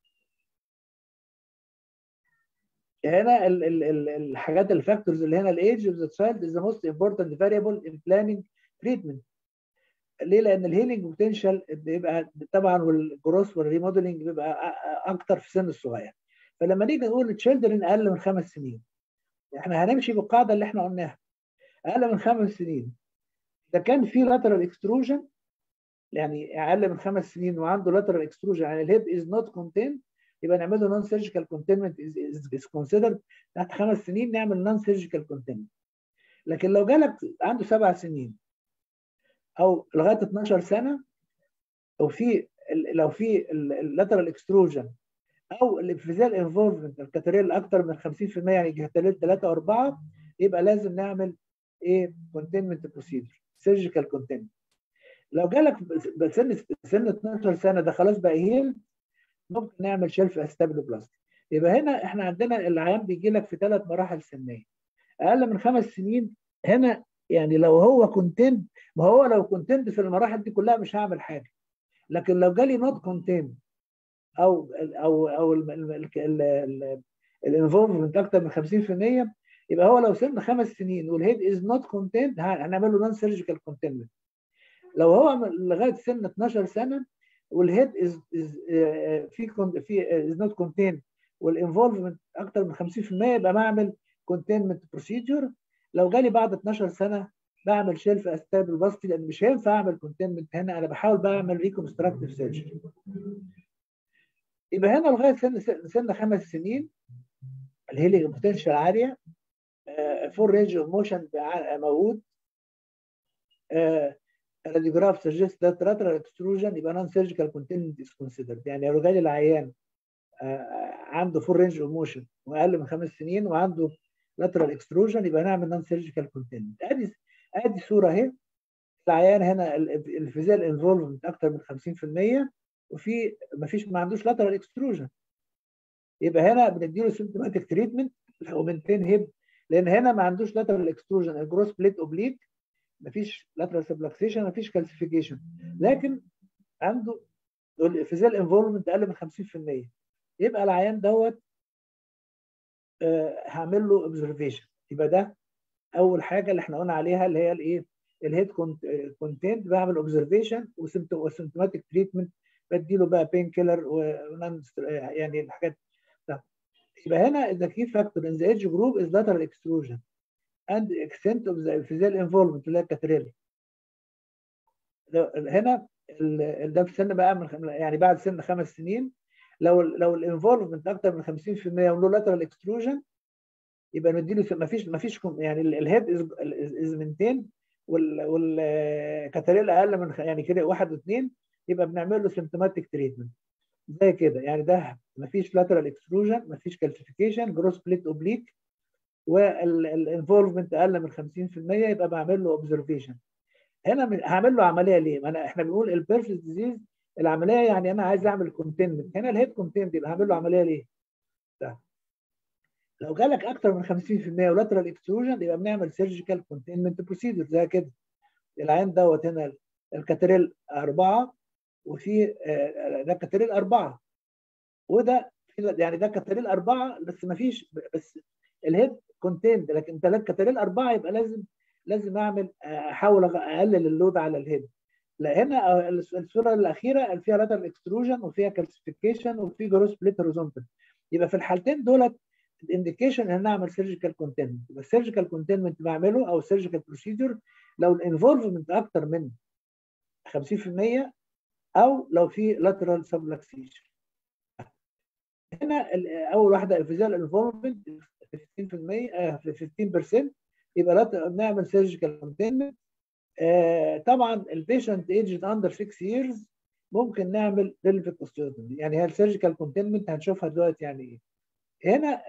S1: هنا ال ال ال الحاجات الفاكتورز اللي هنا الايدج اوف ذا تشايلد از ذا موست امبورتنت فاريبل ان بلاننج تريتمنت ليه؟ لان الهيلينج بوتنشال بيبقى طبعا والجروس والريموديلنج بيبقى اكتر في السن الصغير فلما نيجي نقول تشيلدرن اقل من خمس سنين احنا هنمشي بالقاعده اللي احنا قلناها اقل من خمس سنين اذا كان في لاترال اكستروجن يعني اقل من خمس سنين وعنده لاترال اكستروجن يعني الهيد از نوت كونتيند يبقى نعمل له نون سيرجيكال كونتينمنت از كونسيدرد تحت خمس سنين نعمل نون سيرجيكال كونتينمنت لكن لو جالك عنده سبع سنين او لغايه 12 سنه او في لو في اللاترال اكستروجن او الانفيزال انفولفمنت الكاتريل اكتر من 50% يعني جهتين 3 و4 يبقى لازم نعمل ايه كونتينمنت بروسيدر سيرجيكال كونتينمنت لو جالك سن سن 12 سنه ده خلاص بقى هيل ممكن نعمل شلف استابيلوبلاستي يبقى هنا احنا عندنا العيان بيجي لك في ثلاث مراحل سنيه اقل من خمس سنين هنا يعني لو هو كونتنت ما هو لو كونتنت في المراحل دي كلها مش هعمل حاجه لكن لو جالي نوت كونتنت او او او الانفولفمنت اكتر من 50% يبقى هو لو سن خمس سنين والهيد از نوت كونتنت هنعمل له نون سيرجيكال كونتنت لو هو لغايه سن 12 سنه والهيد از از في في از نوت كونتين والانفولفمنت اكتر من 50% يبقى بعمل كونتينمنت بروسيجر لو جالي بعد 12 سنه بعمل شيلف استابل باستي لان مش هينفع اعمل كونتينمنت هنا انا بحاول بعمل ريكونستراكتيف سيرجري يبقى هنا لغايه سن سن خمس سنين الهيلينج بوتنشال عاليه فول رينج اوف موشن موجود راديوجراف سجست ذات لاترال اكستروجن يبقى نون سيرجيكال كونتينمنت از كونسيدرد يعني لو جالي العيان عنده فول رينج اوف موشن واقل من خمس سنين وعنده لاترال اكستروجن يبقى نعمل نون سيرجيكال كونتينمنت ادي ادي صوره اهي العيان هنا الفيزيال انفولفمنت اكتر من 50% وفي ما فيش ما عندوش لاترال اكستروجن يبقى هنا بنديله سيمتوماتيك تريتمنت لو بنتين هيب لان هنا ما عندوش لاترال اكستروجن الجروس بليت اوبليك ما فيش لاترال سبلكسيشن ما فيش كالسيفيكيشن لكن عنده الفيزيال انفولفمنت اقل من 50% يبقى العيان دوت آه هعمل له اوبزرفيشن يبقى ده اول حاجه اللي احنا قلنا عليها اللي هي الايه الهيد كونتنت بعمل اوبزرفيشن وسيمتوماتيك تريتمنت بديله بقى بين كيلر يعني الحاجات ده. يبقى هنا the key factor in the age group is lateral extrusion and the extent of the physical involvement اللي هي الكاتريل هنا ده في سن بقى من يعني بعد سن خمس سنين لو لو الانفولفمنت اكتر من 50% وله لاترال اكستروجن يبقى نديله ما فيش ما فيش يعني الهيد از منتين والكاتريل اقل من يعني كده واحد واثنين يبقى بنعمل له سيمتوماتيك تريتمنت زي كده يعني ده ما فيش لاترال اكستروجن ما فيش كالسيفيكيشن جروس بليت اوبليك والانفولفمنت اقل من 50% يبقى بعمل له اوبزرفيشن هنا هعمل له عمليه ليه؟ ما انا احنا بنقول البيرفكت ديزيز العمليه يعني انا عايز اعمل كونتينمنت هنا الهيد كونتينمنت يبقى هعمل له عمليه ليه؟ ده. لو جالك اكتر من 50% ولاترال اكستروجن يبقى بنعمل سيرجيكال كونتينمنت بروسيدور زي كده العين دوت هنا الكاتريل اربعه وفي ده كاتريل اربعه وده يعني ده كاتريل اربعه بس ما فيش بس الهيد كونتيند لكن ثلاث كاتريل اربعه يبقى لازم لازم اعمل احاول اقلل اللود على الهيد لا هنا الصوره الاخيره فيها لاترال اكستروجن وفيها كالسيفيكيشن وفي جروس بليت هوريزونتال يبقى في الحالتين دولت الانديكيشن ان اعمل سيرجيكال كونتينمنت يبقى السيرجيكال كونتينمنت بعمله او سيرجيكال بروسيدور لو الانفولفمنت اكتر من 50% او لو في لاترال سبلكسيشن هنا اول واحده الفيزيال انفولفمنت 15% في 15% يبقى نعمل سيرجيكال كونتينمنت طبعا البيشنت ايجد اندر 6 years ممكن نعمل بلفيك اوستيوتومي يعني هي السيرجيكال كونتينمنت هنشوفها دلوقتي يعني ايه هنا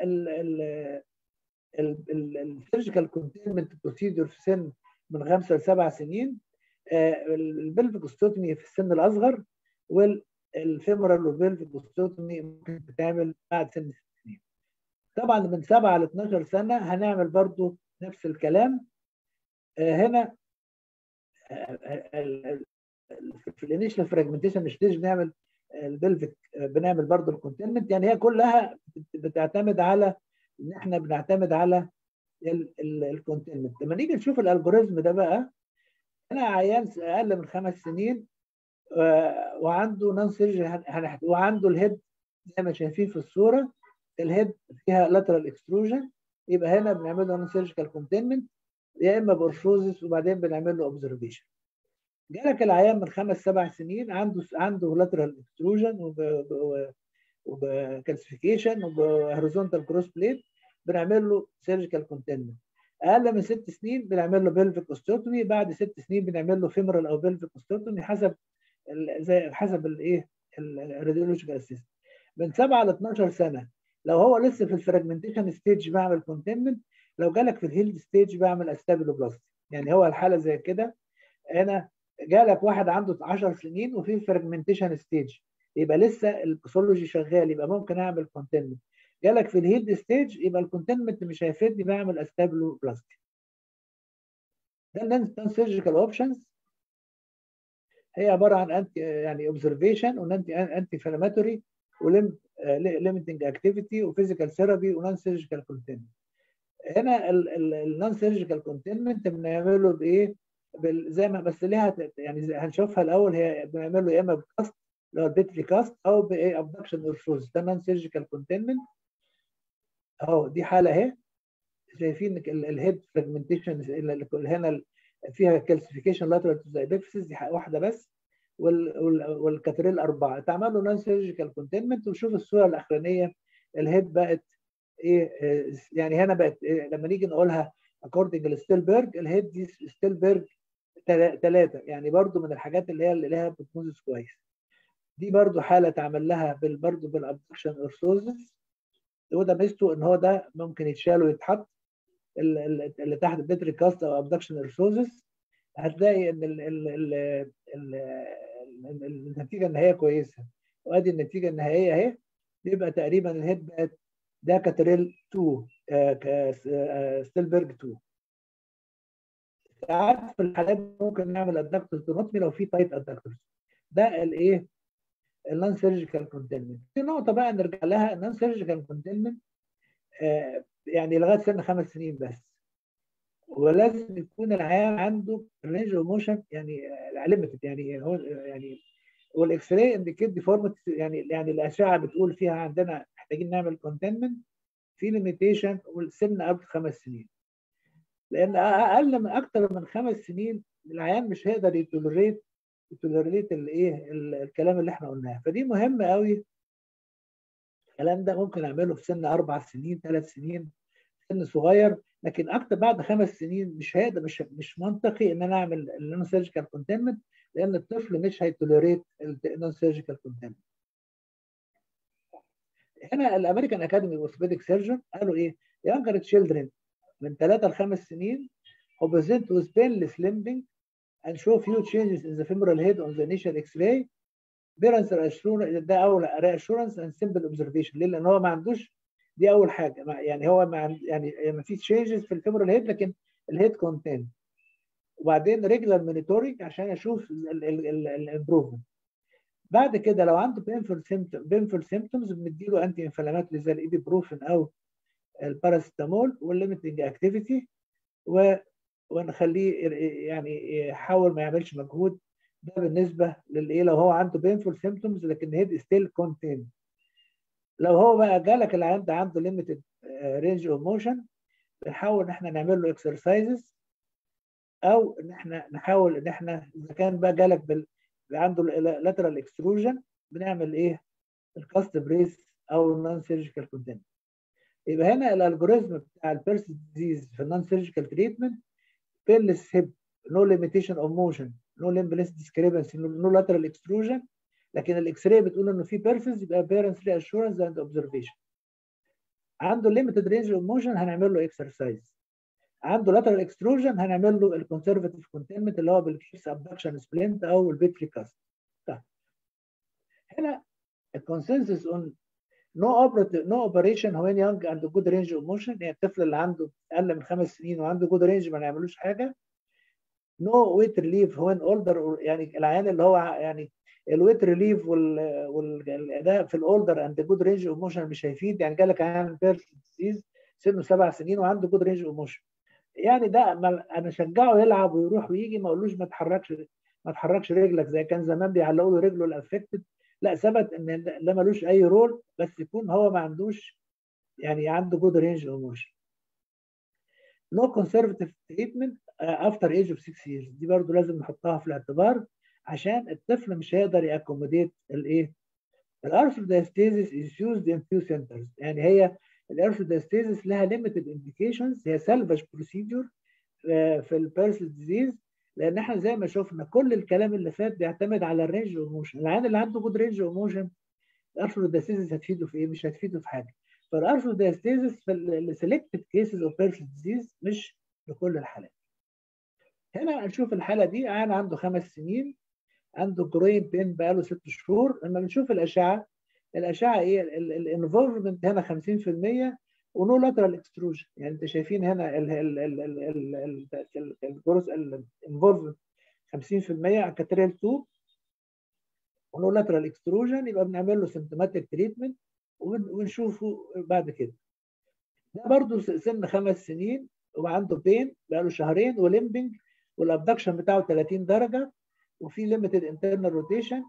S1: السيرجيكال كونتينمنت بروسيدور في سن من 5 ل 7 سنين البلفيك اوستيوتومي في السن الاصغر والفيمورال والبلفيك اوستيوتومي ممكن تتعمل بعد سن 6 سنين طبعا من 7 ل 12 سنه هنعمل برضو نفس الكلام هنا في الانيشال فراجمنتيشن ستيج بنعمل البلفيك بنعمل برضو الكونتينمنت يعني هي كلها بتعتمد على ان احنا بنعتمد على الكونتينمنت لما نيجي نشوف الالجوريزم ده بقى انا عيان اقل من خمس سنين وعنده نون سيرجري وعنده الهيد زي ما شايفين في الصوره الهيد فيها لاترال اكستروجن يبقى هنا بنعمل له نون سيرجيكال كونتينمنت يا اما بورفوزس وبعدين بنعمل له اوبزرفيشن جالك العيان من خمس سبع سنين عنده عنده لاترال اكستروجن وبكالسيفيكيشن وبهوريزونتال كروس بليت بنعمل له سيرجيكال كونتينمنت اقل من ست سنين بنعمل له بلفيك اوستوتومي بعد ست سنين بنعمل له فيمرال او بلفيك اوستوتومي حسب زي حسب الايه الراديولوجيكال اسيست من 7 ل 12 سنه لو هو لسه في الفراجمنتيشن ستيج بعمل كونتينمنت لو جالك في الهيلد ستيج بعمل استابيلوبلاستي يعني هو الحاله زي كده انا جالك واحد عنده 10 سنين وفي فراجمنتيشن ستيج يبقى لسه الباثولوجي شغال يبقى ممكن اعمل كونتينمنت جالك في الهيد ستيج يبقى الكونتينمنت مش هيفيدني بعمل استابلو بلاستي ده النون سيرجيكال اوبشنز هي عباره عن انتي يعني اوبزرفيشن وانتي انتي انفلاماتوري وليمتنج اكتيفيتي وفيزيكال ثيرابي ونون سيرجيكال كونتينمنت هنا النون سيرجيكال كونتينمنت بنعمله بايه؟ زي ما بس ليها يعني هنشوفها الاول هي بنعمله يا اما بكاست اللي هو البيتري كاست او بايه ابدكشن اورثوز ده نون سيرجيكال كونتينمنت اهو دي حاله اهي شايفين الهيد فراجمنتيشن هنا فيها كالسيفيكيشن لاترال تو ذا ابيفيسيس دي واحده بس والكاتريل اربعه اتعمل له نون سيرجيكال كونتينمنت وشوف الصوره الاخرانيه الهيد بقت ايه يعني هنا بقت إيه لما نيجي نقولها اكوردنج لستيلبرج الهيد دي ستيلبرج ثلاثه يعني برضو من الحاجات اللي هي اللي لها بروجنوزس كويس دي برضو حاله تعمل لها بال برضو بالابدكشن اورثوزس وده ميزته ان هو ده ممكن يتشال ويتحط اللي تحت بيتري كاست او ابدكشن اورثوزس هتلاقي ان ال ال ال ال النتيجه النهائيه كويسه وادي النتيجه النهائيه اهي يبقى تقريبا الهيد بقت ده كاتريل 2 ستيلبرج 2 ساعات في الحالات ممكن نعمل ادكتور تونوتمي لو في تايت ادكتورز ده الايه النون سيرجيكال كونتينمنت في نقطه بقى نرجع لها النون سيرجيكال كونتينمنت يعني لغايه سن خمس سنين بس ولازم يكون العيان عنده رينج اوف موشن يعني ليميتد يعني هو يعني والاكس راي انديكيت ديفورمتي يعني يعني الاشعه بتقول فيها عندنا محتاجين نعمل كونتينمنت في ليميتيشن والسن قبل خمس سنين لان اقل من اكثر من خمس سنين العيان مش هيقدر يتولريت يتولريت الايه الكلام اللي احنا قلناه فدي مهمه قوي الكلام ده ممكن اعمله في سن اربع سنين ثلاث سنين سن صغير لكن اكتر بعد خمس سنين مش هيقدر مش مش منطقي ان انا اعمل النون سيرجيكال كونتينمنت لان الطفل مش هيتوليريت النون سيرجيكال كونتينمنت هنا الامريكان اكاديمي اوف سيرجن قالوا ايه younger children من 3 ل 5 سنين who present with painless limping and show few changes in the femoral head on the initial x-ray parents reassurance ده اول reassurance and simple observation ليه؟ لان هو ما عندوش دي اول حاجه يعني هو ما عند يعني ما فيش changes في الفيمورال هيد لكن الهيد كونتين وبعدين ريجولار مونيتورنج عشان اشوف الامبروفمنت بعد كده لو عنده بينفول سيمتوم بينفول سيمتومز بنديله انتي انفلاماتوري زي الايبيبروفين او الباراستامول والليمتنج اكتيفيتي و ونخليه يعني يحاول ما يعملش مجهود ده بالنسبه للايه لو هو عنده بينفول سيمتومز لكن هيد ستيل كونتين لو هو بقى جالك العيان ده عنده ليميتد رينج اوف موشن بنحاول ان احنا نعمل له اكسرسايزز او ان احنا نحاول ان احنا اذا كان بقى جالك بال... عنده لاترال اكستروجن بنعمل ايه؟ الكاست بريس او النون سيرجيكال كونتينمنت يبقى هنا الالجوريزم بتاع البيرس ديزيز في النون سيرجيكال تريتمنت بيرلس هيب نو ليميتيشن اوف موشن نو ليمبلس ديسكريبنسي نو لاترال اكستروجن لكن الاكس راي بتقول انه في بيرسز يبقى بيرنس ري اشورنس اند اوبزرفيشن عنده ليميتد رينج اوف موشن هنعمل له اكسرسايز عنده لاترال اكستروجن هنعمل له الكونسرفتيف كونتينمنت اللي هو بالكيس ابدكشن سبلنت او البيتري كاست طيب هنا الكونسنسس اون نو اوبريت نو اوبريشن وين يونج عنده جود رينج اوف موشن يعني الطفل اللي عنده اقل من خمس سنين وعنده جود رينج ما نعملوش حاجه نو ويت ريليف وين اولدر يعني العيان اللي هو يعني الويت ريليف والاداء في الاولدر اند جود رينج اوف موشن مش هيفيد يعني جالك عيان بيرس ديزيز سنه سبع سنين وعنده جود رينج اوف موشن يعني ده انا اشجعه يلعب ويروح ويجي ما اقولوش ما تحركش ما تحركش رجلك زي كان زمان بيعلقوا له رجله الافكتد لا ثبت ان ده ملوش اي رول بس يكون هو ما عندوش يعني عنده جود رينج اوف موشن نو كونسرفتيف تريتمنت افتر ايج اوف 6 years دي برضو لازم نحطها في الاعتبار عشان الطفل مش هيقدر ياكوموديت الايه الارثرودايستيزيس is used in few centers يعني هي الارثرودايستيزيس لها limited indications هي salvage procedure في البيرسل ديزيز لان احنا زي ما شفنا كل الكلام اللي فات بيعتمد على الرينج اوف موشن العيان اللي عنده جود رينج اوف موشن الارثرودايستيزيس هتفيده في ايه؟ مش هتفيده في حاجه فالارثرودايستيزيس في السلكتد كيسز اوف بيرسل ديزيز مش لكل الحالات هنا هنشوف الحاله دي عيان عنده خمس سنين عنده جروين بين بقاله ست شهور لما بنشوف الاشعه الاشعه ايه الانفولفمنت هنا 50% ونو لاترال اكستروجن يعني انت شايفين هنا الجزء الانفولفمنت 50% على كاتريال 2 ونو لاترال اكستروجن يبقى بنعمل له سيمتوماتيك تريتمنت ونشوفه بعد كده ده برضه سن خمس سنين وعنده بين بقاله شهرين وليمبنج والابدكشن بتاعه 30 درجه وفي ليميتد انترنال روتيشن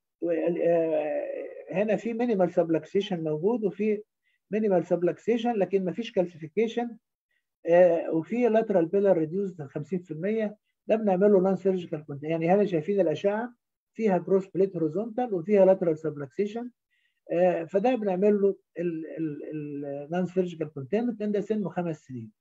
S1: هنا في مينيمال سبلكسيشن موجود وفي مينيمال سبلكسيشن لكن ما فيش كالسيفيكيشن وفي لاترال بيلر ريديوز 50% ده بنعمل له نون سيرجيكال يعني هنا شايفين الاشعه فيها جروس بليت هوريزونتال وفيها لاترال سبلكسيشن فده بنعمل له النون سيرجيكال كونتينمنت ده سنه خمس سنين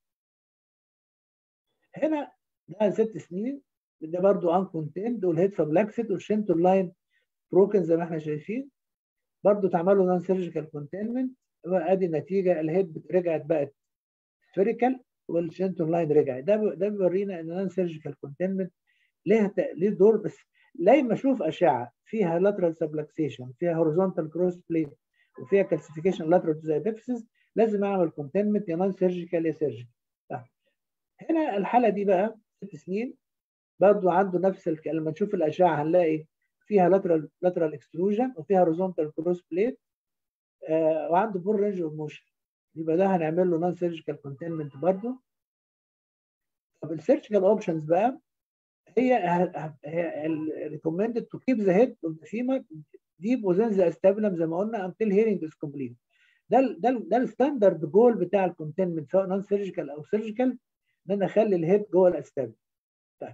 S1: هنا ده ست سنين ده برضه ان كونتيند والهيد سبلكسد والشنتور لاين بروكن زي ما احنا شايفين برضه اتعمل له نون سيرجيكال كونتينمنت وادي النتيجه الهيد رجعت بقت سفيريكال والشنتور لاين رجعت ده ده بيورينا ان نون سيرجيكال كونتينمنت ليه ليه دور بس لما اشوف اشعه فيها لاترال سبلكسيشن فيها هوريزونتال كروس بليت وفيها كالسيفيكيشن لاترال زي بيبسيس لازم اعمل كونتينمنت يا نون سيرجيكال يا سيرجيكال هنا الحاله دي بقى ست سنين برضه عنده نفس الك... لما نشوف الاشعه هنلاقي فيها لاترال لاترال اكستروجن وفيها هوريزونتال كروس بليت آه وعنده بور رينج اوف موشن يبقى ده هنعمل له نون سيرجيكال كونتينمنت برضه طب السيرجيكال اوبشنز بقى هي هي ريكومندد تو كيب ذا هيد اوف ذا فيمر ديب وزن ذا استابلم زي ما قلنا انتل هيرنج از كومبليت ده ال ده ال ده الستاندرد جول بتاع الكونتينمنت سواء نون سيرجيكال او سيرجيكال ان انا اخلي الهيد جوه الاستابلم طيب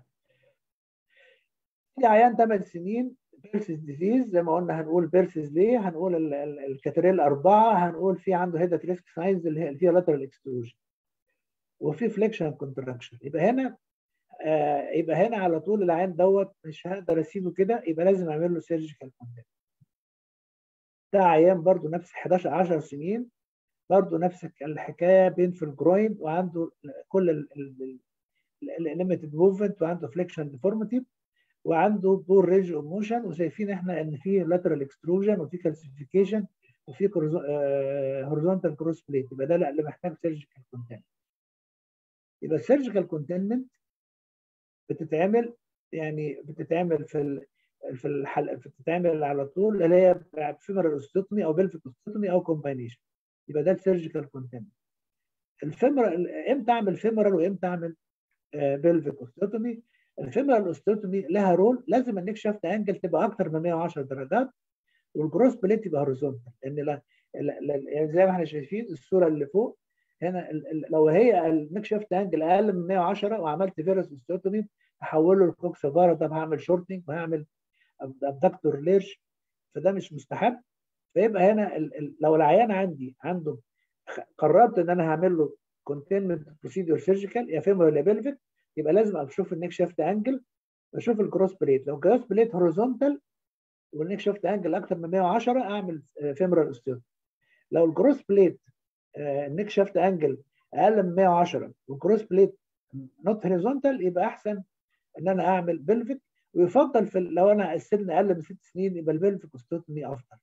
S1: في عيان 8 سنين بيرسز ديزيز زي ما قلنا هنقول بيرسز ليه هنقول الكاتريل أربعة هنقول في عنده هيدا ريسك ساينز اللي هي فيها لاترال اكستروجن وفي فليكشن كونتراكشن يبقى هنا آه يبقى هنا على طول العين دوت مش هقدر اسيبه كده يبقى لازم اعمل له سيرجيكال كونتاكت ده عيان برضو نفس 11 10 سنين برضو نفس الحكايه بين في الجروين وعنده كل الليميتد موفمنت وعنده فليكشن ديفورميتي وعنده بور رينج اوف موشن وشايفين احنا ان في لاترال اكستروجن وفي كالسيفيكيشن وفي هوريزونتال كروس بليت يبقى ده لا اللي محتاج سيرجيكال كونتينمنت يبقى السيرجيكال كونتينمنت بتتعمل يعني بتتعمل في ال في الحلقه بتتعمل على طول اللي هي فيمرال اوستوتومي او بلفيك اوستوتومي او كومباينيشن يبقى ده السيرجيكال كونتينمنت الفيمرال امتى اعمل فيمرال وامتى اعمل بلفيك اوستوتومي الفيمرال اوستوتومي لها رول لازم النيك شافت انجل تبقى اكتر من 110 درجات والجروس بليت يبقى هوريزونتال لان لا يعني زي ما احنا شايفين الصوره اللي فوق هنا لو هي النيك شافت انجل اقل من 110 وعملت فيروس اوستوتومي هحوله لكوكس فارا طب هعمل شورتنج وهعمل ابدكتور ليرش فده مش مستحب فيبقى هنا لو العيان عندي عنده قررت ان انا هعمل له كونتينمنت بروسيدور سيرجيكال يا فيمورال يا بلفيك يبقى لازم اشوف النيك شافت انجل واشوف الكروس بليت لو الكروس بليت هوريزونتال والنيك شافت انجل اكتر من 110 اعمل فيمورال اوستيوت لو الكروس بليت النيك شافت انجل اقل من 110 والكروس بليت نوت هوريزونتال يبقى احسن ان انا اعمل بلفيك ويفضل في لو انا السن اقل من ست سنين يبقى البلفيك اوستوتومي افضل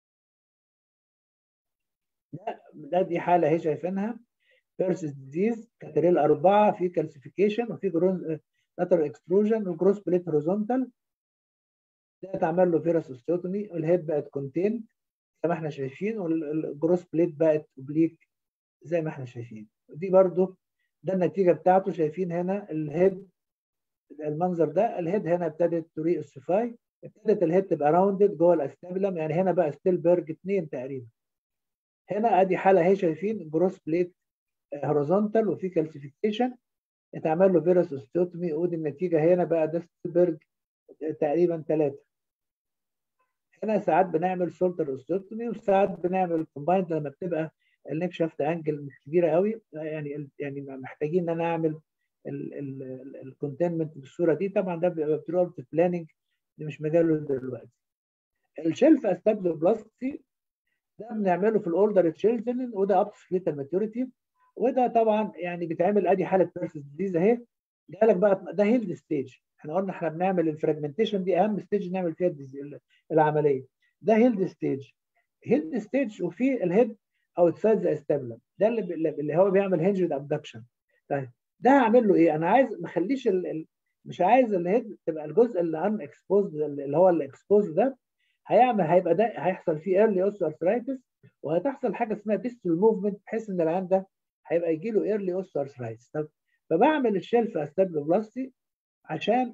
S1: ده ده دي حاله اهي شايفينها بيرسس ديزيز كاتريل أربعة في كالسيفيكيشن وفي جروز لاتر اكستروجن وجروس بليت هوريزونتال ده اتعمل له فيروس اوستيوتومي والهيد بقت كونتين زي ما احنا شايفين والجروس بليت بقت اوبليك زي ما احنا شايفين ودي برضو ده النتيجه بتاعته شايفين هنا الهيد المنظر ده الهيد هنا ابتدت تري اوسيفاي ابتدت الهيد تبقى راوندد جوه الاستابلم يعني هنا بقى ستيلبرج 2 تقريبا هنا ادي حاله اهي شايفين جروس بليت هوريزونتال وفي كالسيفيكيشن اتعمل له فيروس اوستيوتومي ودي النتيجه هنا بقى ده ستيلبرج تقريبا ثلاثه هنا ساعات بنعمل سولتر اوستيوتومي وساعات بنعمل كومبايند لما بتبقى النيك شافت انجل مش كبيره قوي يعني يعني محتاجين ان انا اعمل الكونتينمنت بالصوره دي طبعا ده بيبقى بتروح في بلاننج ده مش مجاله دلوقتي الشيلف استابلوبلاستي ده بنعمله في الاولدر تشيلدرن وده اب فليتال ماتيوريتي وده طبعا يعني بيتعمل ادي حاله بيرسس ديزيز اهي جالك بقى ده هيلد ستيج احنا قلنا احنا بنعمل الفراجمنتيشن دي اهم ستيج نعمل فيها العمليه ده هيلد ستيج هيلد ستيج وفي الهيد اوتسايد ذا استابلم ده اللي اللي هو بيعمل هنجد ابدكشن طيب ده هعمل له ايه؟ انا عايز ما اخليش مش عايز الهيد تبقى الجزء اللي ان اكسبوزد اللي هو الاكسبوز ده هيعمل هيبقى ده هيحصل فيه ايرلي اوستوارثرايتس وهتحصل حاجه اسمها ديستال موفمنت بحيث ان العيان ده هيبقى يجي له ايرلي اوستوارثرايتس طب فبعمل الشيلف استابلوبلاستي عشان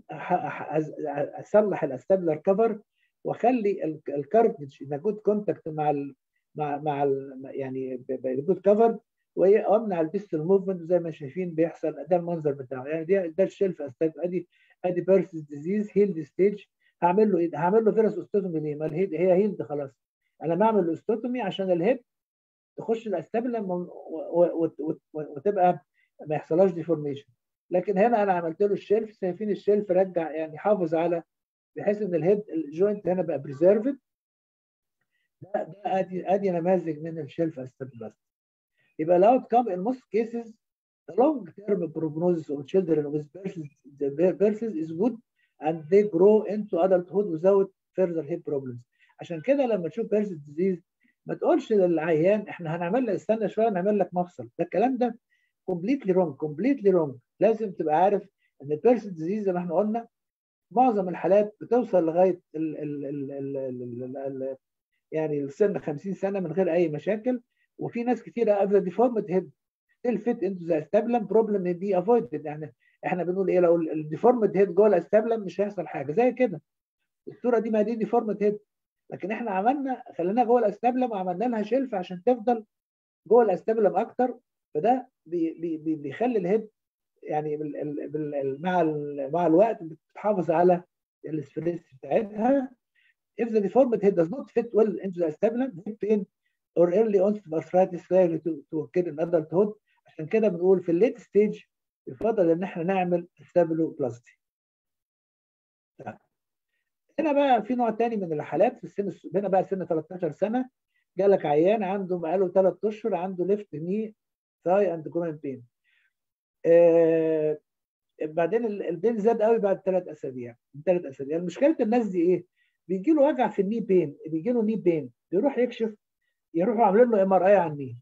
S1: اصلح الاستابلر كفر واخلي الكارتج ان جود كونتاكت مع ال مع مع ال يعني جود كفر وامنع الديستال موفمنت زي ما شايفين بيحصل ده المنظر بتاعه يعني ده ده الشيلف استابلر ادي ادي بيرسز ديزيز هيلد ستيج هعمل له ايه؟ هعمل له فيروس اوستوتومي ليه؟ ما الهيد هي هيلد خلاص انا بعمل اوستوتومي عشان الهيد تخش الاستابلم وتبقى ما يحصلهاش ديفورميشن لكن هنا انا عملت له الشيلف شايفين الشيلف رجع يعني حافظ على بحيث ان الهيد الجوينت هنا بقى بريزيرفد ده ده ادي ادي نماذج من الشيلف استابلاست يبقى الاوت كام in most cases the long term prognosis of children with births is good and they grow into adulthood without further hip problems عشان كده لما تشوف بيرسز ديزيز ما تقولش للعيان احنا هنعمل لك استنى شويه نعمل لك مفصل ده الكلام ده كومبليتلي رونج كومبليتلي رونج لازم تبقى عارف ان البيرسز ديزيز زي ما احنا قلنا معظم الحالات بتوصل لغايه ال ال ال ال ال ال يعني السن 50 سنه من غير اي مشاكل وفي ناس كتيره قبل ديفورمد هيد ستيل فيت انتو ذا استابلم بروبلم دي افويدد يعني احنا بنقول ايه لو الديفورمد هيد جوه الاستابلم مش هيحصل حاجه زي كده الصوره دي ما دي ديفورمد هيد لكن احنا عملنا خليناها جوه الاستابلم وعملنا لها شلف عشان تفضل جوه الاستابلم اكتر فده بي بي بيخلي الهيد يعني بال بال مع مع الوقت بتحافظ على السبريس بتاعتها if the deformed head does not fit well into the acetabulum hip pain or early onset of arthritis likely to, to occur in adulthood عشان كده بنقول في الليت ستيج يفضل ان احنا نعمل استابلوبلاستي هنا بقى في نوع تاني من الحالات في السن هنا بقى سن 13 سنه جالك عيان عنده بقاله ثلاث اشهر عنده ليفت ني ثاي اند جروين بين آه بعدين البين زاد قوي بعد ثلاث اسابيع ثلاث اسابيع مشكله الناس دي ايه؟ بيجي له وجع في الني بين بيجي له ني بين بيروح يكشف يروحوا عاملين له ام ار اي على الني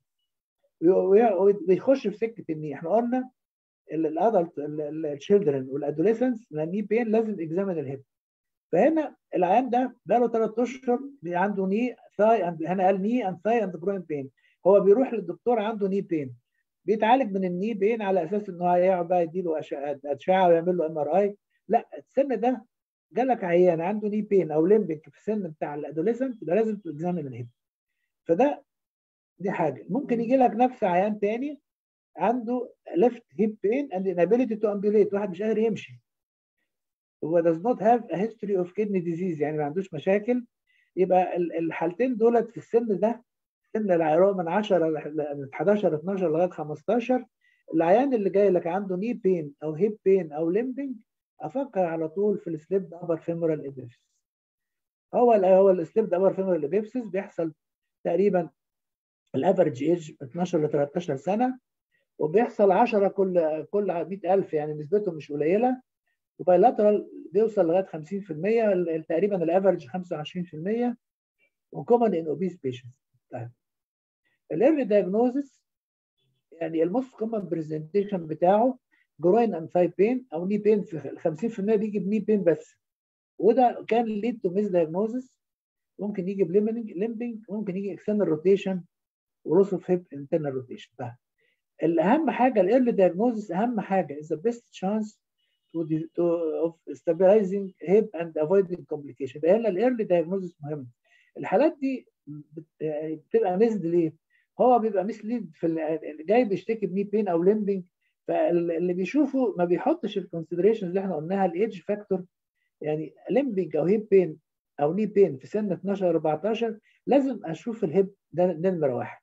S1: ويخش في سكه الني احنا قلنا الادلت الشيلدرن والادوليسنس الني بين لازم اكزامن الهيب فهنا العيان ده بقى له ثلاث اشهر عنده ني ثاي هنا قال ني اند ثاي اند جروين بين هو بيروح للدكتور عنده ني بين بيتعالج من الني بين على اساس ان هو هيقعد بقى يديله اشعه ويعمل له ام ار اي لا السن ده جالك عيان عنده ني بين او ليمبك في السن بتاع الادوليسنت يبقى لازم تكزامن الهيب فده دي حاجه ممكن يجي لك نفس عيان تاني عنده ليفت هيب بين اند inability تو امبيوليت واحد مش قادر يمشي هو does not have a history of kidney disease يعني ما عندوش مشاكل يبقى الحالتين دولت في السن ده سن العيان من 10 من 11 12 لغايه 15 العيان اللي جاي لك عنده ني بين او هيب بين او ليمبنج افكر على طول في السليب ابر فيمورال ايبيفيس هو هو السليب ابر فيمورال ايبيفيس بيحصل تقريبا الافرج ايج 12 ل 13 سنه وبيحصل 10 كل كل 100000 يعني نسبته مش قليله وبايلاترال بيوصل لغايه 50% تقريبا الافرج 25% وكومن ان اوبيس بيشنتس طيب الايرلي دايجنوزس يعني الموست كومن برزنتيشن بتاعه جروين اند ثاي بين او ني بين في 50% بيجي بني بين بس وده كان ليد تو ميس دايجنوزس ممكن يجي بليمبنج ليمبنج ممكن يجي اكسترنال روتيشن ولوس اوف هيب انترنال روتيشن طيب الاهم حاجه الايرلي دايجنوزس اهم حاجه is the best chance to, the, to of stabilizing hip and avoiding complication يبقى هنا الايرلي دايجنوزس مهم الحالات دي بتبقى ميزد ليه؟ هو بيبقى مسليد في اللي جاي بيشتكي بني بين او ليمبنج فاللي بيشوفه ما بيحطش الكونسيدريشنز اللي احنا قلناها الايدج فاكتور يعني ليمبنج او هيب بين او ني بين في سن 12 14 لازم اشوف الهيب ده نمره واحد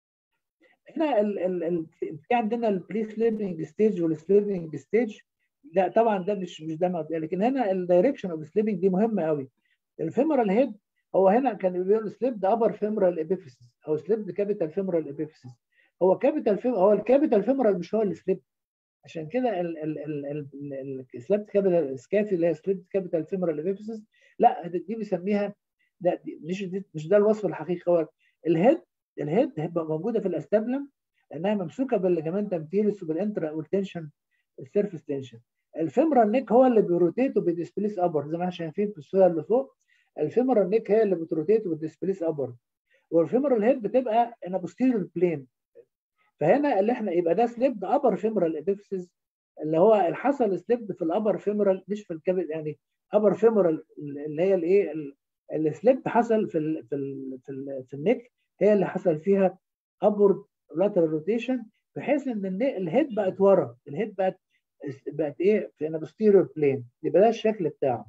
S1: هنا ال ال ال في عندنا البري سليبنج ستيج والسليبنج ستيج لا طبعا ده مش مش ده مقدر. لكن هنا الدايركشن اوف سليبنج دي مهمه قوي الفيمورال هيد هو هنا كان بيقول سليب ده ابر فيمورال ابيفيسيس او سليب كابيتال فيمورال ابيفيسيس هو كابيتال فيم هو الكابيتال فيمورال مش هو اللي سليب عشان كده السلابت كابيتال سكافي اللي هي سلابت كابيتال فيمورال ابيفيسز لا دي بيسميها ده دي مش دي مش ده الوصف الحقيقي هو الهيد الهيد هتبقى موجوده في الاستابلم لانها ممسوكه بالليجامنتم تيرس وبالانترا والتنشن السيرفس تنشن الفيمورال نيك هو اللي بيروتيت وبيديسبليس ابر زي ما احنا شايفين في الصوره اللي فوق الفيمورال نيك هي اللي بتروتيت وبتديسبليس ابر والفيمورال هيد بتبقى ان بوستيريور بلين فهنا اللي احنا يبقى ده سليب ابر فيمورال ابيفسز اللي هو اللي حصل سليب في الابر فيمورال مش في الكبد يعني ابر فيمورال اللي هي الايه السليب حصل في ال في ال في, ال في النك هي اللي حصل فيها ابورد لاترال روتيشن بحيث ان الهيد بقت ورا الهيد بقت بقت ايه في بوستيريور بلين يبقى ده الشكل بتاعه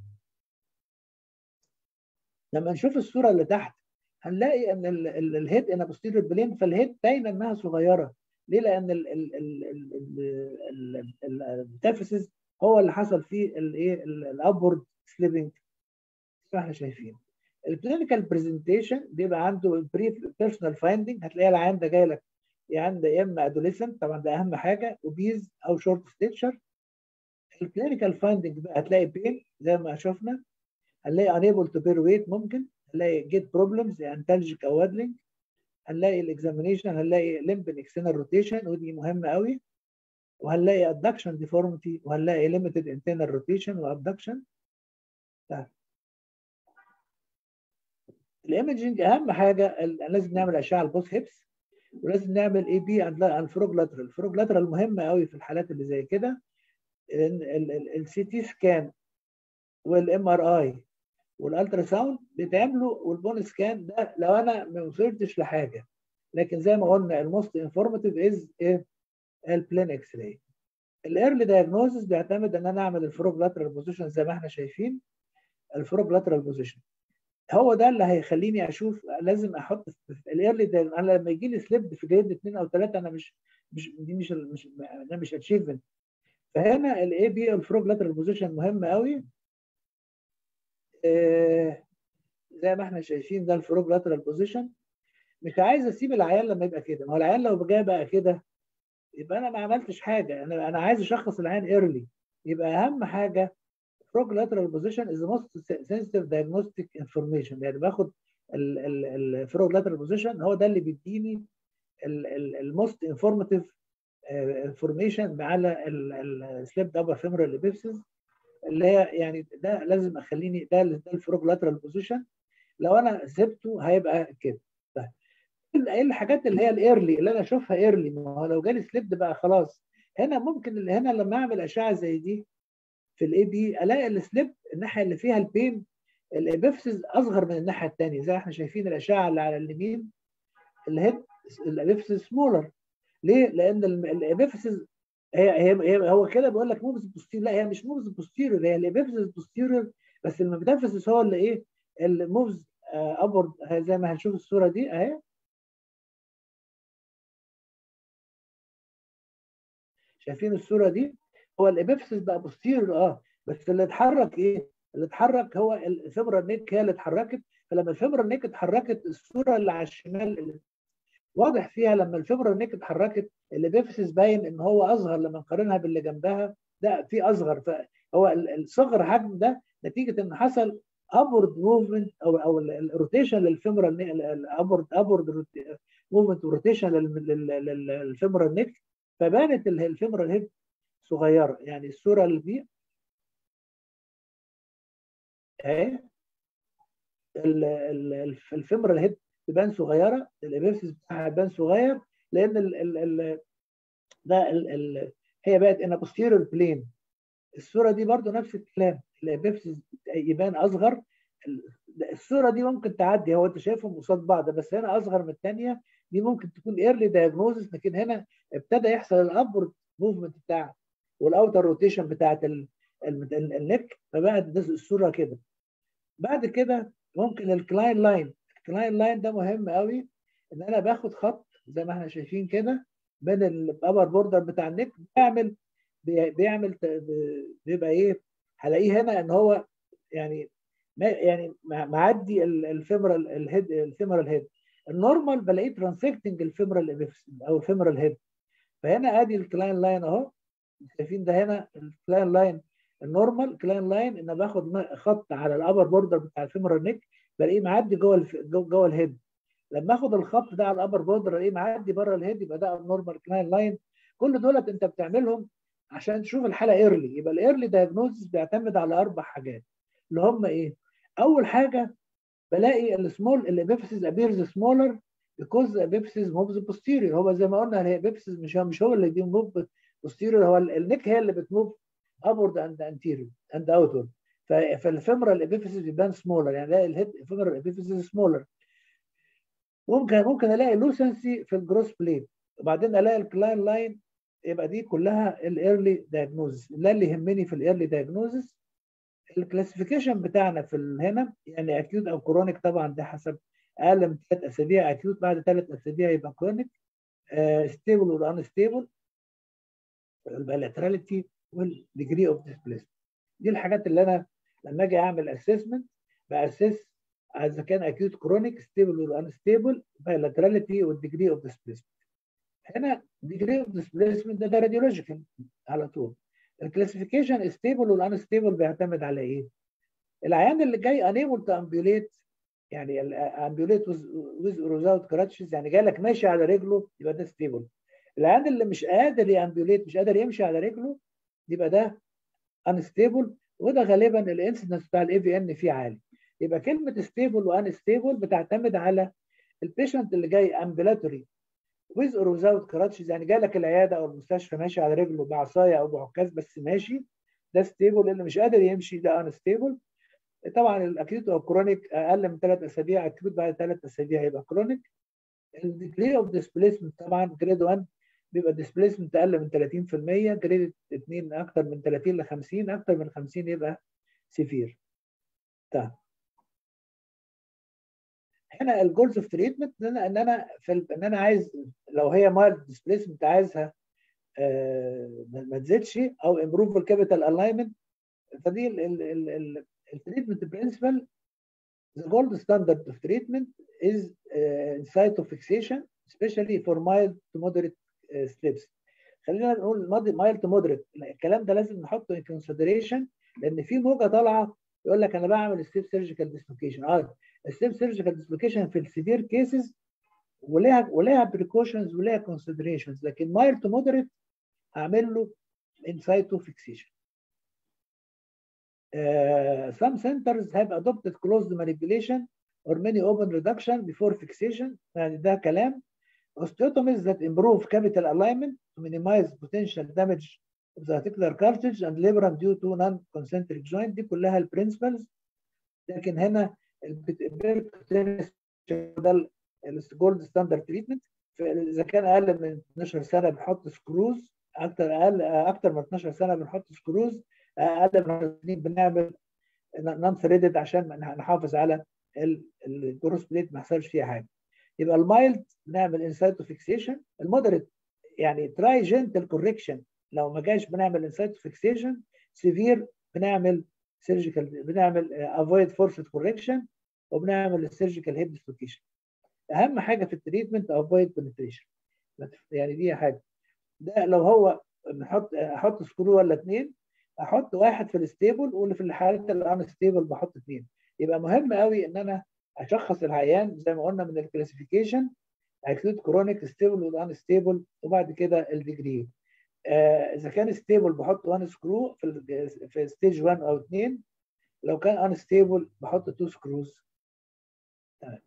S1: لما نشوف الصوره اللي تحت هنلاقي ان الهيد ان بوستيريور بلين فالهيد باينه انها صغيره ليه؟ لان التافيسز هو اللي حصل فيه الايه الابورد سليبنج احنا شايفين الكلينيكال برزنتيشن بيبقى عنده بريف بيرسونال فايندنج هتلاقي العيان ده جاي لك عنده يا اما ادوليسنت طبعا ده اهم حاجه وبيز او شورت ستيتشر الكلينيكال فايندنج بقى هتلاقي بين زي ما شفنا هنلاقي unable to bear weight ممكن هنلاقي جيت بروبلمز يعني انتالجيك او وادلنج هنلاقي الاكزامينيشن هنلاقي لمبن اكسترنال روتيشن ودي مهمه قوي وهنلاقي ادكشن ديفورميتي وهنلاقي ليميتد انترنال روتيشن وابدكشن الايمجنج اهم حاجه لازم نعمل اشعه البوست هيبس ولازم نعمل اي بي عند الفروج لاترال الفروج لاترال مهمه قوي في الحالات اللي زي كده السي تي سكان والام ار اي والالترا ساوند بيتعملوا والبون سكان ده لو انا ما وصلتش لحاجه لكن زي ما قلنا الموست انفورماتيف از ايه البلين اكس راي الايرلي دايجنوزس بيعتمد ان انا اعمل الفروج لاترال بوزيشن زي ما احنا شايفين الفروج لاترال بوزيشن هو ده اللي هيخليني اشوف لازم احط في الايرلي انا لما يجي لي سليب في جريد اثنين او ثلاثه انا مش مش دي مش مش انا مش اتشيفمنت فهنا الاي بي الفروج لاترال بوزيشن مهم قوي آه زي ما احنا شايفين ده الفروج لاترال بوزيشن مش عايز اسيب العيان لما يبقى كده ما هو العيان لو جاي بقى كده يبقى انا ما عملتش حاجه انا انا عايز اشخص العيان ايرلي يبقى اهم حاجه frog lateral position is the most sensitive diagnostic information يعني باخد الفروج lateral position هو ده اللي بيديني الموست انفورماتيف انفورميشن على السليب ابر فيمورال ابيبسز اللي هي يعني ده لازم اخليني ده ده الفروج لاترال بوزيشن لو انا سبته هيبقى كده طيب ايه الحاجات اللي هي الايرلي اللي انا اشوفها ايرلي ما هو لو جالي سليب بقى خلاص هنا ممكن اللي هنا لما اعمل اشعه زي دي في الاي بي الاقي السليب الناحيه اللي فيها البين الابيفسز اصغر من الناحيه الثانيه زي احنا شايفين الاشعه اللي على اليمين الهيد الابيفسز سمولر ليه؟ لان الابيفسز هي هي هي هو كده بيقول لك موفز بوستير لا هي مش موفز بوستيريور هي الابيفسز بوستيريور بس الميتافيسز هو اللي ايه الموفز ابورد زي ما هنشوف الصوره دي اهي شايفين الصوره دي هو الابيفسس بقى بوستيريور اه بس اللي اتحرك ايه؟ اللي اتحرك هو الفيبرال نيك هي اللي اتحركت فلما الفيبرال نيك اتحركت الصوره اللي على الشمال اللي واضح فيها لما الفيبرال نيك اتحركت الابيفسس باين ان هو اصغر لما نقارنها باللي جنبها ده في اصغر فهو الصغر حجم ده نتيجه ان حصل ابورد موفمنت او او الروتيشن للفيمورال الابورد ابورد موفمنت وروتيشن للفيمورال نيك فبانت الفيمورال هيد صغيره يعني الصوره اللي دي اهي الفيمورال هيد تبان صغيره الابيبسيس بتاعها تبان صغير لان ال ال ال ده ال ال هي بقت ان بوستيريور بلين الصوره دي برضو نفس الكلام الابيبسيس يبان اصغر الصوره دي ممكن تعدي هو انت شايفهم قصاد بعض بس هنا اصغر من الثانيه دي ممكن تكون ايرلي دايجنوزس لكن هنا ابتدى يحصل الابورد موفمنت بتاع والاوتر روتيشن بتاعت النك فبقت الصوره كده بعد كده ممكن الكلاين لاين الكلاين لاين ده مهم قوي ان انا باخد خط زي ما احنا شايفين كده بين الابر بوردر بتاع النك بيعمل بيعمل بيبقى ايه هلاقيه هنا ان هو يعني ما يعني معدي الفيمورال الهيد الفيمورال هيد النورمال بلاقيه ترانسكتنج الفيمورال او الفيمورال هيد فهنا ادي الكلاين لاين اهو شايفين ده هنا الكلاين لاين النورمال كلاين لاين ان باخد خط على الابر بوردر بتاع الفيمورال نيك بلاقيه معدي جوه الف... جوه الهيد لما اخد الخط ده على الابر بوردر الاقيه معدي بره الهيد يبقى ده النورمال كلاين لاين كل دولت انت بتعملهم عشان تشوف الحاله ايرلي يبقى الايرلي دايجنوزس بيعتمد على اربع حاجات اللي هم ايه؟ اول حاجه بلاقي السمول الابيفيسيس ابيرز سمولر because the epiphysis moves posterior هو زي ما قلنا الابيفيسيس مش هو مش هو اللي بيموف posterior هو النك هي اللي بتموف upward and anterior and outward فالفيمرال ابيفيسيس بيبان سمولر يعني الاقي الهيد فيمرال ابيفيسيس سمولر ممكن ممكن الاقي لوسنسي في الجروس بليت وبعدين الاقي الكلاين لاين يبقى دي كلها الايرلي دايجنوزس ده اللي يهمني في الايرلي دايجنوزس الكلاسيفيكيشن بتاعنا في هنا يعني اكيوت او كرونيك طبعا ده حسب اقل من ثلاث اسابيع اكيوت بعد ثلاث اسابيع يبقى كرونيك ستيبل ولا ان ستيبل البالاتراليتي والديجري اوف ديسبليسمنت دي الحاجات اللي انا لما اجي اعمل اسسمنت باسس اذا كان اكيوت كرونيك ستيبل ولا ان ستيبل bilaterality والديجري اوف ديسبليسمنت هنا degree of displacement ده, ده radiological على طول الكلاسيفيكيشن ستيبل والان ستيبل بيعتمد على ايه؟ العيان اللي جاي unable to ambulate يعني ambulate with or without crutches يعني جاي لك ماشي على رجله يبقى ده ستيبل العيان اللي مش قادر يامبيوليت مش قادر يمشي على رجله يبقى ده unstable وده غالبا الانسيدنس بتاع الاي في ان فيه عالي يبقى كلمه ستيبل وان ستيبل بتعتمد على البيشنت اللي جاي امبيلاتوري with or without crutches يعني جاي لك العياده او المستشفى ماشي على رجله بعصايه او بعكاز بس ماشي ده ستيبل اللي مش قادر يمشي ده ان ستيبل طبعا الاكيوت او كرونيك اقل من ثلاث اسابيع اكيوت بعد ثلاث اسابيع يبقى كرونيك الديجري اوف ديسبليسمنت طبعا جريد 1 بيبقى ديسبليسمنت اقل من 30% جريد 2 اكتر من 30 ل 50 اكتر من 50 يبقى سيفير طيب هنا الجولز اوف تريتمنت ان انا ان انا في ان انا عايز لو هي مايلد ديسبليسمنت عايزها آه ما تزيدش او امبروف الكابيتال الاينمنت فدي التريتمنت برنسبل the gold standard of treatment is uh, cytofixation especially for mild to moderate uh, slips خلينا نقول mild to moderate الكلام ده لازم نحطه in consideration لان في موجه طالعه يقول لك انا بعمل ستيب سيرجيكال ديسلوكيشن اه الستيب سيرجيكال ديسلوكيشن في السيفير كيسز وليها وليها بريكوشنز وليها كونسيدريشنز لكن مايل تو مودريت هعمل له انسايتو فيكسيشن Uh, some centers have adopted closed manipulation or many open reduction before fixation يعني ده كلام osteotomies that improve capital alignment to minimize potential damage of the articular cartilage and labrum due to non-concentric joint دي كلها البرنسبلز لكن هنا ده الجولد ستاندرد تريتمنت اذا كان اقل من 12 سنه بنحط سكروز اكتر اقل اكتر من 12 سنه بنحط سكروز اقل من سنين بنعمل نون ثريدد عشان نحافظ على الجروس بليت ما يحصلش فيها حاجه يبقى المايلد بنعمل انسايتو فيكسيشن المودريت يعني تراي جنتل كوركشن لو ما جاش بنعمل انسايتو فيكسيشن سيفير بنعمل سيرجيكال بنعمل افويد فورسد كوركشن وبنعمل السيرجيكال هيب ديسلوكيشن اهم حاجه في التريتمنت افويد بنتريشن يعني دي حاجه ده لو هو نحط احط سكرو ولا اثنين احط واحد في الستيبل واللي في الحالات اللي انا ستيبل بحط اثنين يبقى مهم قوي ان انا اشخص العيان زي ما قلنا من الكلاسيفيكيشن اكيوت كرونيك ستيبل والان ستيبل وبعد كده الديجري آه اذا كان ستيبل بحط 1 سكرو في في ستيج 1 او 2 لو كان ان ستيبل بحط 2 سكروز تمام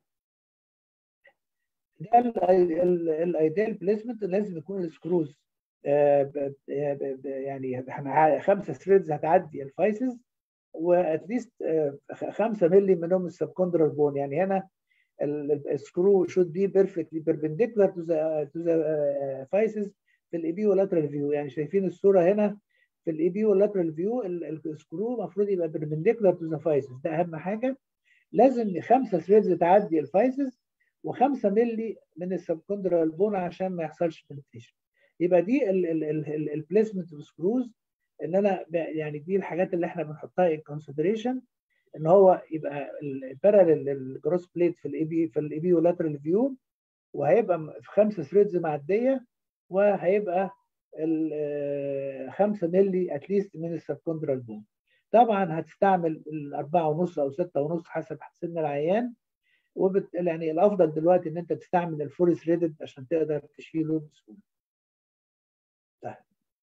S1: ده الايديال بليسمنت لازم يكون السكروز آه يعني احنا خمسه ثريدز هتعدي الفايسز واتليست 5 مللي منهم السبكوندرال بون يعني هنا السكرو should be perfectly perpendicular to the to the uh, faces في الاي واللاترال فيو يعني شايفين الصوره هنا في الاي بي واللاترال فيو السكرو المفروض يبقى perpendicular to the faces ده اهم حاجه لازم خمسه ثريدز تعدي الفايسز و5 مللي من السبكوندرال بون عشان ما يحصلش بنتريشن يبقى دي البليسمنت اوف سكروز ان انا يعني دي الحاجات اللي احنا بنحطها ان كونسيدريشن ان هو يبقى البارالل الجروس بليت في الاي بي في الاي بي ولاترال فيو وهيبقى في خمسه ثريدز معديه وهيبقى ال 5 مللي اتليست من السبكوندرال بون طبعا هتستعمل الأربعة ونص أو ستة ونص حسب سن العيان وبت... يعني الأفضل دلوقتي إن أنت تستعمل الفورس ريدد عشان تقدر تشيله بسهولة. طيب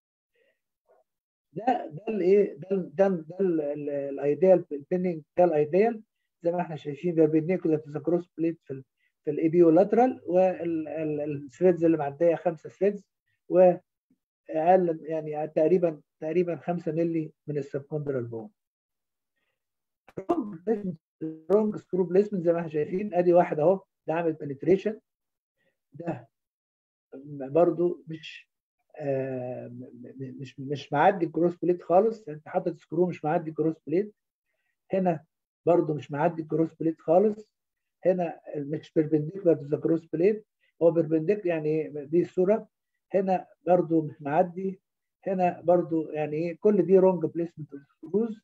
S1: ده ده الايه ده ده ده الايديال البيننج ده الايديال زي ما احنا شايفين بيربنديكولار تو ذا كروس بليت في ال في الايبيو لاترال والثريدز اللي معديه خمسه ثريدز واقل يعني تقريبا تقريبا 5 مللي من السبكوندرال بون رونج سكرو بليسمنت زي ما احنا شايفين ادي واحد اهو ده عامل بنتريشن ده برضو مش آه مش مش معدي الكروس بليت خالص انت حاطط سكرو مش معدي الكروس بليت هنا برضو مش معدي الكروس بليت خالص هنا مش بيربنديكولار تو ذا كروس بليت هو بيربنديكولار يعني دي الصوره هنا برضو مش معدي هنا برضو يعني ايه كل دي رونج بليسمنت اوف سكروز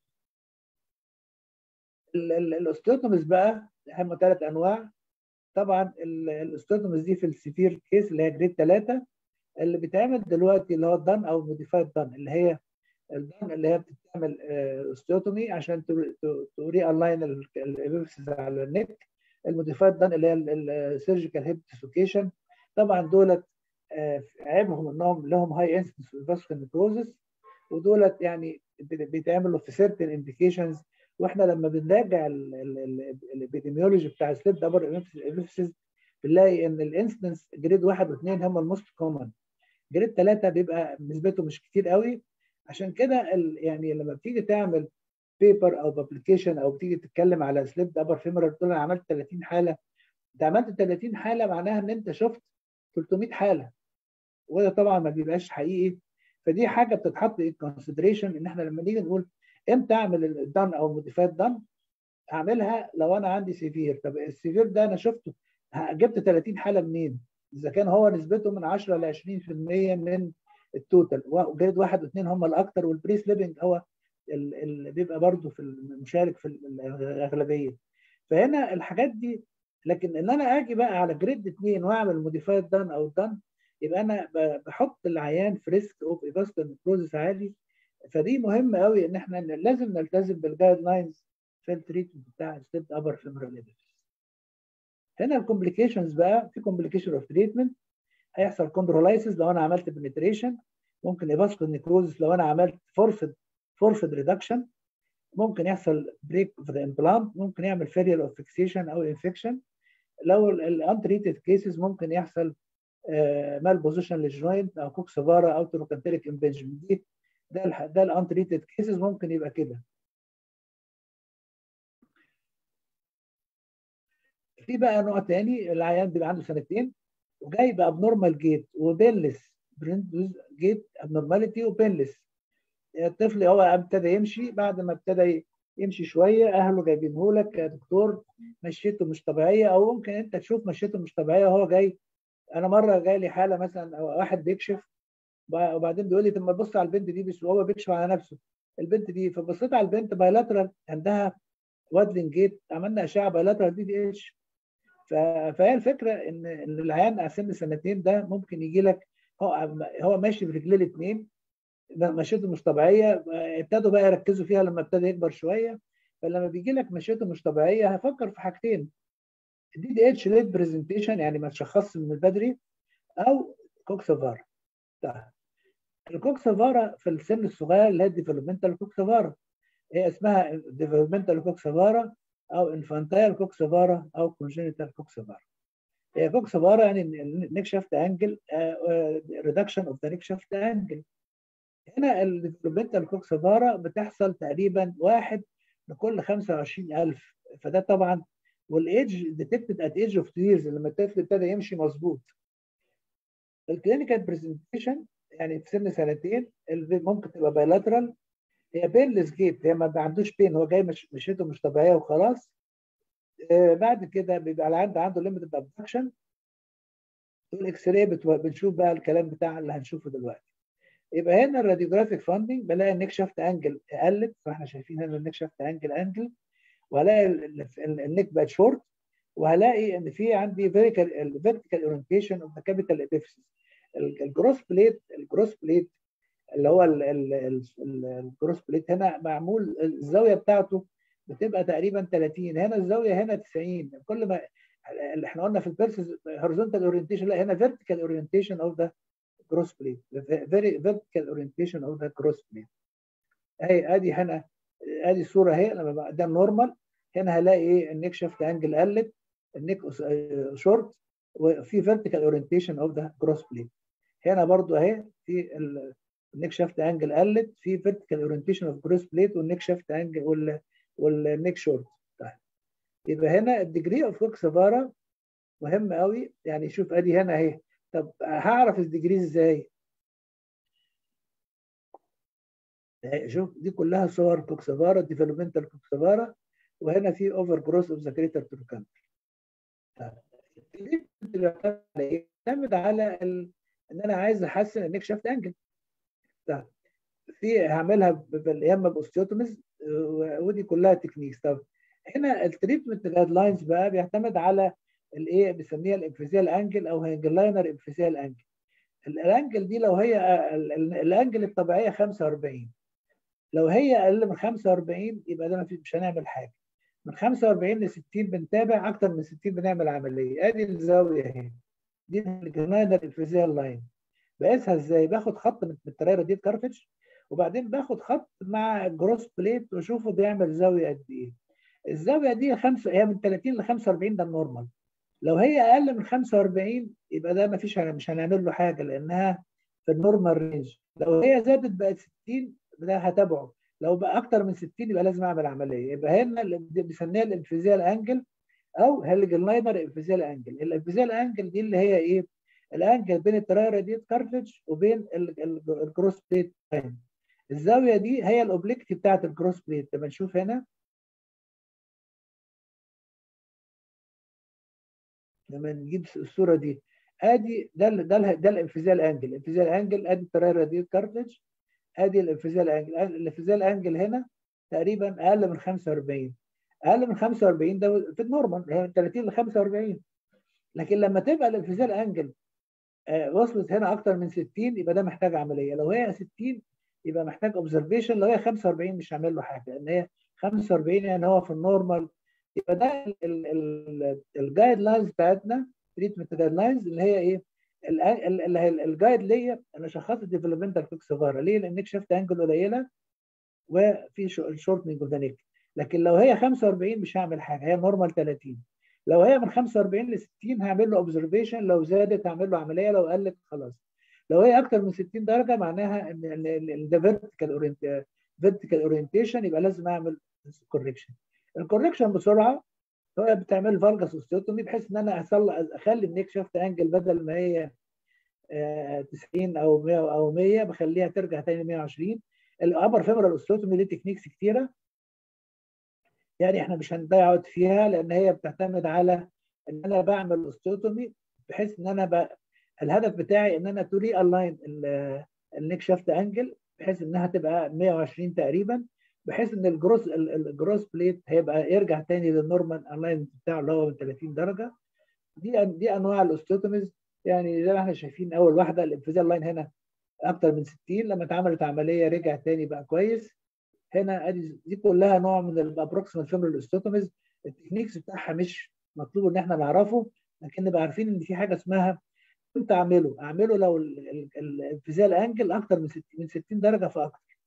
S1: الاوستيوتومز بقى هم ثلاث انواع طبعا الاوستيوتومز دي في السيفير كيس اللي هي جريد 3 اللي بيتعمل دلوقتي اللي هو الدن او موديفايد دن اللي هي الدن اللي هي بتعمل اوستيوتومي عشان توري الاين الابيبسز على النك الموديفايد دن اللي هي السيرجيكال هيب ديسلوكيشن طبعا دولت عيبهم انهم لهم هاي انسنس فاسكولار نيكروزس ودولت يعني بيتعملوا في سيرتن انديكيشنز واحنا لما بنراجع الابيديميولوجي بتاع السليب دبر ابيفسز بنلاقي ان الانسنس جريد واحد واثنين هم الموست كومن جريد ثلاثه بيبقى نسبته مش كتير قوي عشان كده يعني لما بتيجي تعمل بيبر او بابليكيشن او بتيجي تتكلم على سليب دبر فيمرال تقول انا عملت 30 حاله انت عملت 30 حاله معناها ان انت شفت 300 حاله وده طبعا ما بيبقاش حقيقي فدي حاجه بتتحط ان كونسيدريشن ان احنا لما نيجي نقول امتى اعمل الدن او موديفايد دن اعملها لو انا عندي سيفير طب السيفير ده انا شفته جبت 30 حاله منين؟ اذا كان هو نسبته من 10 ل 20% من التوتال وجريد واحد واثنين هم الاكثر والبري سليبنج هو اللي بيبقى برضه في المشارك في الاغلبيه فهنا الحاجات دي لكن ان انا اجي بقى على جريد اثنين واعمل موديفايد دان او دان يبقى انا بحط العيان في ريسك اوف ايفاسكولار نيكروزس عالي فدي مهمه قوي ان احنا لازم نلتزم بالجايد لاينز في التريتمنت بتاع الستيب ابر فيمورال هنا الكومبليكيشنز بقى في كومبليكيشن اوف تريتمنت هيحصل كوندرولايسيس لو انا عملت بنتريشن ممكن ايفاسكولار نيكروزس لو انا عملت فورفد فورفد ريدكشن ممكن يحصل بريك اوف ذا امبلانت ممكن يعمل فيريال اوف فيكسيشن او انفكشن لو الانتريتد كيسز ممكن يحصل مال بوزيشن للجوينت او كوكسفارا او تروكانتريك امبنجمنت دي ده ده الانتريتد كيسز ممكن يبقى كده في بقى نوع تاني العيان بيبقى عنده سنتين وجاي بابنورمال جيت وبينلس جيت ابنورماليتي وبينلس الطفل هو ابتدى يمشي بعد ما ابتدى يمشي شويه اهله جايبينه لك يا دكتور مشيته مش طبيعيه او ممكن انت تشوف مشيته مش طبيعيه وهو جاي انا مره جاي لي حاله مثلا واحد بيكشف وبعدين بيقول لي طب ما تبص على البنت دي بس هو بيكشف على نفسه البنت دي فبصيت على البنت بايلاترال عندها وادلين جيت عملنا اشعه بايلاترال دي دي اتش فهي الفكره ان ان العيان على سن سنتين ده ممكن يجي لك هو هو ماشي برجليه الاثنين مشيته مش طبيعيه ابتدوا بقى يركزوا فيها لما ابتدى يكبر شويه فلما بيجي لك مشيته مش طبيعيه هفكر في حاجتين دي دي اتش ليت برزنتيشن يعني ما تشخصش من بدري او كوكسافارا الكوكسافارا في السن الصغير اللي هي الديفلوبمنتال كوكسافارا هي اسمها ديفلوبمنتال كوكسافارا او انفانتايل كوكسافارا او كونجينيتال كوكسافارا هي كوكسافارا يعني النيك شافت انجل ريدكشن اوف ذا نيك شافت انجل هنا الديفلوبمنتال كوكسافارا بتحصل تقريبا واحد لكل 25000 فده طبعا والايدج ديتكتد ات ايدج اوف 2 ييرز لما الطفل ابتدى يمشي مظبوط الكلينيكال برزنتيشن يعني في سن سنتين ممكن تبقى بايلاترال هي بينلس جيت هي ما عندوش بين هو جاي مش مشيته مش طبيعيه وخلاص آه بعد كده بيبقى العيان عنده ليميتد ابدكشن والاكس راي بنشوف بقى الكلام بتاع اللي هنشوفه دلوقتي يبقى هنا الراديوجرافيك فاندنج بلاقي النيك شافت انجل قلت فاحنا شايفين هنا النيك شافت انجل انجل وهلاقي النيك بقت شورت وهلاقي ان في عندي فيرتيكال اورينتيشن اوف ذا كابيتال ابيفيسيس الجروس بليت الجروس بليت اللي هو الجروس بليت هنا معمول الزاويه بتاعته بتبقى تقريبا 30 هنا الزاويه هنا 90 كل ما اللي احنا قلنا في البيرسز هوريزونتال اورينتيشن لا هنا فيرتيكال اورينتيشن اوف ذا جروس بليت فيري فيرتيكال اورينتيشن اوف ذا جروس بليت اهي ادي هنا ادي الصوره اهي لما بقى ده نورمال هنا هلاقي ايه النيك شيفت انجل قلت النيك شورت وفي فيرتيكال اورينتيشن اوف ذا جروس بليت هنا برضو اهي في النيك شافت انجل قلت في فيرتيكال اورينتيشن اوف جروس بليت والنيك شافت انجل وال والنيك شورت طيب يبقى هنا الديجري اوف كوكسفارا مهم قوي يعني شوف ادي هنا اهي طب هعرف الديجري ازاي؟ شوف دي كلها صور كوكسفارا ديفلوبمنتال كوكسفارا وهنا في اوفر جروس اوف ذا كريتر تروكانتر بيعتمد على ال... ان انا عايز احسن النيك شافت انجل طيب في هعملها يا اما باوستيوتوميز ودي كلها تكنيكس طب هنا التريتمنت جايد لاينز بقى بيعتمد على الايه بنسميها الانفيزيال انجل او هينجلاينر انفيزيال انجل الانجل دي لو هي الانجل الطبيعيه 45 لو هي اقل من 45 يبقى ده مش هنعمل حاجه من 45 ل 60 بنتابع اكتر من 60 بنعمل عمليه ادي الزاويه اهي دي الجنايدر الفيزيال لاين بقيسها ازاي باخد خط من الترايره دي كارتج وبعدين باخد خط مع جروس بليت واشوفه بيعمل زاويه قد ايه الزاويه دي خمسة هي من 30 ل 45 ده النورمال لو هي اقل من 45 يبقى ده ما فيش مش هنعمل له حاجه لانها في النورمال رينج لو هي زادت بقت 60 ده هتابعه لو بقى اكتر من 60 يبقى لازم اعمل عمليه يبقى هنا بنسميها الانفيزيال انجل او هيلجلاينر انفيزيال انجل الانفيزيال انجل دي اللي هي ايه الانجل بين الترايره دي كارتج وبين الكروس بليت الزاويه دي هي الاوبليكتي بتاعت الكروس بليت لما نشوف هنا لما نجيب الصوره دي ادي ده ال ده ال ده الانفيزيال انجل الانفيزيال انجل ادي الترايره دي كارتج ادي الانفيزيال انجل الانفيزيال انجل هنا تقريبا اقل من 45 اقل من 45 ده في النورمال هي من 30 ل 45 لكن لما تبقى الانفيزيال انجل آه وصلت هنا اكتر من 60 يبقى ده محتاج عمليه لو هي 60 يبقى محتاج اوبزرفيشن لو هي 45 مش هعمل له حاجه لان هي 45 يعني هو في النورمال يبقى ده الجايد لاينز بتاعتنا تريتمنت جايد لاينز اللي هي ايه الجايد ليا انا شخصت ديفلوبمنتال فيكسفارا ليه؟ لانك شفت انجل قليله وفي شورتنج اوف ذا نيك لكن لو هي 45 مش هعمل حاجه هي نورمال 30 لو هي من 45 ل 60 هعمل له اوبزرفيشن لو زادت هعمل له عمليه لو قلت خلاص لو هي اكتر من 60 درجه معناها ان ده فيرتيكال فيرتيكال اورينتيشن يبقى لازم اعمل كوركشن الكوركشن بسرعه هو بتعمل فالجاس اوستيوتومي بحيث ان انا اخلي النيك شافت انجل بدل ما هي 90 او 100 او 100 بخليها ترجع تاني 120 الابر فيمورال اوستيوتومي ليه تكنيكس كتيره يعني احنا مش هنضيع وقت فيها لان هي بتعتمد على ان انا بعمل اوستيوتومي بحيث ان انا ب... الهدف بتاعي ان انا تو ري الاين النيك شافت انجل بحيث انها تبقى 120 تقريبا بحيث ان الجروس الجروس بليت هيبقى يرجع تاني للنورمال الاين بتاعه اللي هو من 30 درجه دي دي انواع الاوستيوتوميز يعني زي ما احنا شايفين اول واحده الانفيزيال لاين هنا اكتر من 60 لما اتعملت عمليه رجع تاني بقى كويس هنا ادي دي كلها نوع من الابروكسيمال فيمورال اوستيوتوميز التكنيكس بتاعها مش مطلوب ان احنا نعرفه لكن نبقى عارفين ان في حاجه اسمها امتى اعمله اعمله لو الانفيزيال انجل اكتر من 60 من 60 درجه فاكتر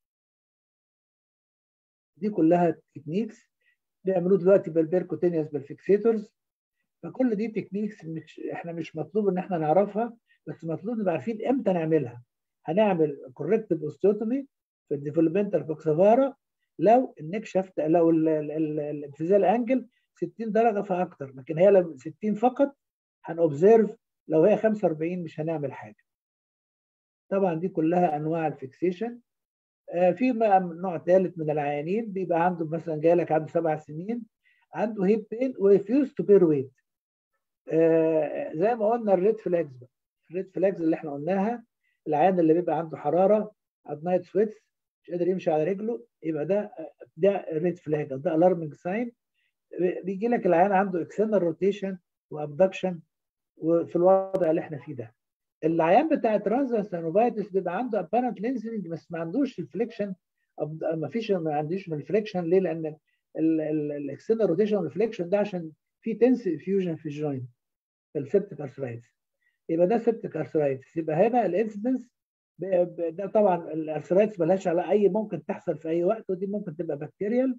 S1: دي كلها تكنيكس بيعملوه دلوقتي بالبيركوتينيوس بالفيكسيتورز فكل دي تكنيكس مش احنا مش مطلوب ان احنا نعرفها بس مطلوب نبقى عارفين امتى نعملها هنعمل كوركتيف اوستيوتومي في الديفلوبمنتال فوكسافارا لو النيك شافت لو الانفيزيال انجل 60 درجه فاكتر لكن هي لو 60 فقط هنوبزرف لو هي 45 مش هنعمل حاجه طبعا دي كلها انواع الفيكسيشن آه في نوع ثالث من العيانين بيبقى عنده مثلا جاي لك عنده سبع سنين عنده هيب بين وريفيوز تو بير ويت زي ما قلنا الريد فلاجز بقى الريد فلاجز اللي احنا قلناها العيان اللي بيبقى عنده حراره ات نايت سويتس مش قادر يمشي على رجله يبقى ده ده ريد فلاج ده الارمنج ساين بيجي لك العيان عنده اكسترنال روتيشن وابدكشن وفي الوضع اللي احنا فيه ده العيان بتاع ترانزنس انوفايتس بيبقى عنده ابارنت لينسنج بس ما عندوش الفليكشن ما فيش ما عنديش من الفليكشن ليه؟ لان الاكسترنال روتيشن والفليكشن ده عشان في تنس فيوجن في الجوينت في السبتيك ارثرايتس يبقى ده سبتيك ارثرايتس يبقى هنا الانسيدنس ده طبعا الارثرايتس ملهاش على اي ممكن تحصل في اي وقت ودي ممكن تبقى بكتيريال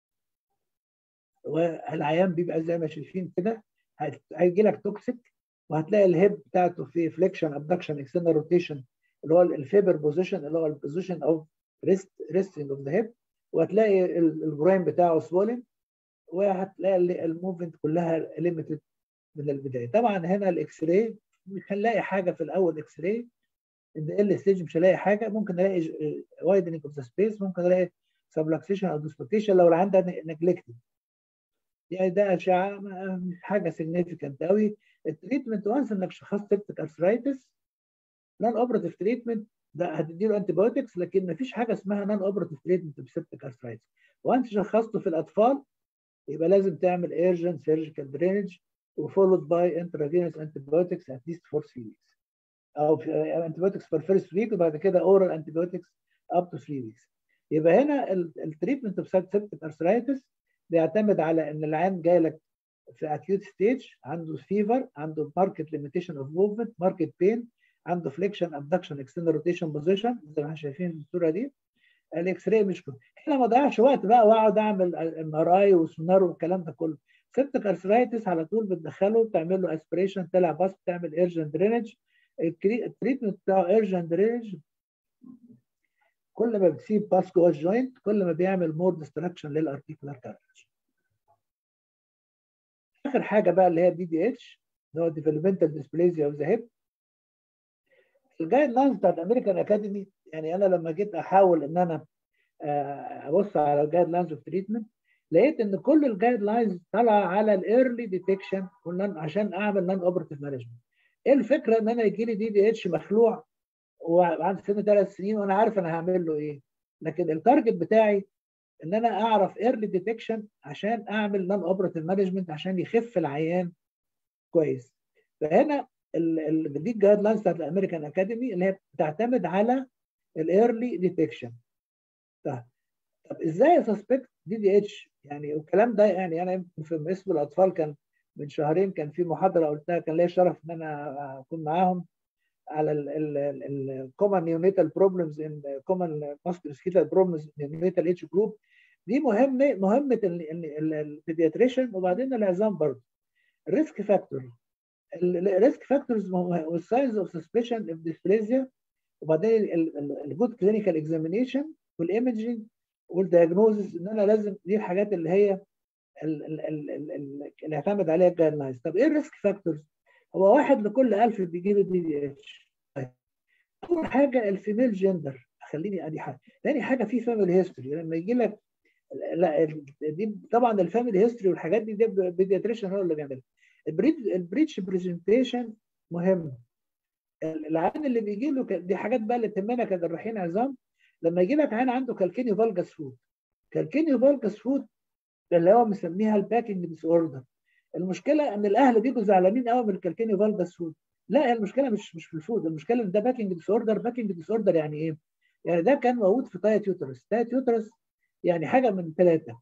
S1: والعيان بيبقى زي ما شايفين كده هيجي لك توكسيك وهتلاقي الهيب بتاعته في فليكشن ابدكشن اكسترنال روتيشن اللي هو الفيبر بوزيشن اللي هو البوزيشن اوف ريست ريستنج اوف ذا هيب وهتلاقي البراين بتاعه سوولن وهتلاقي الموفمنت كلها ليميتد من البدايه طبعا هنا الاكس راي مش هنلاقي حاجه في الاول اكس راي ان ال ستيج مش هلاقي حاجه ممكن الاقي وايدنج اوف ذا سبيس ممكن الاقي سبلكسيشن او ديسبوتيشن لو العين ده نجلكتد يعني ده اشعه مش حاجه سيجنيفيكانت قوي التريتمنت وانس انك شخصت سيبتك ارثرايتس نون اوبراتيف تريتمنت ده هتدي له انتي بايوتكس لكن ما فيش حاجه اسمها نون اوبراتيف تريتمنت بسيبتك ارثرايتس وانت شخصته في الاطفال يبقى لازم تعمل ايرجنت سيرجيكال درينج وفولود باي انتراجينس انتي بايوتكس ات ليست فور 3 ويكس او انتي بايوتكس فور فيرست ويك وبعد كده اورال انتي بايوتكس اب تو 3 ويكس يبقى هنا التريتمنت اوف سيبتك ارثرايتس بيعتمد على ان العيان جاي لك في اكيوت ستيج عنده فيفر عنده ماركت ليميتيشن اوف موفمنت ماركت بين عنده فليكشن ابدكشن اكسترنال روتيشن بوزيشن زي ما احنا شايفين في الصوره دي الاكس راي مش كله هنا ما ضيعش وقت بقى واقعد اعمل ام ار اي وسونار والكلام ده كله سبتك ارثرايتس على طول بتدخله تعمل له اسبريشن طلع باس تعمل ايرجنت درينج التريتمنت بتاعه ايرجنت درينج كل ما بتسيب باس جوه الجوينت كل ما بيعمل مور ديستراكشن للارتيكولار كارتج اخر حاجه بقى اللي هي الدي دي اتش اللي هو ديفلوبمنتال ديسبليزيا اوف ذا هيب الجايد لاينز بتاعت امريكان اكاديمي يعني انا لما جيت احاول ان انا ابص على الجايد لاينز اوف تريتمنت لقيت ان كل الجايد لاينز طالعه على الايرلي ديتكشن عشان اعمل نون اوبرتيف مانجمنت ايه الفكره ان انا يجي لي دي دي اتش مخلوع وعند سن ثلاث سنين وانا عارف انا هعمل له ايه لكن التارجت بتاعي ان انا اعرف ايرلي ديتكشن عشان اعمل نون اوبرتيف مانجمنت عشان يخف العيان كويس فهنا دي الجايد لاينز بتاعت الامريكان اكاديمي اللي هي بتعتمد على الايرلي ديتكشن طيب طب ازاي اسسبكت دي دي اتش يعني والكلام ده يعني انا يمكن في اسم الاطفال كان من شهرين كان في محاضره قلتها كان ليا شرف ان انا اكون معاهم على الكومن نيونيتال بروبلمز ان كومن ماسكولوسكيتال بروبلمز نيونيتال اتش جروب دي مهمه مهمه البيدياتريشن وبعدين العظام برضه الريسك فاكتور الريسك فاكتورز والساينز اوف سسبشن اوف ديسبليزيا وبعدين الجود كلينيكال اكزامينيشن والايمجنج والدياجنوزز ان انا لازم دي الحاجات اللي هي اللي اعتمد عليها الجايد لاينز طب ايه الريسك فاكتورز؟ هو واحد لكل 1000 بيجي له دي دي اتش اول حاجه الفيميل جندر خليني ادي حاجه ثاني حاجه في فاميلي هيستوري لما يجي لك لا دي طبعا الفاميلي هيستوري والحاجات دي ده بيدياتريشن هو اللي بيعملها البريتش برزنتيشن مهم العين اللي بيجي له دي حاجات بقى اللي تهمنا كجراحين عظام لما يجي لك عين عنده كالكينيو فالجاس فود كالكينيو فالجاس فود اللي هو مسميها الباكينج ديس اوردر المشكله ان الاهل بيجوا زعلانين قوي من الكالكينيو فالجاس فود لا المشكله مش مش في الفود المشكله ان ده باكينج ديس اوردر باكينج ديس اوردر يعني ايه؟ يعني ده كان موجود في تايت يوترس تايت يوترس يعني حاجه من ثلاثه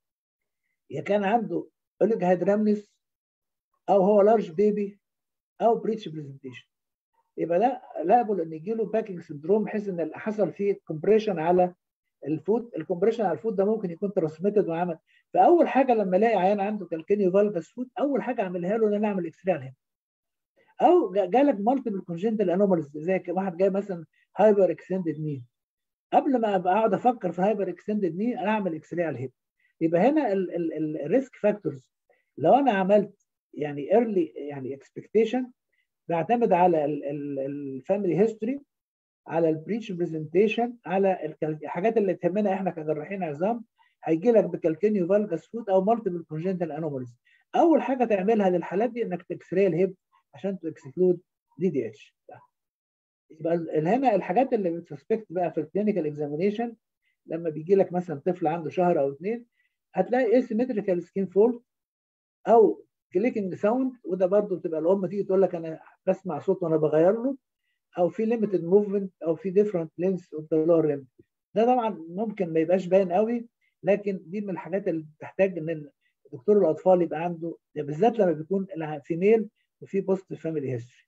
S1: يا كان عنده اوليج هيدرامنس او هو لارج بيبي او بريتش برزنتيشن يبقى ده لابد ان يجي له باكينج سندروم بحيث ان حصل فيه كومبريشن على الفود الكومبريشن على الفود ده ممكن يكون ترانسميتد وعمل فاول حاجه لما الاقي عيان عنده كالكينيو فالجاس فود اول حاجه اعملها له ان انا اعمل اكس راي على او جالك مالتيبل كونجنتال انوماليز زي واحد جاي مثلا هايبر اكستندد ني قبل ما ابقى اقعد افكر في هايبر اكستندد ني انا اعمل اكس راي على الهيب يبقى هنا الريسك فاكتورز لو انا عملت يعني ايرلي يعني اكسبكتيشن بيعتمد على الفاميلي هيستوري على البريتش برزنتيشن على الحاجات اللي تهمنا احنا كجراحين عظام هيجي لك بكالكينيو فالجاس فود او مالتيبل كونجنتال انوماليز اول حاجه تعملها للحالات دي انك تكسري الهيب عشان تكسكلود دي دي اتش يبقى هنا الحاجات اللي بتسسبكت بقى في الكلينيكال اكزامينيشن لما بيجي لك مثلا طفل عنده شهر او اثنين هتلاقي اسيمتريكال سكين فولد او كليكنج ساوند وده برضه بتبقى الام تيجي تقول لك انا بسمع صوت وانا بغير له او في ليميتد موفمنت او في ديفرنت لينس اوف ذا لور ليمب ده طبعا ممكن ما يبقاش باين قوي لكن دي من الحاجات اللي بتحتاج ان دكتور الاطفال يبقى عنده بالذات لما بيكون فيميل وفي بوست فاميلي هيستوري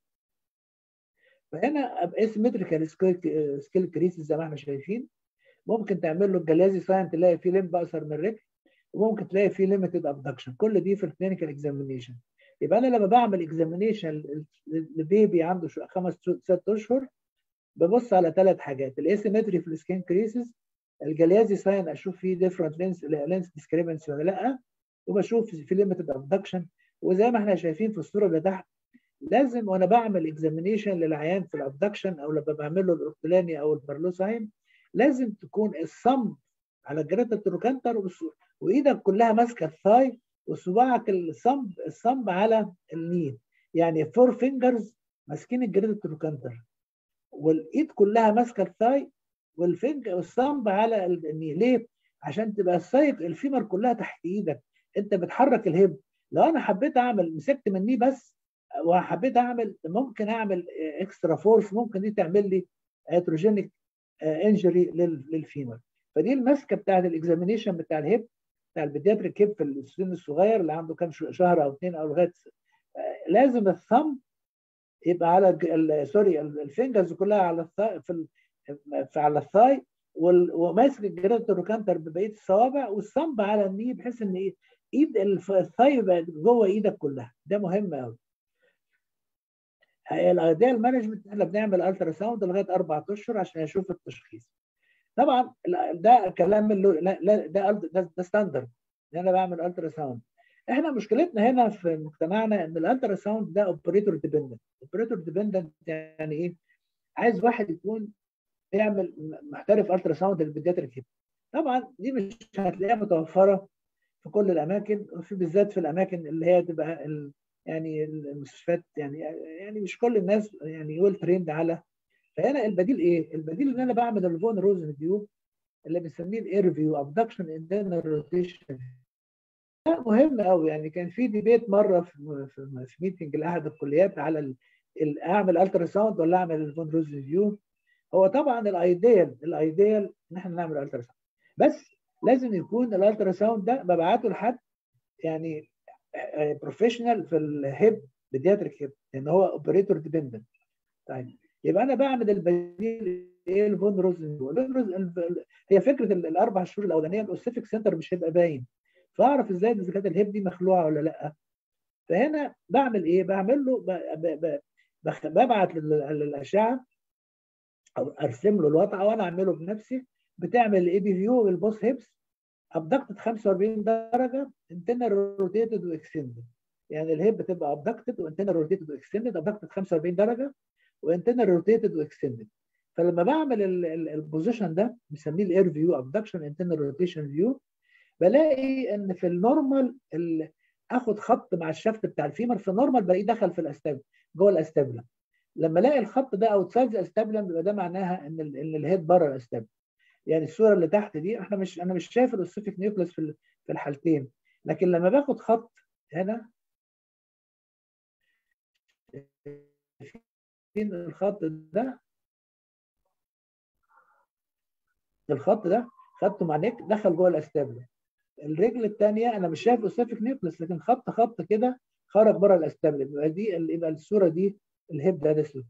S1: فهنا اسيمتريكال سكيل كريسيس زي ما احنا شايفين ممكن تعمل له الجلازي ساين تلاقي فيه لمب اقصر من الرجل وممكن تلاقي فيه ليميتد ابدكشن كل دي في الكلينيكال اكزامينيشن يبقى انا لما بعمل اكزامينيشن لبيبي عنده خمس ست اشهر ببص على ثلاث حاجات الاسيمتري في السكين كريسز الجليازي ساين اشوف فيه ديفرنت لينس لينس ديسكريبنسي ولا لا وبشوف في ليميتد ابدكشن وزي ما احنا شايفين في الصوره اللي تحت لازم وانا بعمل اكزامينيشن للعيان في الابدكشن او لما بعمل له الاورتولاني او البرلوساين لازم تكون الصمب على الجريتا التروكانتر وايدك كلها ماسكه الثاي وصباعك الصمب الصمب على النين يعني فور فينجرز ماسكين الجريتا التروكانتر والايد كلها ماسكه الثاي والفنجر والصمب على النين ليه؟ عشان تبقى السايق الفيمر كلها تحت ايدك انت بتحرك الهب لو انا حبيت اعمل مسكت من الني بس وحبيت اعمل ممكن اعمل اكسترا فورس ممكن دي تعمل لي هيتروجينيك انجري للفيمر فدي المسكه بتاعت الاكزامينيشن بتاع الهيب بتاع البيدياتريك هيب في السن الصغير اللي عنده كام شهر او اثنين او لغايه لازم الثumb يبقى على سوري الفينجرز كلها على الثاي في على الثاي وماسك الجريد الروكانتر ببقيه الصوابع والصمب على الني بحيث ان ايه ايد الثاي يبقى جوه ايدك كلها ده مهم قوي الايديال مانجمنت احنا بنعمل الترا ساوند لغايه اربع اشهر عشان اشوف التشخيص طبعا ده كلام اللو... لا لا ده ده, ده ستاندرد ان انا بعمل الترا ساوند احنا مشكلتنا هنا في مجتمعنا ان الالترا ساوند ده اوبريتور ديبندنت اوبريتور ديبندنت يعني ايه عايز واحد يكون يعمل محترف الترا ساوند للبيدياتريك هيب طبعا دي مش هتلاقيها متوفره في كل الاماكن وفي بالذات في الاماكن اللي هي تبقى ال... يعني المستشفيات يعني يعني مش كل الناس يعني ويل تريند على فهنا البديل ايه؟ البديل ان انا بعمل الفون روزن فيو اللي بنسميه الاير فيو ابدكشن انترنال روتيشن ده مهم قوي يعني كان في ديبيت مره في في, في ميتنج لاحد الكليات على اعمل الترا ساوند ولا اعمل الفون روزن فيو هو طبعا الايديال الايديال ان احنا نعمل الترا ساوند بس لازم يكون الالترا ساوند ده ببعته لحد يعني بروفيشنال في الهيب بيدياتريك هيب لان هو اوبريتور ديبندنت طيب يبقى انا بعمل البديل ايه الفون روزن هي فكره الاربع شهور الاولانيه الاوسيفيك سنتر مش هيبقى باين فاعرف ازاي اذا كانت الهيب دي مخلوعه ولا لا فهنا بعمل ايه بعمل له ببعت للاشعه او ارسم له الوضع او انا اعمله بنفسي بتعمل اي بي فيو بالبوس هيبس ابدكتد 45 درجه انترنال روتيتد واكستندد يعني الهيب بتبقى ابدكتد وانترنال روتيتد واكستندد ابدكتد 45 درجه وانترنال روتيتد واكستندد فلما بعمل البوزيشن ده بنسميه الاير فيو ابدكشن انترنال روتيشن فيو بلاقي ان في النورمال اخد خط مع الشفت بتاع الفيمر في النورمال بلاقيه دخل في الاستابل جوه الاستابلم لما الاقي الخط ده اوتسايد الاستابلم يبقى ده معناها ان ان الهيد بره الاستابلم يعني الصوره اللي تحت دي احنا مش انا مش شايف الاوسيفيك نيوكليس في في الحالتين لكن لما باخد خط هنا فين الخط ده الخط ده خدته مع نيك دخل جوه الاستابلم الرجل الثانيه انا مش شايف اوسيفيك نيوكليس لكن خط خط كده خرج بره الاستابلم يبقى دي يبقى الصوره دي الهيب ده دي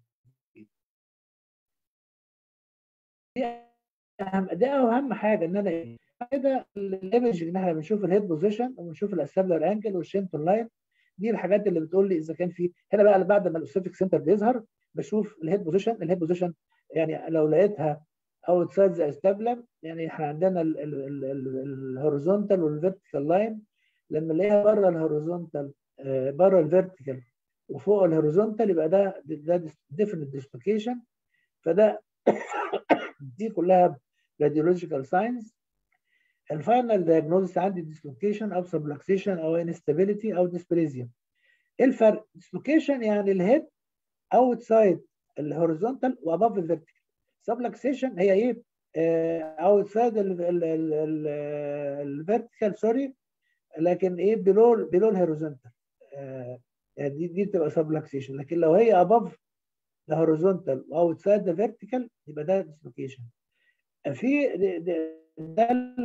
S1: اهم ده اهم حاجه ان انا كده الايمج ان احنا بنشوف الهيد بوزيشن وبنشوف الاستابلر انجل والشينتون لاين دي الحاجات اللي بتقول لي اذا كان في هنا بقى بعد ما الاوسيفيك سنتر بيظهر بشوف الهيد بوزيشن الهيد بوزيشن يعني لو لقيتها اوت سايد ذا استابلم يعني احنا عندنا الهوريزونتال والفيرتيكال لاين لما نلاقيها بره الهوريزونتال بره الفيرتيكال وفوق الهوريزونتال يبقى ده ده ديفرنت ديسلوكيشن فده دي كلها راديولوجيكال ساينز الفاينل دايجنوزس عندي ديسلوكيشن او سبلكسيشن او انستابيليتي او ديسبليزيا ايه الفرق؟ ديسلوكيشن يعني الهيد اوت سايد الهوريزونتال واباف الفيرتيكال سبلكسيشن هي ايه؟ اوت سايد الفيرتيكال سوري لكن ايه بلو بلو الهوريزونتال يعني دي دي بتبقى سبلكسيشن لكن لو هي اباف ذا هوريزونتال واوتسايد ذا فيرتيكال يبقى ده ديسلوكيشن في ده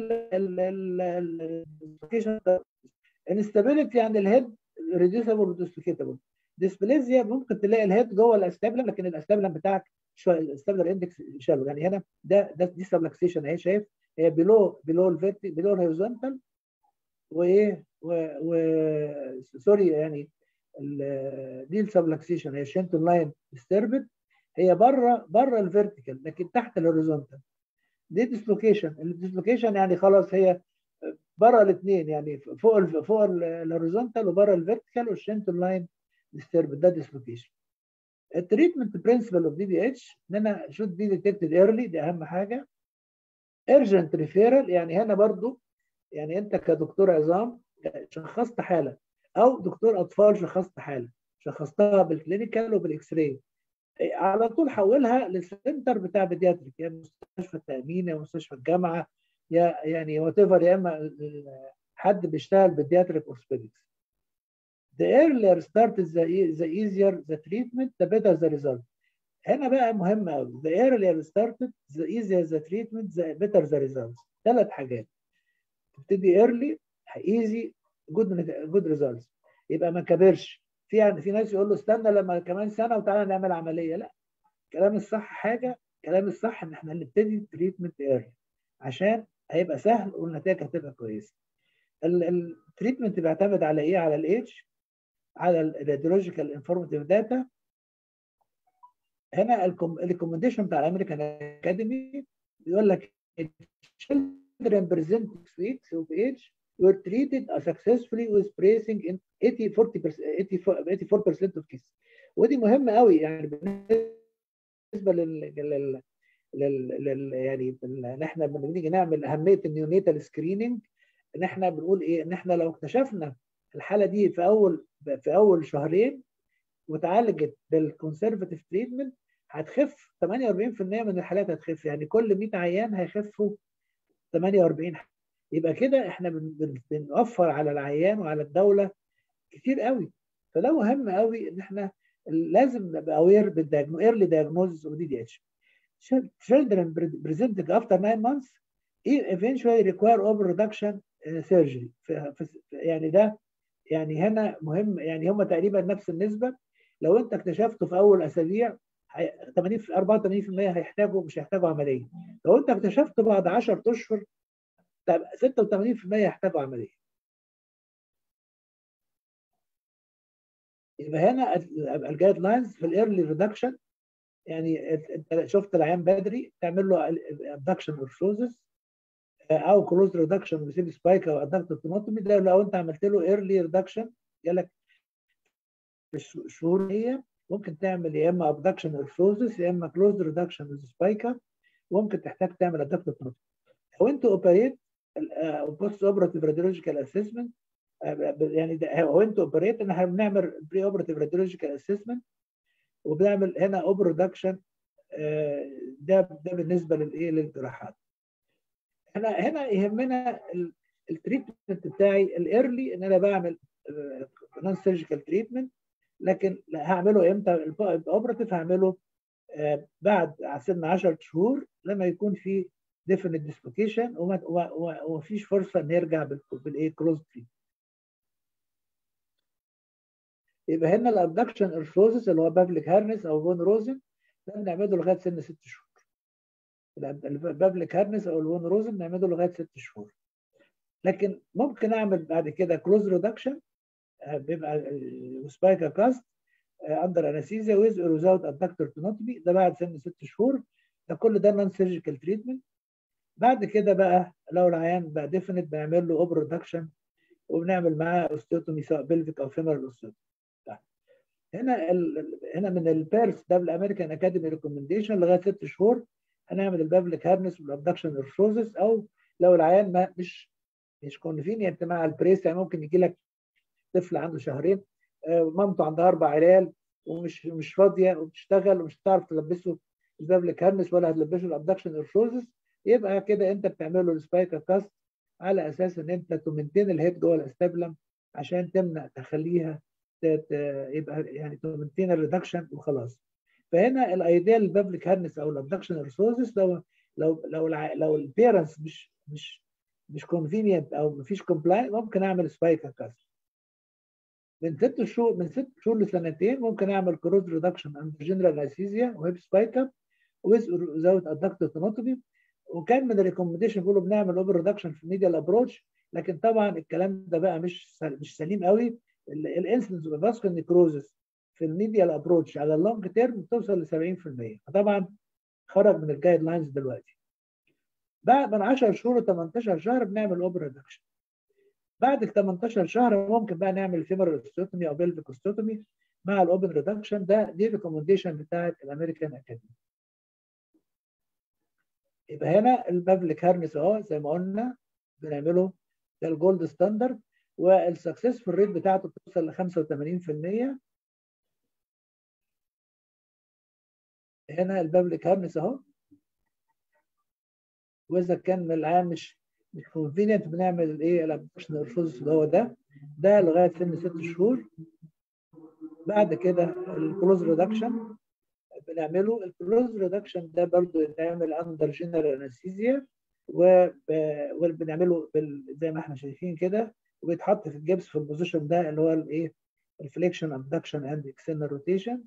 S1: الديسلوكيشن انستابيليتي عند الهيد ريديوسبل وديسلوكيتابل ديسبليزيا ممكن تلاقي الهيد جوه الاستابلم لكن الاستابلم بتاعك الاستابلر اندكس شالو يعني هنا ده ده دي سبلكسيشن اهي شايف هي بيلو بيلو الفيرتي بيلو الهوريزونتال وايه و, و سوري يعني دي السبلكسيشن هي شنتون لاين ديستربد هي بره بره الفيرتيكال لكن تحت الهوريزونتال دي ديسلوكيشن الديسلوكيشن يعني خلاص هي بره الاثنين يعني فوق ال فوق الهوريزونتال وبره الفيرتيكال والشنتون لاين ديستربد ده ديسلوكيشن التريتمنت برنسبل اوف دي بي اتش ان انا شود بي ديتكتد ايرلي دي اهم حاجه urgent ريفيرال يعني هنا برضو يعني انت كدكتور عظام شخصت حاله او دكتور اطفال شخصت حاله شخصتها بالكلينيكال وبالاكس راي على طول حولها للسنتر بتاع بيدياتريك يا مستشفى التامين يا مستشفى الجامعه يا يعني وات ايفر يا اما حد بيشتغل بيدياتريك اورثوبيدكس The earlier started the, the easier the treatment the better the result. هنا بقى مهم قوي the earlier started the easier the treatment the better the results. ثلاث حاجات. تبتدي early easy good good results. يبقى ما كبرش. في يعني في ناس يقول له استنى لما كمان سنه وتعالى نعمل عمليه لا كلام الصح حاجه كلام الصح ان احنا نبتدي تريتمنت ايرلي عشان هيبقى سهل والنتائج هتبقى كويسه. التريتمنت بيعتمد على ايه؟ على الايدج على الراديولوجيكال انفورماتيف داتا هنا الريكومنديشن بتاع الامريكان اكاديمي بيقول لك children presenting weeks of age were treated successfully with bracing in 80 40% 84% of cases ودي مهمه قوي يعني بالنسبه لل, لل... لل... لل... يعني ان احنا لما بنيجي نعمل اهميه النيونيتال سكريننج ان احنا بنقول ايه ان احنا لو اكتشفنا الحاله دي في اول في اول شهرين واتعالجت بالكونسرفتيف تريتمنت هتخف 48% من الحالات هتخف يعني كل 100 عيان هيخفوا 48 يبقى كده احنا بنوفر على العيان وعلى الدوله كتير قوي فده مهم قوي ان احنا لازم نبقى اوير بالدياجنو ايرلي دايجنوز ودي دي اتش children presented after 9 months eventually require over reduction surgery يعني ده يعني هنا مهم يعني هم تقريبا نفس النسبه لو انت اكتشفته في اول اسابيع 80 84% هيحتاجوا مش هيحتاجوا عمليه لو انت اكتشفته بعد 10 اشهر 86% هيحتاجوا عمليه يبقى هنا الجايد لاينز في الايرلي ريدكشن يعني انت شفت العيان بدري تعمل له ابدكشن اورثوزس او كلوز ريدكشن بسيب سبايك او ادكتور تونوتومي ده لو انت عملت له ايرلي ريدكشن جالك في الشهور هي ممكن تعمل يا اما ابدكشن اورثوزس يا اما كلوز ريدكشن سبايكا وممكن تحتاج تعمل ادكتور تونوتومي لو انت اوبريت بوست اوبراتيف راديولوجيكال اسسمنت يعني ده هو انت اوبريت ان احنا بنعمل بري اوبراتيف راديولوجيكال اسسمنت وبنعمل هنا اوبر ريدكشن ده ده بالنسبه للايه للجراحات احنا هنا يهمنا التريتمنت بتاعي الايرلي ان انا بعمل نون سيرجيكال تريتمنت لكن هعمله امتى الاوبراتيف هعمله بعد سن 10 شهور لما يكون في ديفينيت ديسلوكيشن ومفيش فرصه ان يرجع بالايه كلوز تريتمنت يبقى هنا الابدكشن ارثروزس اللي هو بابليك هارنس او بون روزن ده بنعمله لغايه سن ست شهور البابليك هارنس او البون روزن بنعمله لغايه ست شهور لكن ممكن اعمل بعد كده كلوز ريدكشن بيبقى سبايكا كاست اندر انستيزيا ويز اور ويزاوت ادكتور تونوتومي ده بعد سن ست شهور ده كل ده نون سيرجيكال تريتمنت بعد كده بقى لو العيان بقى ديفينيت بنعمل له اوبر ريدكشن وبنعمل معاه اوستيوتومي سواء بلفيك او فيمرال اوستيوتومي هنا ال... هنا من البيرث ده بالامريكان اكاديمي ريكومنديشن لغايه ست شهور هنعمل البابليك هارنس والابدكشن ارثروزس او لو العيان ما مش مش كونفينينت مع البريس يعني ممكن يجي لك طفل عنده شهرين مامته عندها اربع عيال ومش مش فاضيه وبتشتغل ومش هتعرف تلبسه البابليك هارنس ولا هتلبسه الابدكشن ارثروزس يبقى كده انت بتعمل له السبايكا كاست على اساس ان انت تمنتين الهيد جوه الاستابلم عشان تمنع تخليها يبقى يعني تمنتين الريدكشن وخلاص فهنا الايديال بابليك هارنس او الابدكشن ريسورسز لو لو لو الع... لو البيرنس مش مش مش كونفينينت او مفيش كومبلاين ممكن اعمل سبايك كاست من ست شهور من ست شهور لسنتين ممكن اعمل كروز ريدكشن اند جنرال انستيزيا وهيب سبايك اب ويز وزاوت ادكتور تونوتومي وكان من الريكومنديشن بيقولوا بنعمل اوفر ريدكشن في الميديال ابروتش لكن طبعا الكلام ده بقى مش مش سليم قوي الانسنس اوف فاسكول نيكروزس في الميديال ابروتش على اللونج تيرم بتوصل ل 70% فطبعا خرج من الجايد لاينز دلوقتي بعد من 10 شهور ل 18 شهر بنعمل اوبر ريدكشن بعد ال 18 شهر ممكن بقى نعمل فيمر اوستوتومي او بيلفيك اوستوتومي مع الاوبن ريدكشن ده دي ريكومنديشن بتاعت الامريكان اكاديمي يبقى هنا البابليك هارنس اهو زي ما قلنا بنعمله ده الجولد ستاندرد والسكسسفول ريت بتاعته بتوصل ل 85% هنا البابليك هارنس اهو واذا كان العام مش مش كونفينينت بنعمل الايه الابدكشن ريفوز اللي هو ده ده لغايه سن ست شهور بعد كده الكلوز ريدكشن بنعمله الكلوز ريدكشن ده برضه يتعمل اندر جنرال انستيزيا وبنعمله زي ما احنا شايفين كده وبيتحط في الجبس في البوزيشن ده اللي هو الايه الفليكشن ابدكشن اند اكسترنال روتيشن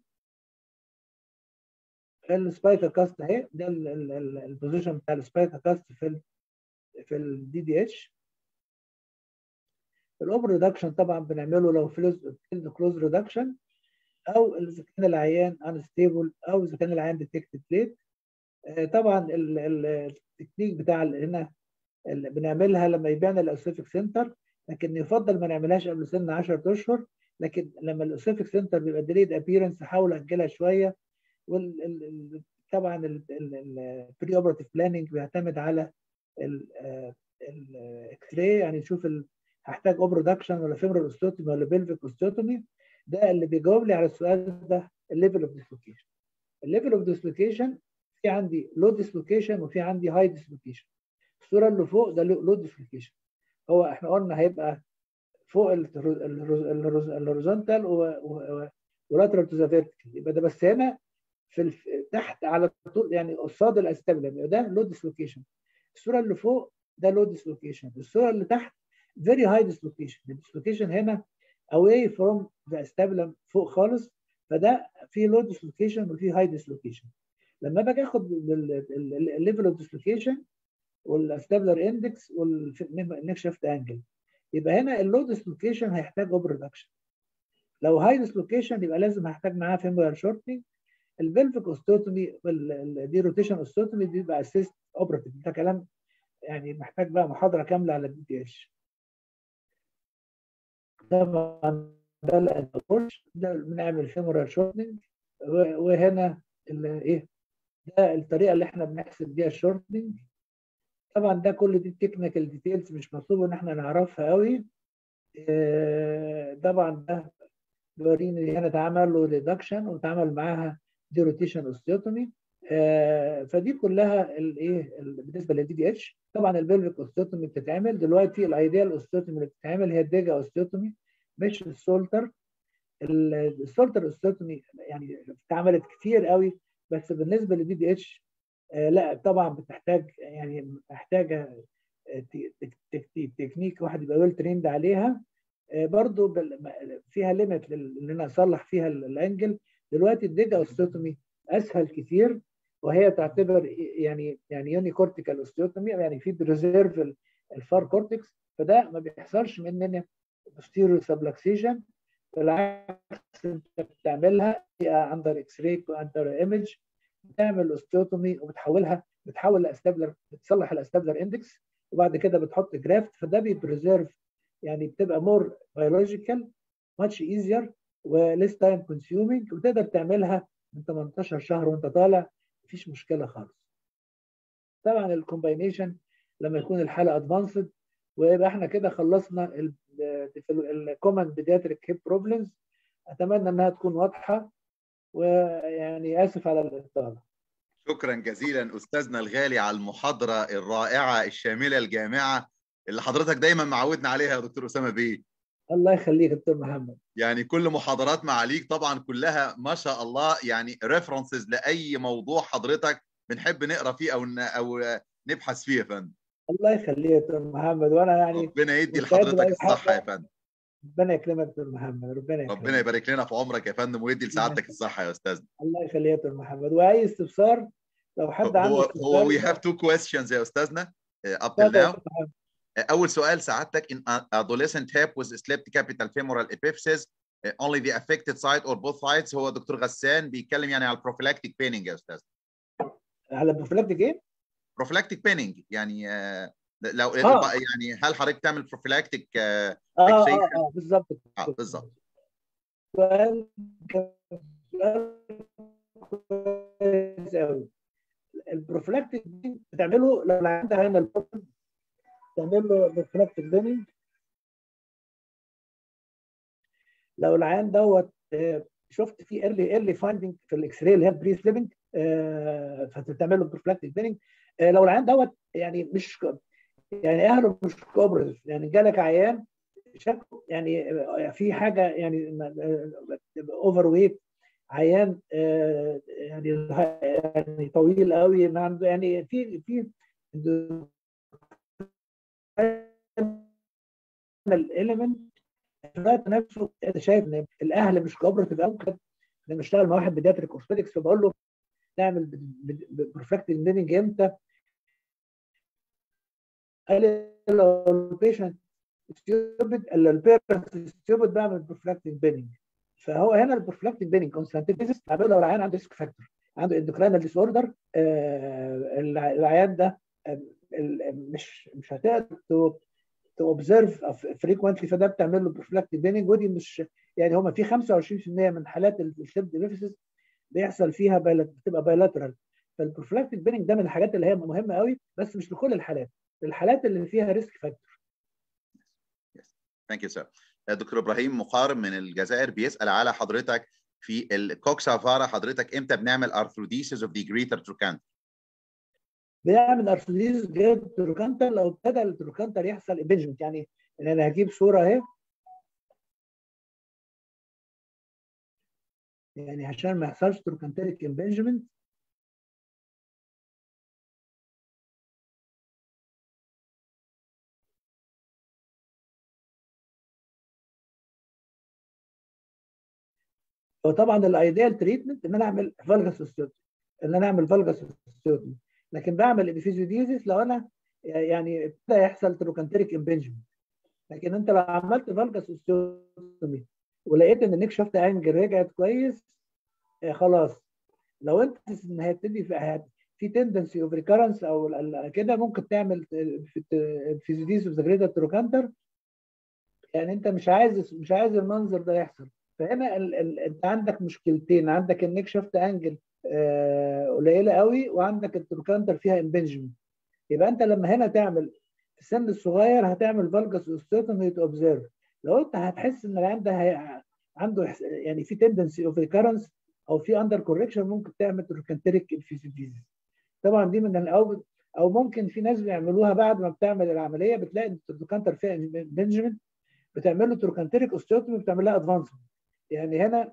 S1: السبايكر كاست اهي ده البوزيشن بتاع السبايكر كاست في ال في الدي دي اتش الاوبر ريدكشن طبعا بنعمله لو فلوز كلوز ريدكشن او اذا كان العيان انستيبل او اذا كان العيان ديتكتد ليت طبعا التكنيك بتاع هنا اللي بنعملها لما يبيعنا الاوسيفيك سنتر لكن يفضل ما نعملهاش قبل سن 10 اشهر لكن لما الاوسيفيك سنتر بيبقى ديليد ابييرنس احاول اجلها شويه وال طبعا البري اوبراتيف بلاننج بيعتمد على الاكس راي يعني نشوف هحتاج اوبرودكشن ولا فيمرال اوستوتومي ولا بيلفيك اوستوتومي ده اللي بيجاوب لي على السؤال ده الليفل اوف ديسلوكيشن الليفل اوف ديسلوكيشن في عندي لو ديسلوكيشن وفي عندي هاي ديسلوكيشن الصوره اللي فوق ده لو ديسلوكيشن هو احنا قلنا هيبقى فوق الهوريزونتال ولاترال تو ذا فيرتيكال يبقى ده بس هنا في الف... تحت على طول يعني قصاد الاستابل ده لو ديسلوكيشن الصوره اللي فوق ده لو ديسلوكيشن الصوره اللي تحت فيري هاي ديسلوكيشن الديسلوكيشن هنا away from the استابلم فوق خالص فده في لو ديسلوكيشن وفي هاي ديسلوكيشن لما باجي اخد الليفل اوف ديسلوكيشن والاستابلر اندكس والنيك شيفت انجل يبقى هنا اللو ديسلوكيشن هيحتاج اوبر ريدكشن لو هاي ديسلوكيشن يبقى لازم هحتاج معاه فيمورال شورتنج البلفيك اوستوتومي دي روتيشن اوستوتومي دي بيبقى اسيست اوبراتيف ده كلام يعني محتاج بقى محاضره كامله على الدي تي اتش طبعا ده الابروش ده بنعمل فيمورال شورتنج وهنا ايه ده الطريقه اللي احنا بنحسب بيها الشورتنج طبعا ده كل دي تكنيكال ديتيلز مش مطلوب ان احنا نعرفها قوي طبعا ده بيوريني هنا اتعمل له ريدكشن واتعمل معاها دي روتيشن اوستيوتومي فدي كلها الايه بالنسبه للدي دي اتش طبعا البلفيك اوستيوتومي بتتعمل دلوقتي الايديال اوستيوتومي اللي بتتعمل هي الديجا اوستيوتومي مش السولتر السولتر اوستيوتومي يعني اتعملت كتير قوي بس بالنسبه للدي دي اتش لا طبعا بتحتاج يعني محتاجه تكنيك واحد يبقى ويل تريند عليها برضو فيها ليميت ان انا اصلح فيها الانجل دلوقتي الديجا اوستيوتومي اسهل كتير وهي تعتبر يعني يعني يوني كورتيكال اوستيوتومي يعني في بريزيرف الفار كورتكس فده ما بيحصلش مننا بوستيريو سبلكسيشن بالعكس انت بتعملها اندر اكس راي اندر ايمج بتعمل اوستيوتومي وبتحولها بتحول الاستابلر بتصلح الاستابلر اندكس وبعد كده بتحط جرافت فده بيبريزيرف يعني بتبقى مور بيولوجيكال ماتش ايزير وليس تايم كونسيومينج وتقدر تعملها من 18 شهر وانت طالع مفيش مشكله خالص. طبعا الكومباينيشن لما يكون الحاله ادفانسد ويبقى احنا كده خلصنا الكومن بيدياتريك هيب بروبلمز اتمنى انها تكون واضحه ويعني اسف على الاطاله.
S2: شكرا جزيلا استاذنا الغالي على المحاضره الرائعه الشامله الجامعه اللي حضرتك دايما معودنا عليها يا دكتور اسامه بيه
S1: الله يخليك دكتور محمد
S2: يعني كل محاضرات معاليك طبعا كلها ما شاء الله يعني ريفرنسز لاي موضوع حضرتك بنحب نقرا فيه او او نبحث فيه يا فندم
S1: الله يخليك يا دكتور محمد وانا يعني
S2: ربنا يدي لحضرتك الصحه يا فندم
S1: ربنا يكرمك يا دكتور محمد ربنا يكرمك
S2: ربنا يبارك لنا في عمرك يا فندم ويدي لسعادتك الصحه يا استاذ
S1: الله يخليك يا دكتور محمد واي استفسار لو حد عنده
S2: هو هو وي هاف تو كويستشنز يا استاذنا up till now اول سؤال سعادتك in adolescent hip with slept capital femoral epiphysis only the affected side or both sides هو دكتور غسان بيتكلم يعني على البروفيلاكتيك بيننج يا استاذ
S1: على البروفيلاكتيك ايه؟
S2: بروفيلاكتيك بيننج يعني لو آه. يعني هل حضرتك تعمل بروفيلاكتيك
S1: اه اه اه بالظبط
S2: اه بالظبط
S1: سؤال كويس قوي البروفيلاكتيك بتعمله لو عندك هنا البروفيلاكتيك تعمل له بروفيلاكتيك بيننج لو العيان دوت شفت في ايرلي ايرلي فايندنج في الاكس راي اللي هي البري سليبنج فتعمل له بروفيلاكتيك بيننج لو العيان دوت يعني مش يعني اهله مش كوبرز يعني جالك عيان شكله يعني في حاجه يعني اوفر ويت عيان يعني يعني طويل قوي ما عنده يعني في في الاليمنت نفسه انا شايف ان الاهل مش كوبرتيف قوي لما اشتغل مع واحد بيدياتريك اورثوبيدكس فبقول له نعمل بروفلاكتيك بيننج امتى؟ قال لي لو البيشنت ستيوبد الا البيرنت ستيوبد بعمل بروفلاكتيك بيننج فهو هنا البروفلاكتيك بيننج كونستانتيزيس بعمله لو العيان عنده ريسك فاكتور عنده اندوكراينال ديس اوردر العيان ده مش مش هتقدر توبزرف فريكوينتلي فده بتعمل له بروفلاكتيك بيننج ودي مش يعني هم في 25% من حالات الشيب ديفيسيس بيحصل فيها بتبقى بايلاترال فالبروفلاكتيك بيننج ده من الحاجات اللي هي مهمه قوي بس مش لكل الحالات الحالات اللي فيها ريسك فاكتور
S2: ثانك يو سير دكتور ابراهيم مقارن من الجزائر بيسال على حضرتك في الكوكسافارا حضرتك امتى بنعمل ارثروديسيس اوف ذا جريتر تروكانتر
S1: بيعمل ارثروديسيس جريتر تروكانتر لو ابتدى التروكانتر يحصل امبنجمنت يعني ان انا هجيب صوره اهي يعني عشان ما يحصلش تروكانتريك امبنجمنت وطبعا الايديال تريتمنت ان انا اعمل فالجاس اوستيوتومي ان انا اعمل فالجاس اوستيوتومي لكن بعمل ابيفيزيوديزيس لو انا يعني ابتدى يحصل تروكانتريك امبنجمنت لكن انت لو عملت فالجاس اوستيوتومي ولقيت ان النيك شافت انجل رجعت كويس خلاص لو انت ان هيبتدي في في تندنسي اوف ريكرنس او كده ممكن تعمل فيزيوديز اوف ذا جريتر تروكانتر يعني انت مش عايز مش عايز المنظر ده يحصل فهنا ال ال انت عندك مشكلتين عندك النيك شافت انجل آه قليله قوي وعندك التروكانتر فيها امبنجمنت يبقى انت لما هنا تعمل في السن الصغير هتعمل فالجاس اوستيوتومي تو اوبزرف لو انت هتحس ان العيان ده عنده يعني في تندنسي اوف ريكرنس او في اندر كوركشن ممكن تعمل تروكانتريك انفيزيديزيس طبعا دي من الاول او ممكن في ناس بيعملوها بعد ما بتعمل العمليه بتلاقي ان التروكانتر فيها امبنجمنت بتعمل له تروكانتريك اوستيوتومي بتعمل لها ادفانسمنت يعني هنا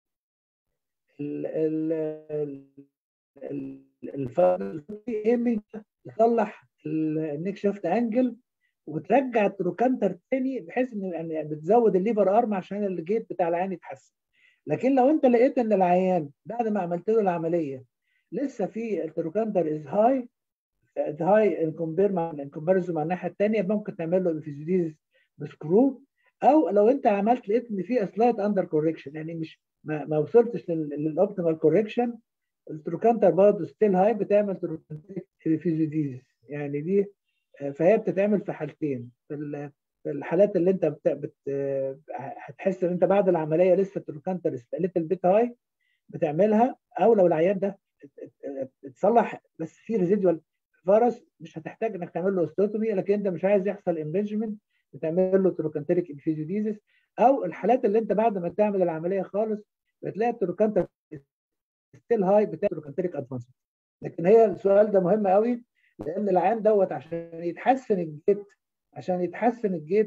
S1: ايمنج تصلح النيك شافت انجل وبترجع التروكانتر تاني بحيث ان يعني بتزود الليفر ارم عشان الجيت بتاع العيان يتحسن لكن لو انت لقيت ان العيان بعد ما عملت له العمليه لسه في التروكانتر از هاي هاي ان كومبير مع ان كومباريزون مع الناحيه الثانيه ممكن تعمل له انفيزيديز بسكرو او لو انت عملت لقيت ان في سلايت اندر كوركشن يعني مش ما, ما وصلتش للاوبتيمال كوركشن التروكانتر برضه ستيل هاي بتعمل تروكانتريك فيزيديز يعني دي فهي بتتعمل في حالتين في الحالات اللي انت بت... بت... هتحس ان انت بعد العمليه لسه التروكانتر استقلت البيت هاي بتعملها او لو العيان ده اتصلح بس في ريزيدوال فيروس مش هتحتاج انك تعمل له استوتومي لكن انت مش عايز يحصل امبنجمنت بتعمل له تروكانتريك انفيزيوديزيس او الحالات اللي انت بعد ما تعمل العمليه خالص بتلاقي التروكانتر ستيل هاي بتاع تروكانتريك ادفانس لكن هي السؤال ده مهم قوي لان العيان دوت عشان يتحسن الجيت عشان يتحسن الجيت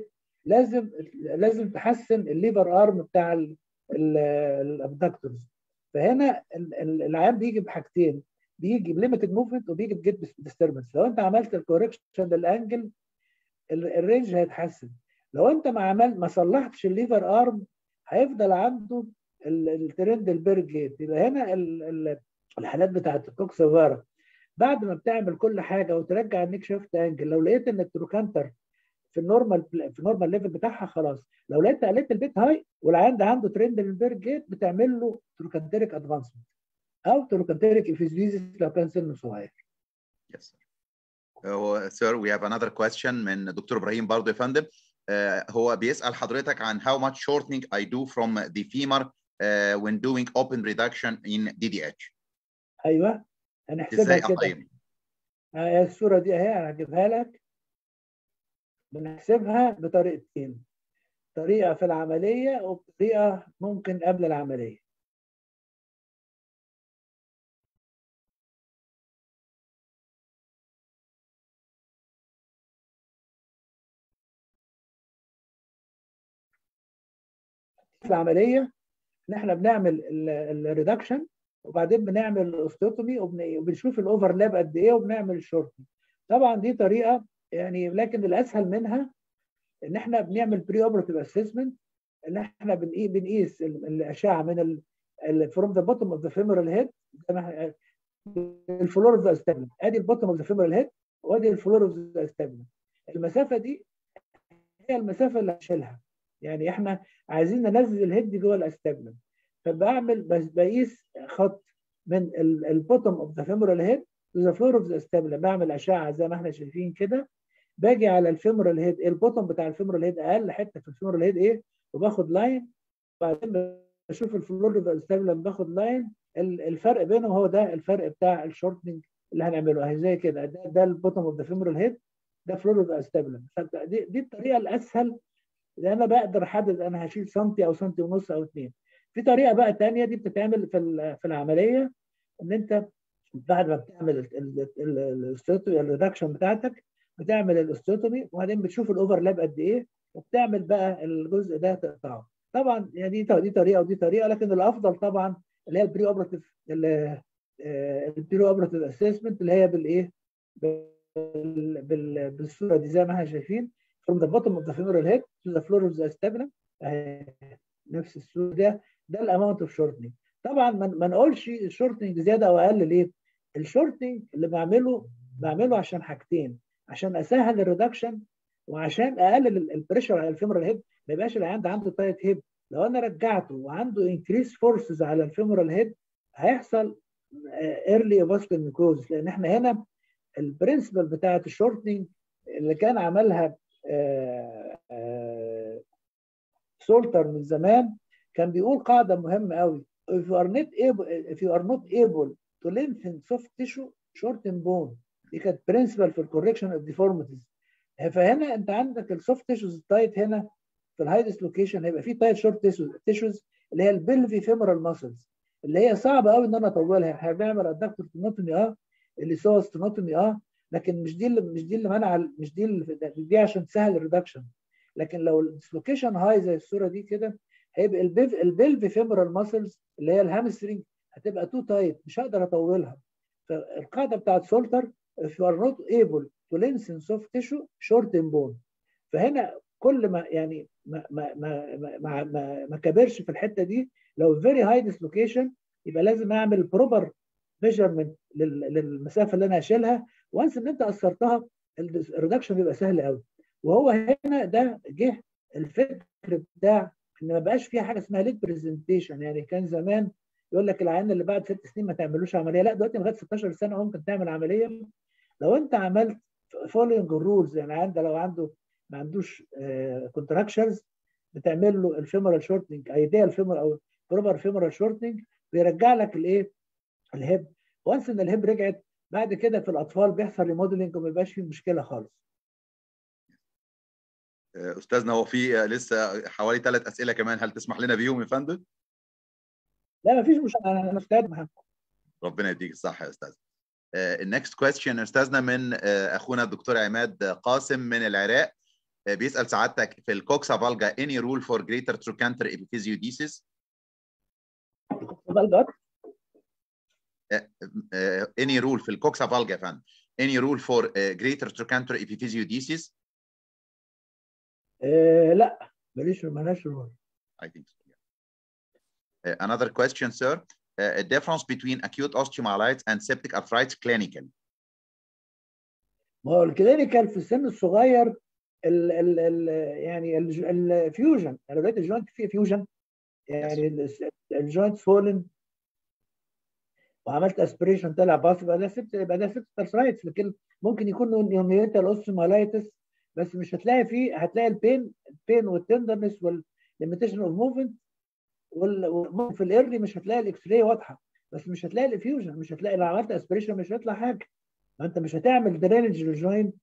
S1: لازم لازم تحسن الليفر ارم بتاع الابدكتورز فهنا العيان بيجي بحاجتين بيجي بليمتد موفمنت وبيجي بجيت ديستربنس لو انت عملت الكوركشن للانجل الرينج هيتحسن لو انت ما عمل ما صلحتش الليفر ارم هيفضل عنده الترند البيرج جيت يبقى هنا الحالات بتاعت الكوكسافارا بعد ما بتعمل كل حاجه وترجع النيك شيفت انجل لو لقيت ان التروكانتر في النورمال في النورمال ليفل بتاعها خلاص لو لقيت قلت البيت هاي والعيان ده عنده ترند للبيرج جيت بتعمل له تروكانتريك ادفانسمنت او تروكانتريك افيزيزيس لو كان سنه صغير
S2: Yes, sir. هو sir we have another question من دكتور ابراهيم برضه يا فندم آه، هو بيسأل حضرتك عن how much shortening I do from the femur uh, when doing open reduction in DDH
S1: ايوه هنحسبها
S2: ازاي
S1: كده
S2: اقيم
S1: آه، الصوره دي اهي انا هجيبها لك بنحسبها بطريقتين طريقه في العمليه وطريقه ممكن قبل العمليه في العمليه ان احنا بنعمل الريدكشن وبعدين بنعمل الاوستوتومي وبنشوف الاوفرلاب قد ايه وبنعمل الشورتنج طبعا دي طريقه يعني لكن الاسهل منها ان احنا بنعمل بري اوبرتيف اسسمنت ان احنا بنقيس بنقيس ال- الاشعه من فروم ذا بوتوم اوف ذا فيمورال هيد الفلور اوف ذا استابلم ادي البوتوم اوف ذا فيمورال هيد وادي الفلور اوف ذا استابلم المسافه دي هي المسافه اللي هشيلها يعني احنا عايزين ننزل الهيد جوه الاستابلم فبعمل بس بقيس خط من البوتوم اوف ذا فيمورال هيد تو ذا فلور اوف ذا استابلم بعمل اشعه زي ما احنا شايفين كده باجي على الفيمورال هيد البوتوم بتاع الفيمورال هيد اقل حته في الفيمورال هيد ايه وباخد لاين وبعدين بشوف الفلور اوف ذا استابلم باخد لاين الفرق بينهم هو ده الفرق بتاع الشورتنج اللي هنعمله اهي زي كده ده, ده البوتوم اوف ذا فيمورال هيد ده فلور اوف ذا استابلم دي, دي الطريقه الاسهل اللي انا بقدر احدد انا هشيل سنتي او سنتي ونص او اثنين في طريقه بقى ثانيه دي بتتعمل في في العمليه ان انت بعد ما بتعمل الريدكشن بتاعتك بتعمل الاستوتومي وبعدين بتشوف الاوفرلاب قد ايه وبتعمل بقى الجزء ده تقطعه طبعا يعني دي دي طريقه ودي طريقه لكن الافضل طبعا اللي هي البري اوبراتيف البري اوبراتيف اسسمنت اللي هي بالايه بال- بال- بالصوره دي زي ما احنا شايفين from the bottom of the femoral head to the floor of the sternum أهي نفس الصوره ده ده الاماونت اوف شورتنج طبعا ما ما نقولش الشورتنج زياده او اقل ليه؟ الشورتنج اللي بعمله بعمله عشان حاجتين عشان اسهل الريدكشن وعشان اقلل البريشر على الفيمورال هيد ما يبقاش العيان ده عنده تايت هيب لو انا رجعته وعنده انكريس فورسز على الفيمورال هيد هيحصل ايرلي فاسكولار نيكروز لان احنا هنا البرنسبل بتاعت الشورتنج اللي كان عملها آه، آه، سولتر من زمان كان بيقول قاعده مهمه قوي if you are not able if you are not able to lengthen soft tissue shorten bone دي كانت برنسبل في الكوركشن اوف ديفورميتيز فهنا انت عندك السوفت تيشوز تايت هنا في الهاي ديسلوكيشن هيبقى في تايت شورت تيشوز اللي هي البلفي فيمورال ماسلز اللي هي صعبه قوي ان انا اطولها احنا بنعمل ادكتور تنوتومي اه اللي سوى ستنوتومي اه لكن مش دي اللي مش دي اللي منع مش دي اللي دي عشان تسهل الريدكشن لكن لو الديسلوكيشن هاي زي الصوره دي كده هيبقى البيف البلفي فيمورال ماسلز اللي هي الهامسترنج هتبقى تو تايت مش هقدر اطولها فالقاعده بتاعت سولتر if you are not able to lengthen soft tissue shorten bone فهنا كل ما يعني ما ما ما ما ما, ما كبرش في الحته دي لو very high dislocation يبقى لازم اعمل proper measurement للمسافه اللي انا هشيلها وانس ان انت قصرتها الريدكشن بيبقى سهل قوي وهو هنا ده جه الفكر بتاع ان ما بقاش فيها حاجه اسمها ليد برزنتيشن يعني كان زمان يقول لك العيان اللي بعد ست سنين ما تعملوش عمليه لا دلوقتي لغايه 16 سنه ممكن تعمل عمليه لو انت عملت فولوينج الرولز يعني عنده لو عنده ما عندوش كونتراكشرز بتعمل له الفيمورال شورتنج ايديال فيمور او بروبر فيمورال شورتنج بيرجع لك الايه الهيب وانس ان الهيب رجعت بعد كده في الاطفال بيحصل ريموديلنج وما يبقاش فيه مشكله خالص
S2: استاذنا هو في لسه حوالي ثلاث اسئله كمان هل تسمح لنا بيهم يا فندم؟
S1: لا ما فيش مشكله انا مستعد معاكم
S2: ربنا يديك الصحه يا استاذ النكست كويستشن استاذنا من اخونا الدكتور عماد قاسم من العراق بيسال سعادتك في الكوكسا فالجا any rule for greater trochanter epiphysiodesis
S1: فالجا
S2: any rule في الكوكسا فالجا يا فندم any rule for uh, greater trochanter epiphysiodesis
S1: آه لا ماليش مالهاش رول
S2: I think so. Yeah. Uh, another question, sir. Uh, a difference between acute osteomyelitis and septic arthritis clinical.
S1: ما هو الكلينيكال في السن الصغير ال ال ال يعني الفيوجن انا لقيت الجوينت فيه فيوجن يعني الجوينت فولن وعملت اسبريشن طلع باص يبقى ده سبت يبقى ده سبت ارثرايتس لكن ممكن يكون نيوميتال اوستيومالايتس بس مش هتلاقي فيه هتلاقي البين البين والتندرنس والليميتيشن اوف موفمنت في الايرلي مش هتلاقي الاكس راي واضحه بس مش هتلاقي الافيوجن مش هتلاقي لو عملت اسبريشن مش هيطلع حاجه ما انت مش هتعمل درينج للجوينت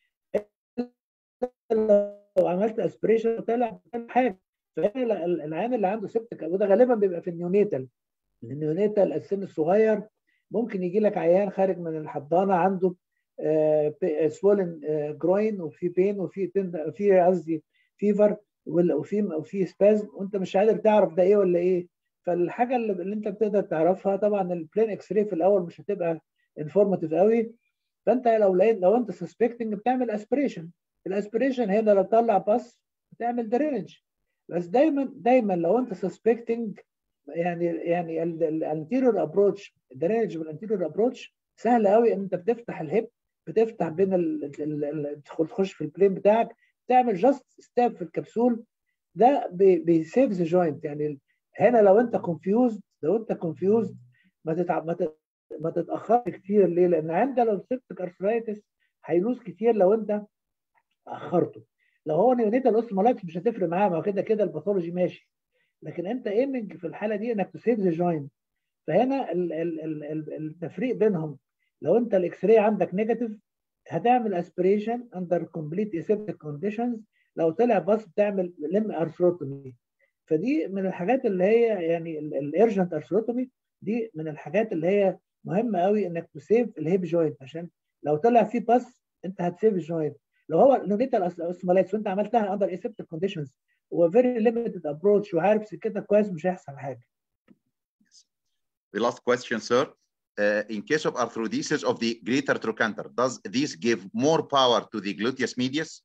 S1: لو عملت اسبريشن طلع حاجه فهنا العيان اللي عنده سبتك وده غالبا بيبقى في النيونيتال النيونيتال السن الصغير ممكن يجي لك عيان خارج من الحضانه عنده سوولن جروين وفي بين وفي في قصدي فيفر وفي وفي سبازم وانت مش قادر تعرف ده ايه ولا ايه فالحاجه اللي, اللي انت بتقدر تعرفها طبعا البلين اكس راي في الاول مش هتبقى انفورماتيف قوي فانت لو لقيت لو انت سسبكتنج بتعمل اسبريشن الاسبريشن هنا لو طلع باس بتعمل درينج بس دايما دايما لو انت سسبكتنج يعني يعني الانتيريور ابروتش الدرينج بالانتيريور ابروتش سهل قوي ان انت بتفتح الهيب بتفتح بين ال تخش في البلين بتاعك تعمل جاست ستاب في الكبسول ده بيسيف ذا جوينت يعني هنا لو انت كونفيوزد لو انت كونفيوزد ما تتعب ما ما تتاخرش كتير ليه؟ لان عندك لو سبتك ارثرايتس هيلوز كتير لو انت اخرته لو هو نيونيتال اوستمولايتس مش هتفرق معاه ما كده كده الباثولوجي ماشي لكن انت ايمنج في الحاله دي انك تسيف ذا جوينت فهنا ال ال ال التفريق بينهم لو انت الاكس راي عندك نيجاتيف هتعمل اسبريشن اندر كومبليت اسيبتيك كونديشنز لو طلع باص بتعمل لم ارثروتومي فدي من الحاجات اللي هي يعني الارجنت ارثروتومي دي من الحاجات اللي هي مهمه قوي انك تسيف الهيب جوينت عشان لو طلع فيه باص انت هتسيف الجوينت لو هو نونيتال اوستمولايتس وانت عملتها اندر اسيبتيك كونديشنز وفيري ليميتد ابروتش وعارف سكتك كويس مش هيحصل حاجه.
S2: The last question, sir. Uh, in case of arthrodesis of the greater trochanter, does this give more power to the gluteus medius?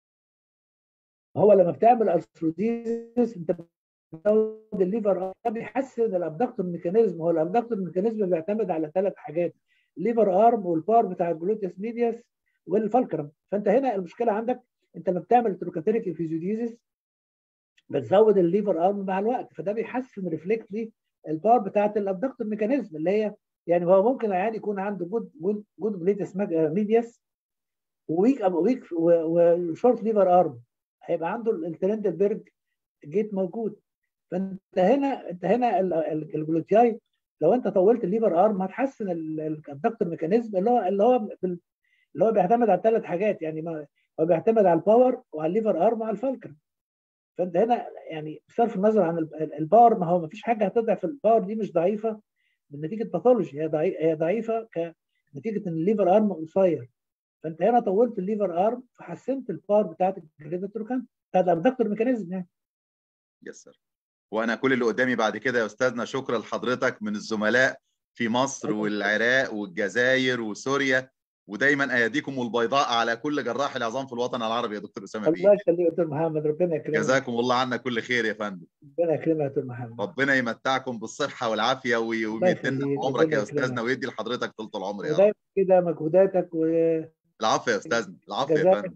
S1: هو لما بتعمل ارثروديزس انت بتزود الليفر ده بيحسن الابدكتور ميكانيزم هو الابدكتور ميكانيزم بيعتمد على ثلاث حاجات الليفر ارم والبار بتاع الجلوتيوس ميدياس والفالكرم فانت هنا المشكله عندك انت لما بتعمل تروكاتيريك انفيزيوديزس بتزود الليفر ارم مع الوقت فده بيحسن ريفلكتلي البار بتاعت الابدكتور ميكانيزم اللي هي يعني هو ممكن عادي يكون عنده جود جود جود بليتس ميدياس ويك ويك وشورت ليفر ارم هيبقى عنده الترندلبرج جيت موجود فانت هنا انت هنا الجلوتياي لو انت طولت الليفر ارم هتحسن الابدكتور ميكانيزم اللي هو اللي هو اللي هو بيعتمد على ثلاث حاجات يعني ما هو بيعتمد على الباور وعلى الليفر ارم وعلى الفالكر فانت هنا يعني بصرف النظر عن الباور ما هو ما فيش حاجه هتضعف الباور دي مش ضعيفه من نتيجه باثولوجي هي هي ضعيفه كنتيجه ان الليفر ارم قصير فانت هنا طولت الليفر ارم فحسنت الباور بتاعت الجريداتروكان بتاعت الابدكتور ميكانيزم يعني
S2: يس سر وانا كل اللي قدامي بعد كده يا استاذنا شكرا لحضرتك من الزملاء في مصر والعراق والجزائر وسوريا ودايما اياديكم البيضاء على كل جراح العظام في الوطن العربي يا دكتور اسامه
S1: الله يخليك يا دكتور محمد ربنا يكرمك
S2: جزاكم الله عنا كل خير يا فندم
S1: ربنا يكرمك يا دكتور محمد
S2: ربنا يمتعكم بالصحه والعافيه ويمدنا عمرك يا استاذنا ويدي لحضرتك طول العمر يا
S1: رب كده مجهوداتك و
S2: العفو يا استاذنا العفو يا فندم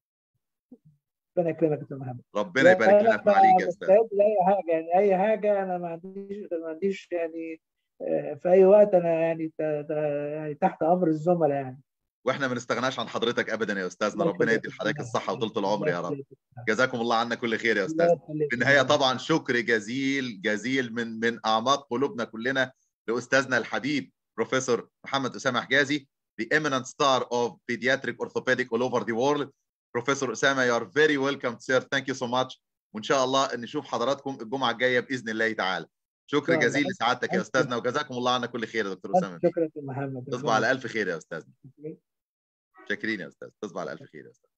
S1: ربنا يكرمك يا دكتور محمد
S2: ربنا يبارك لنا في عليك يا استاذ
S1: اي حاجه يعني اي حاجه انا ما عنديش ما عنديش يعني في اي وقت انا يعني يعني تحت امر الزملاء يعني
S2: واحنا ما نستغناش عن حضرتك ابدا يا استاذنا ربنا يدي لحضرتك الصحه وطولة العمر يا رب جزاكم الله عنا كل خير يا استاذ في النهايه طبعا شكر جزيل جزيل من من اعماق قلوبنا كلنا لاستاذنا الحبيب بروفيسور محمد اسامه حجازي the eminent star of pediatric orthopedic all over the world بروفيسور اسامه you are very welcome sir thank you so much وان شاء الله نشوف حضراتكم الجمعه الجايه باذن الله تعالى شكر جزيل لسعادتك يا استاذنا وجزاكم الله عنا كل خير يا دكتور اسامه
S1: شكرا يا محمد
S2: تصبح على الف خير يا استاذنا شاكرين يا استاذ تصبح على الف خير يا استاذ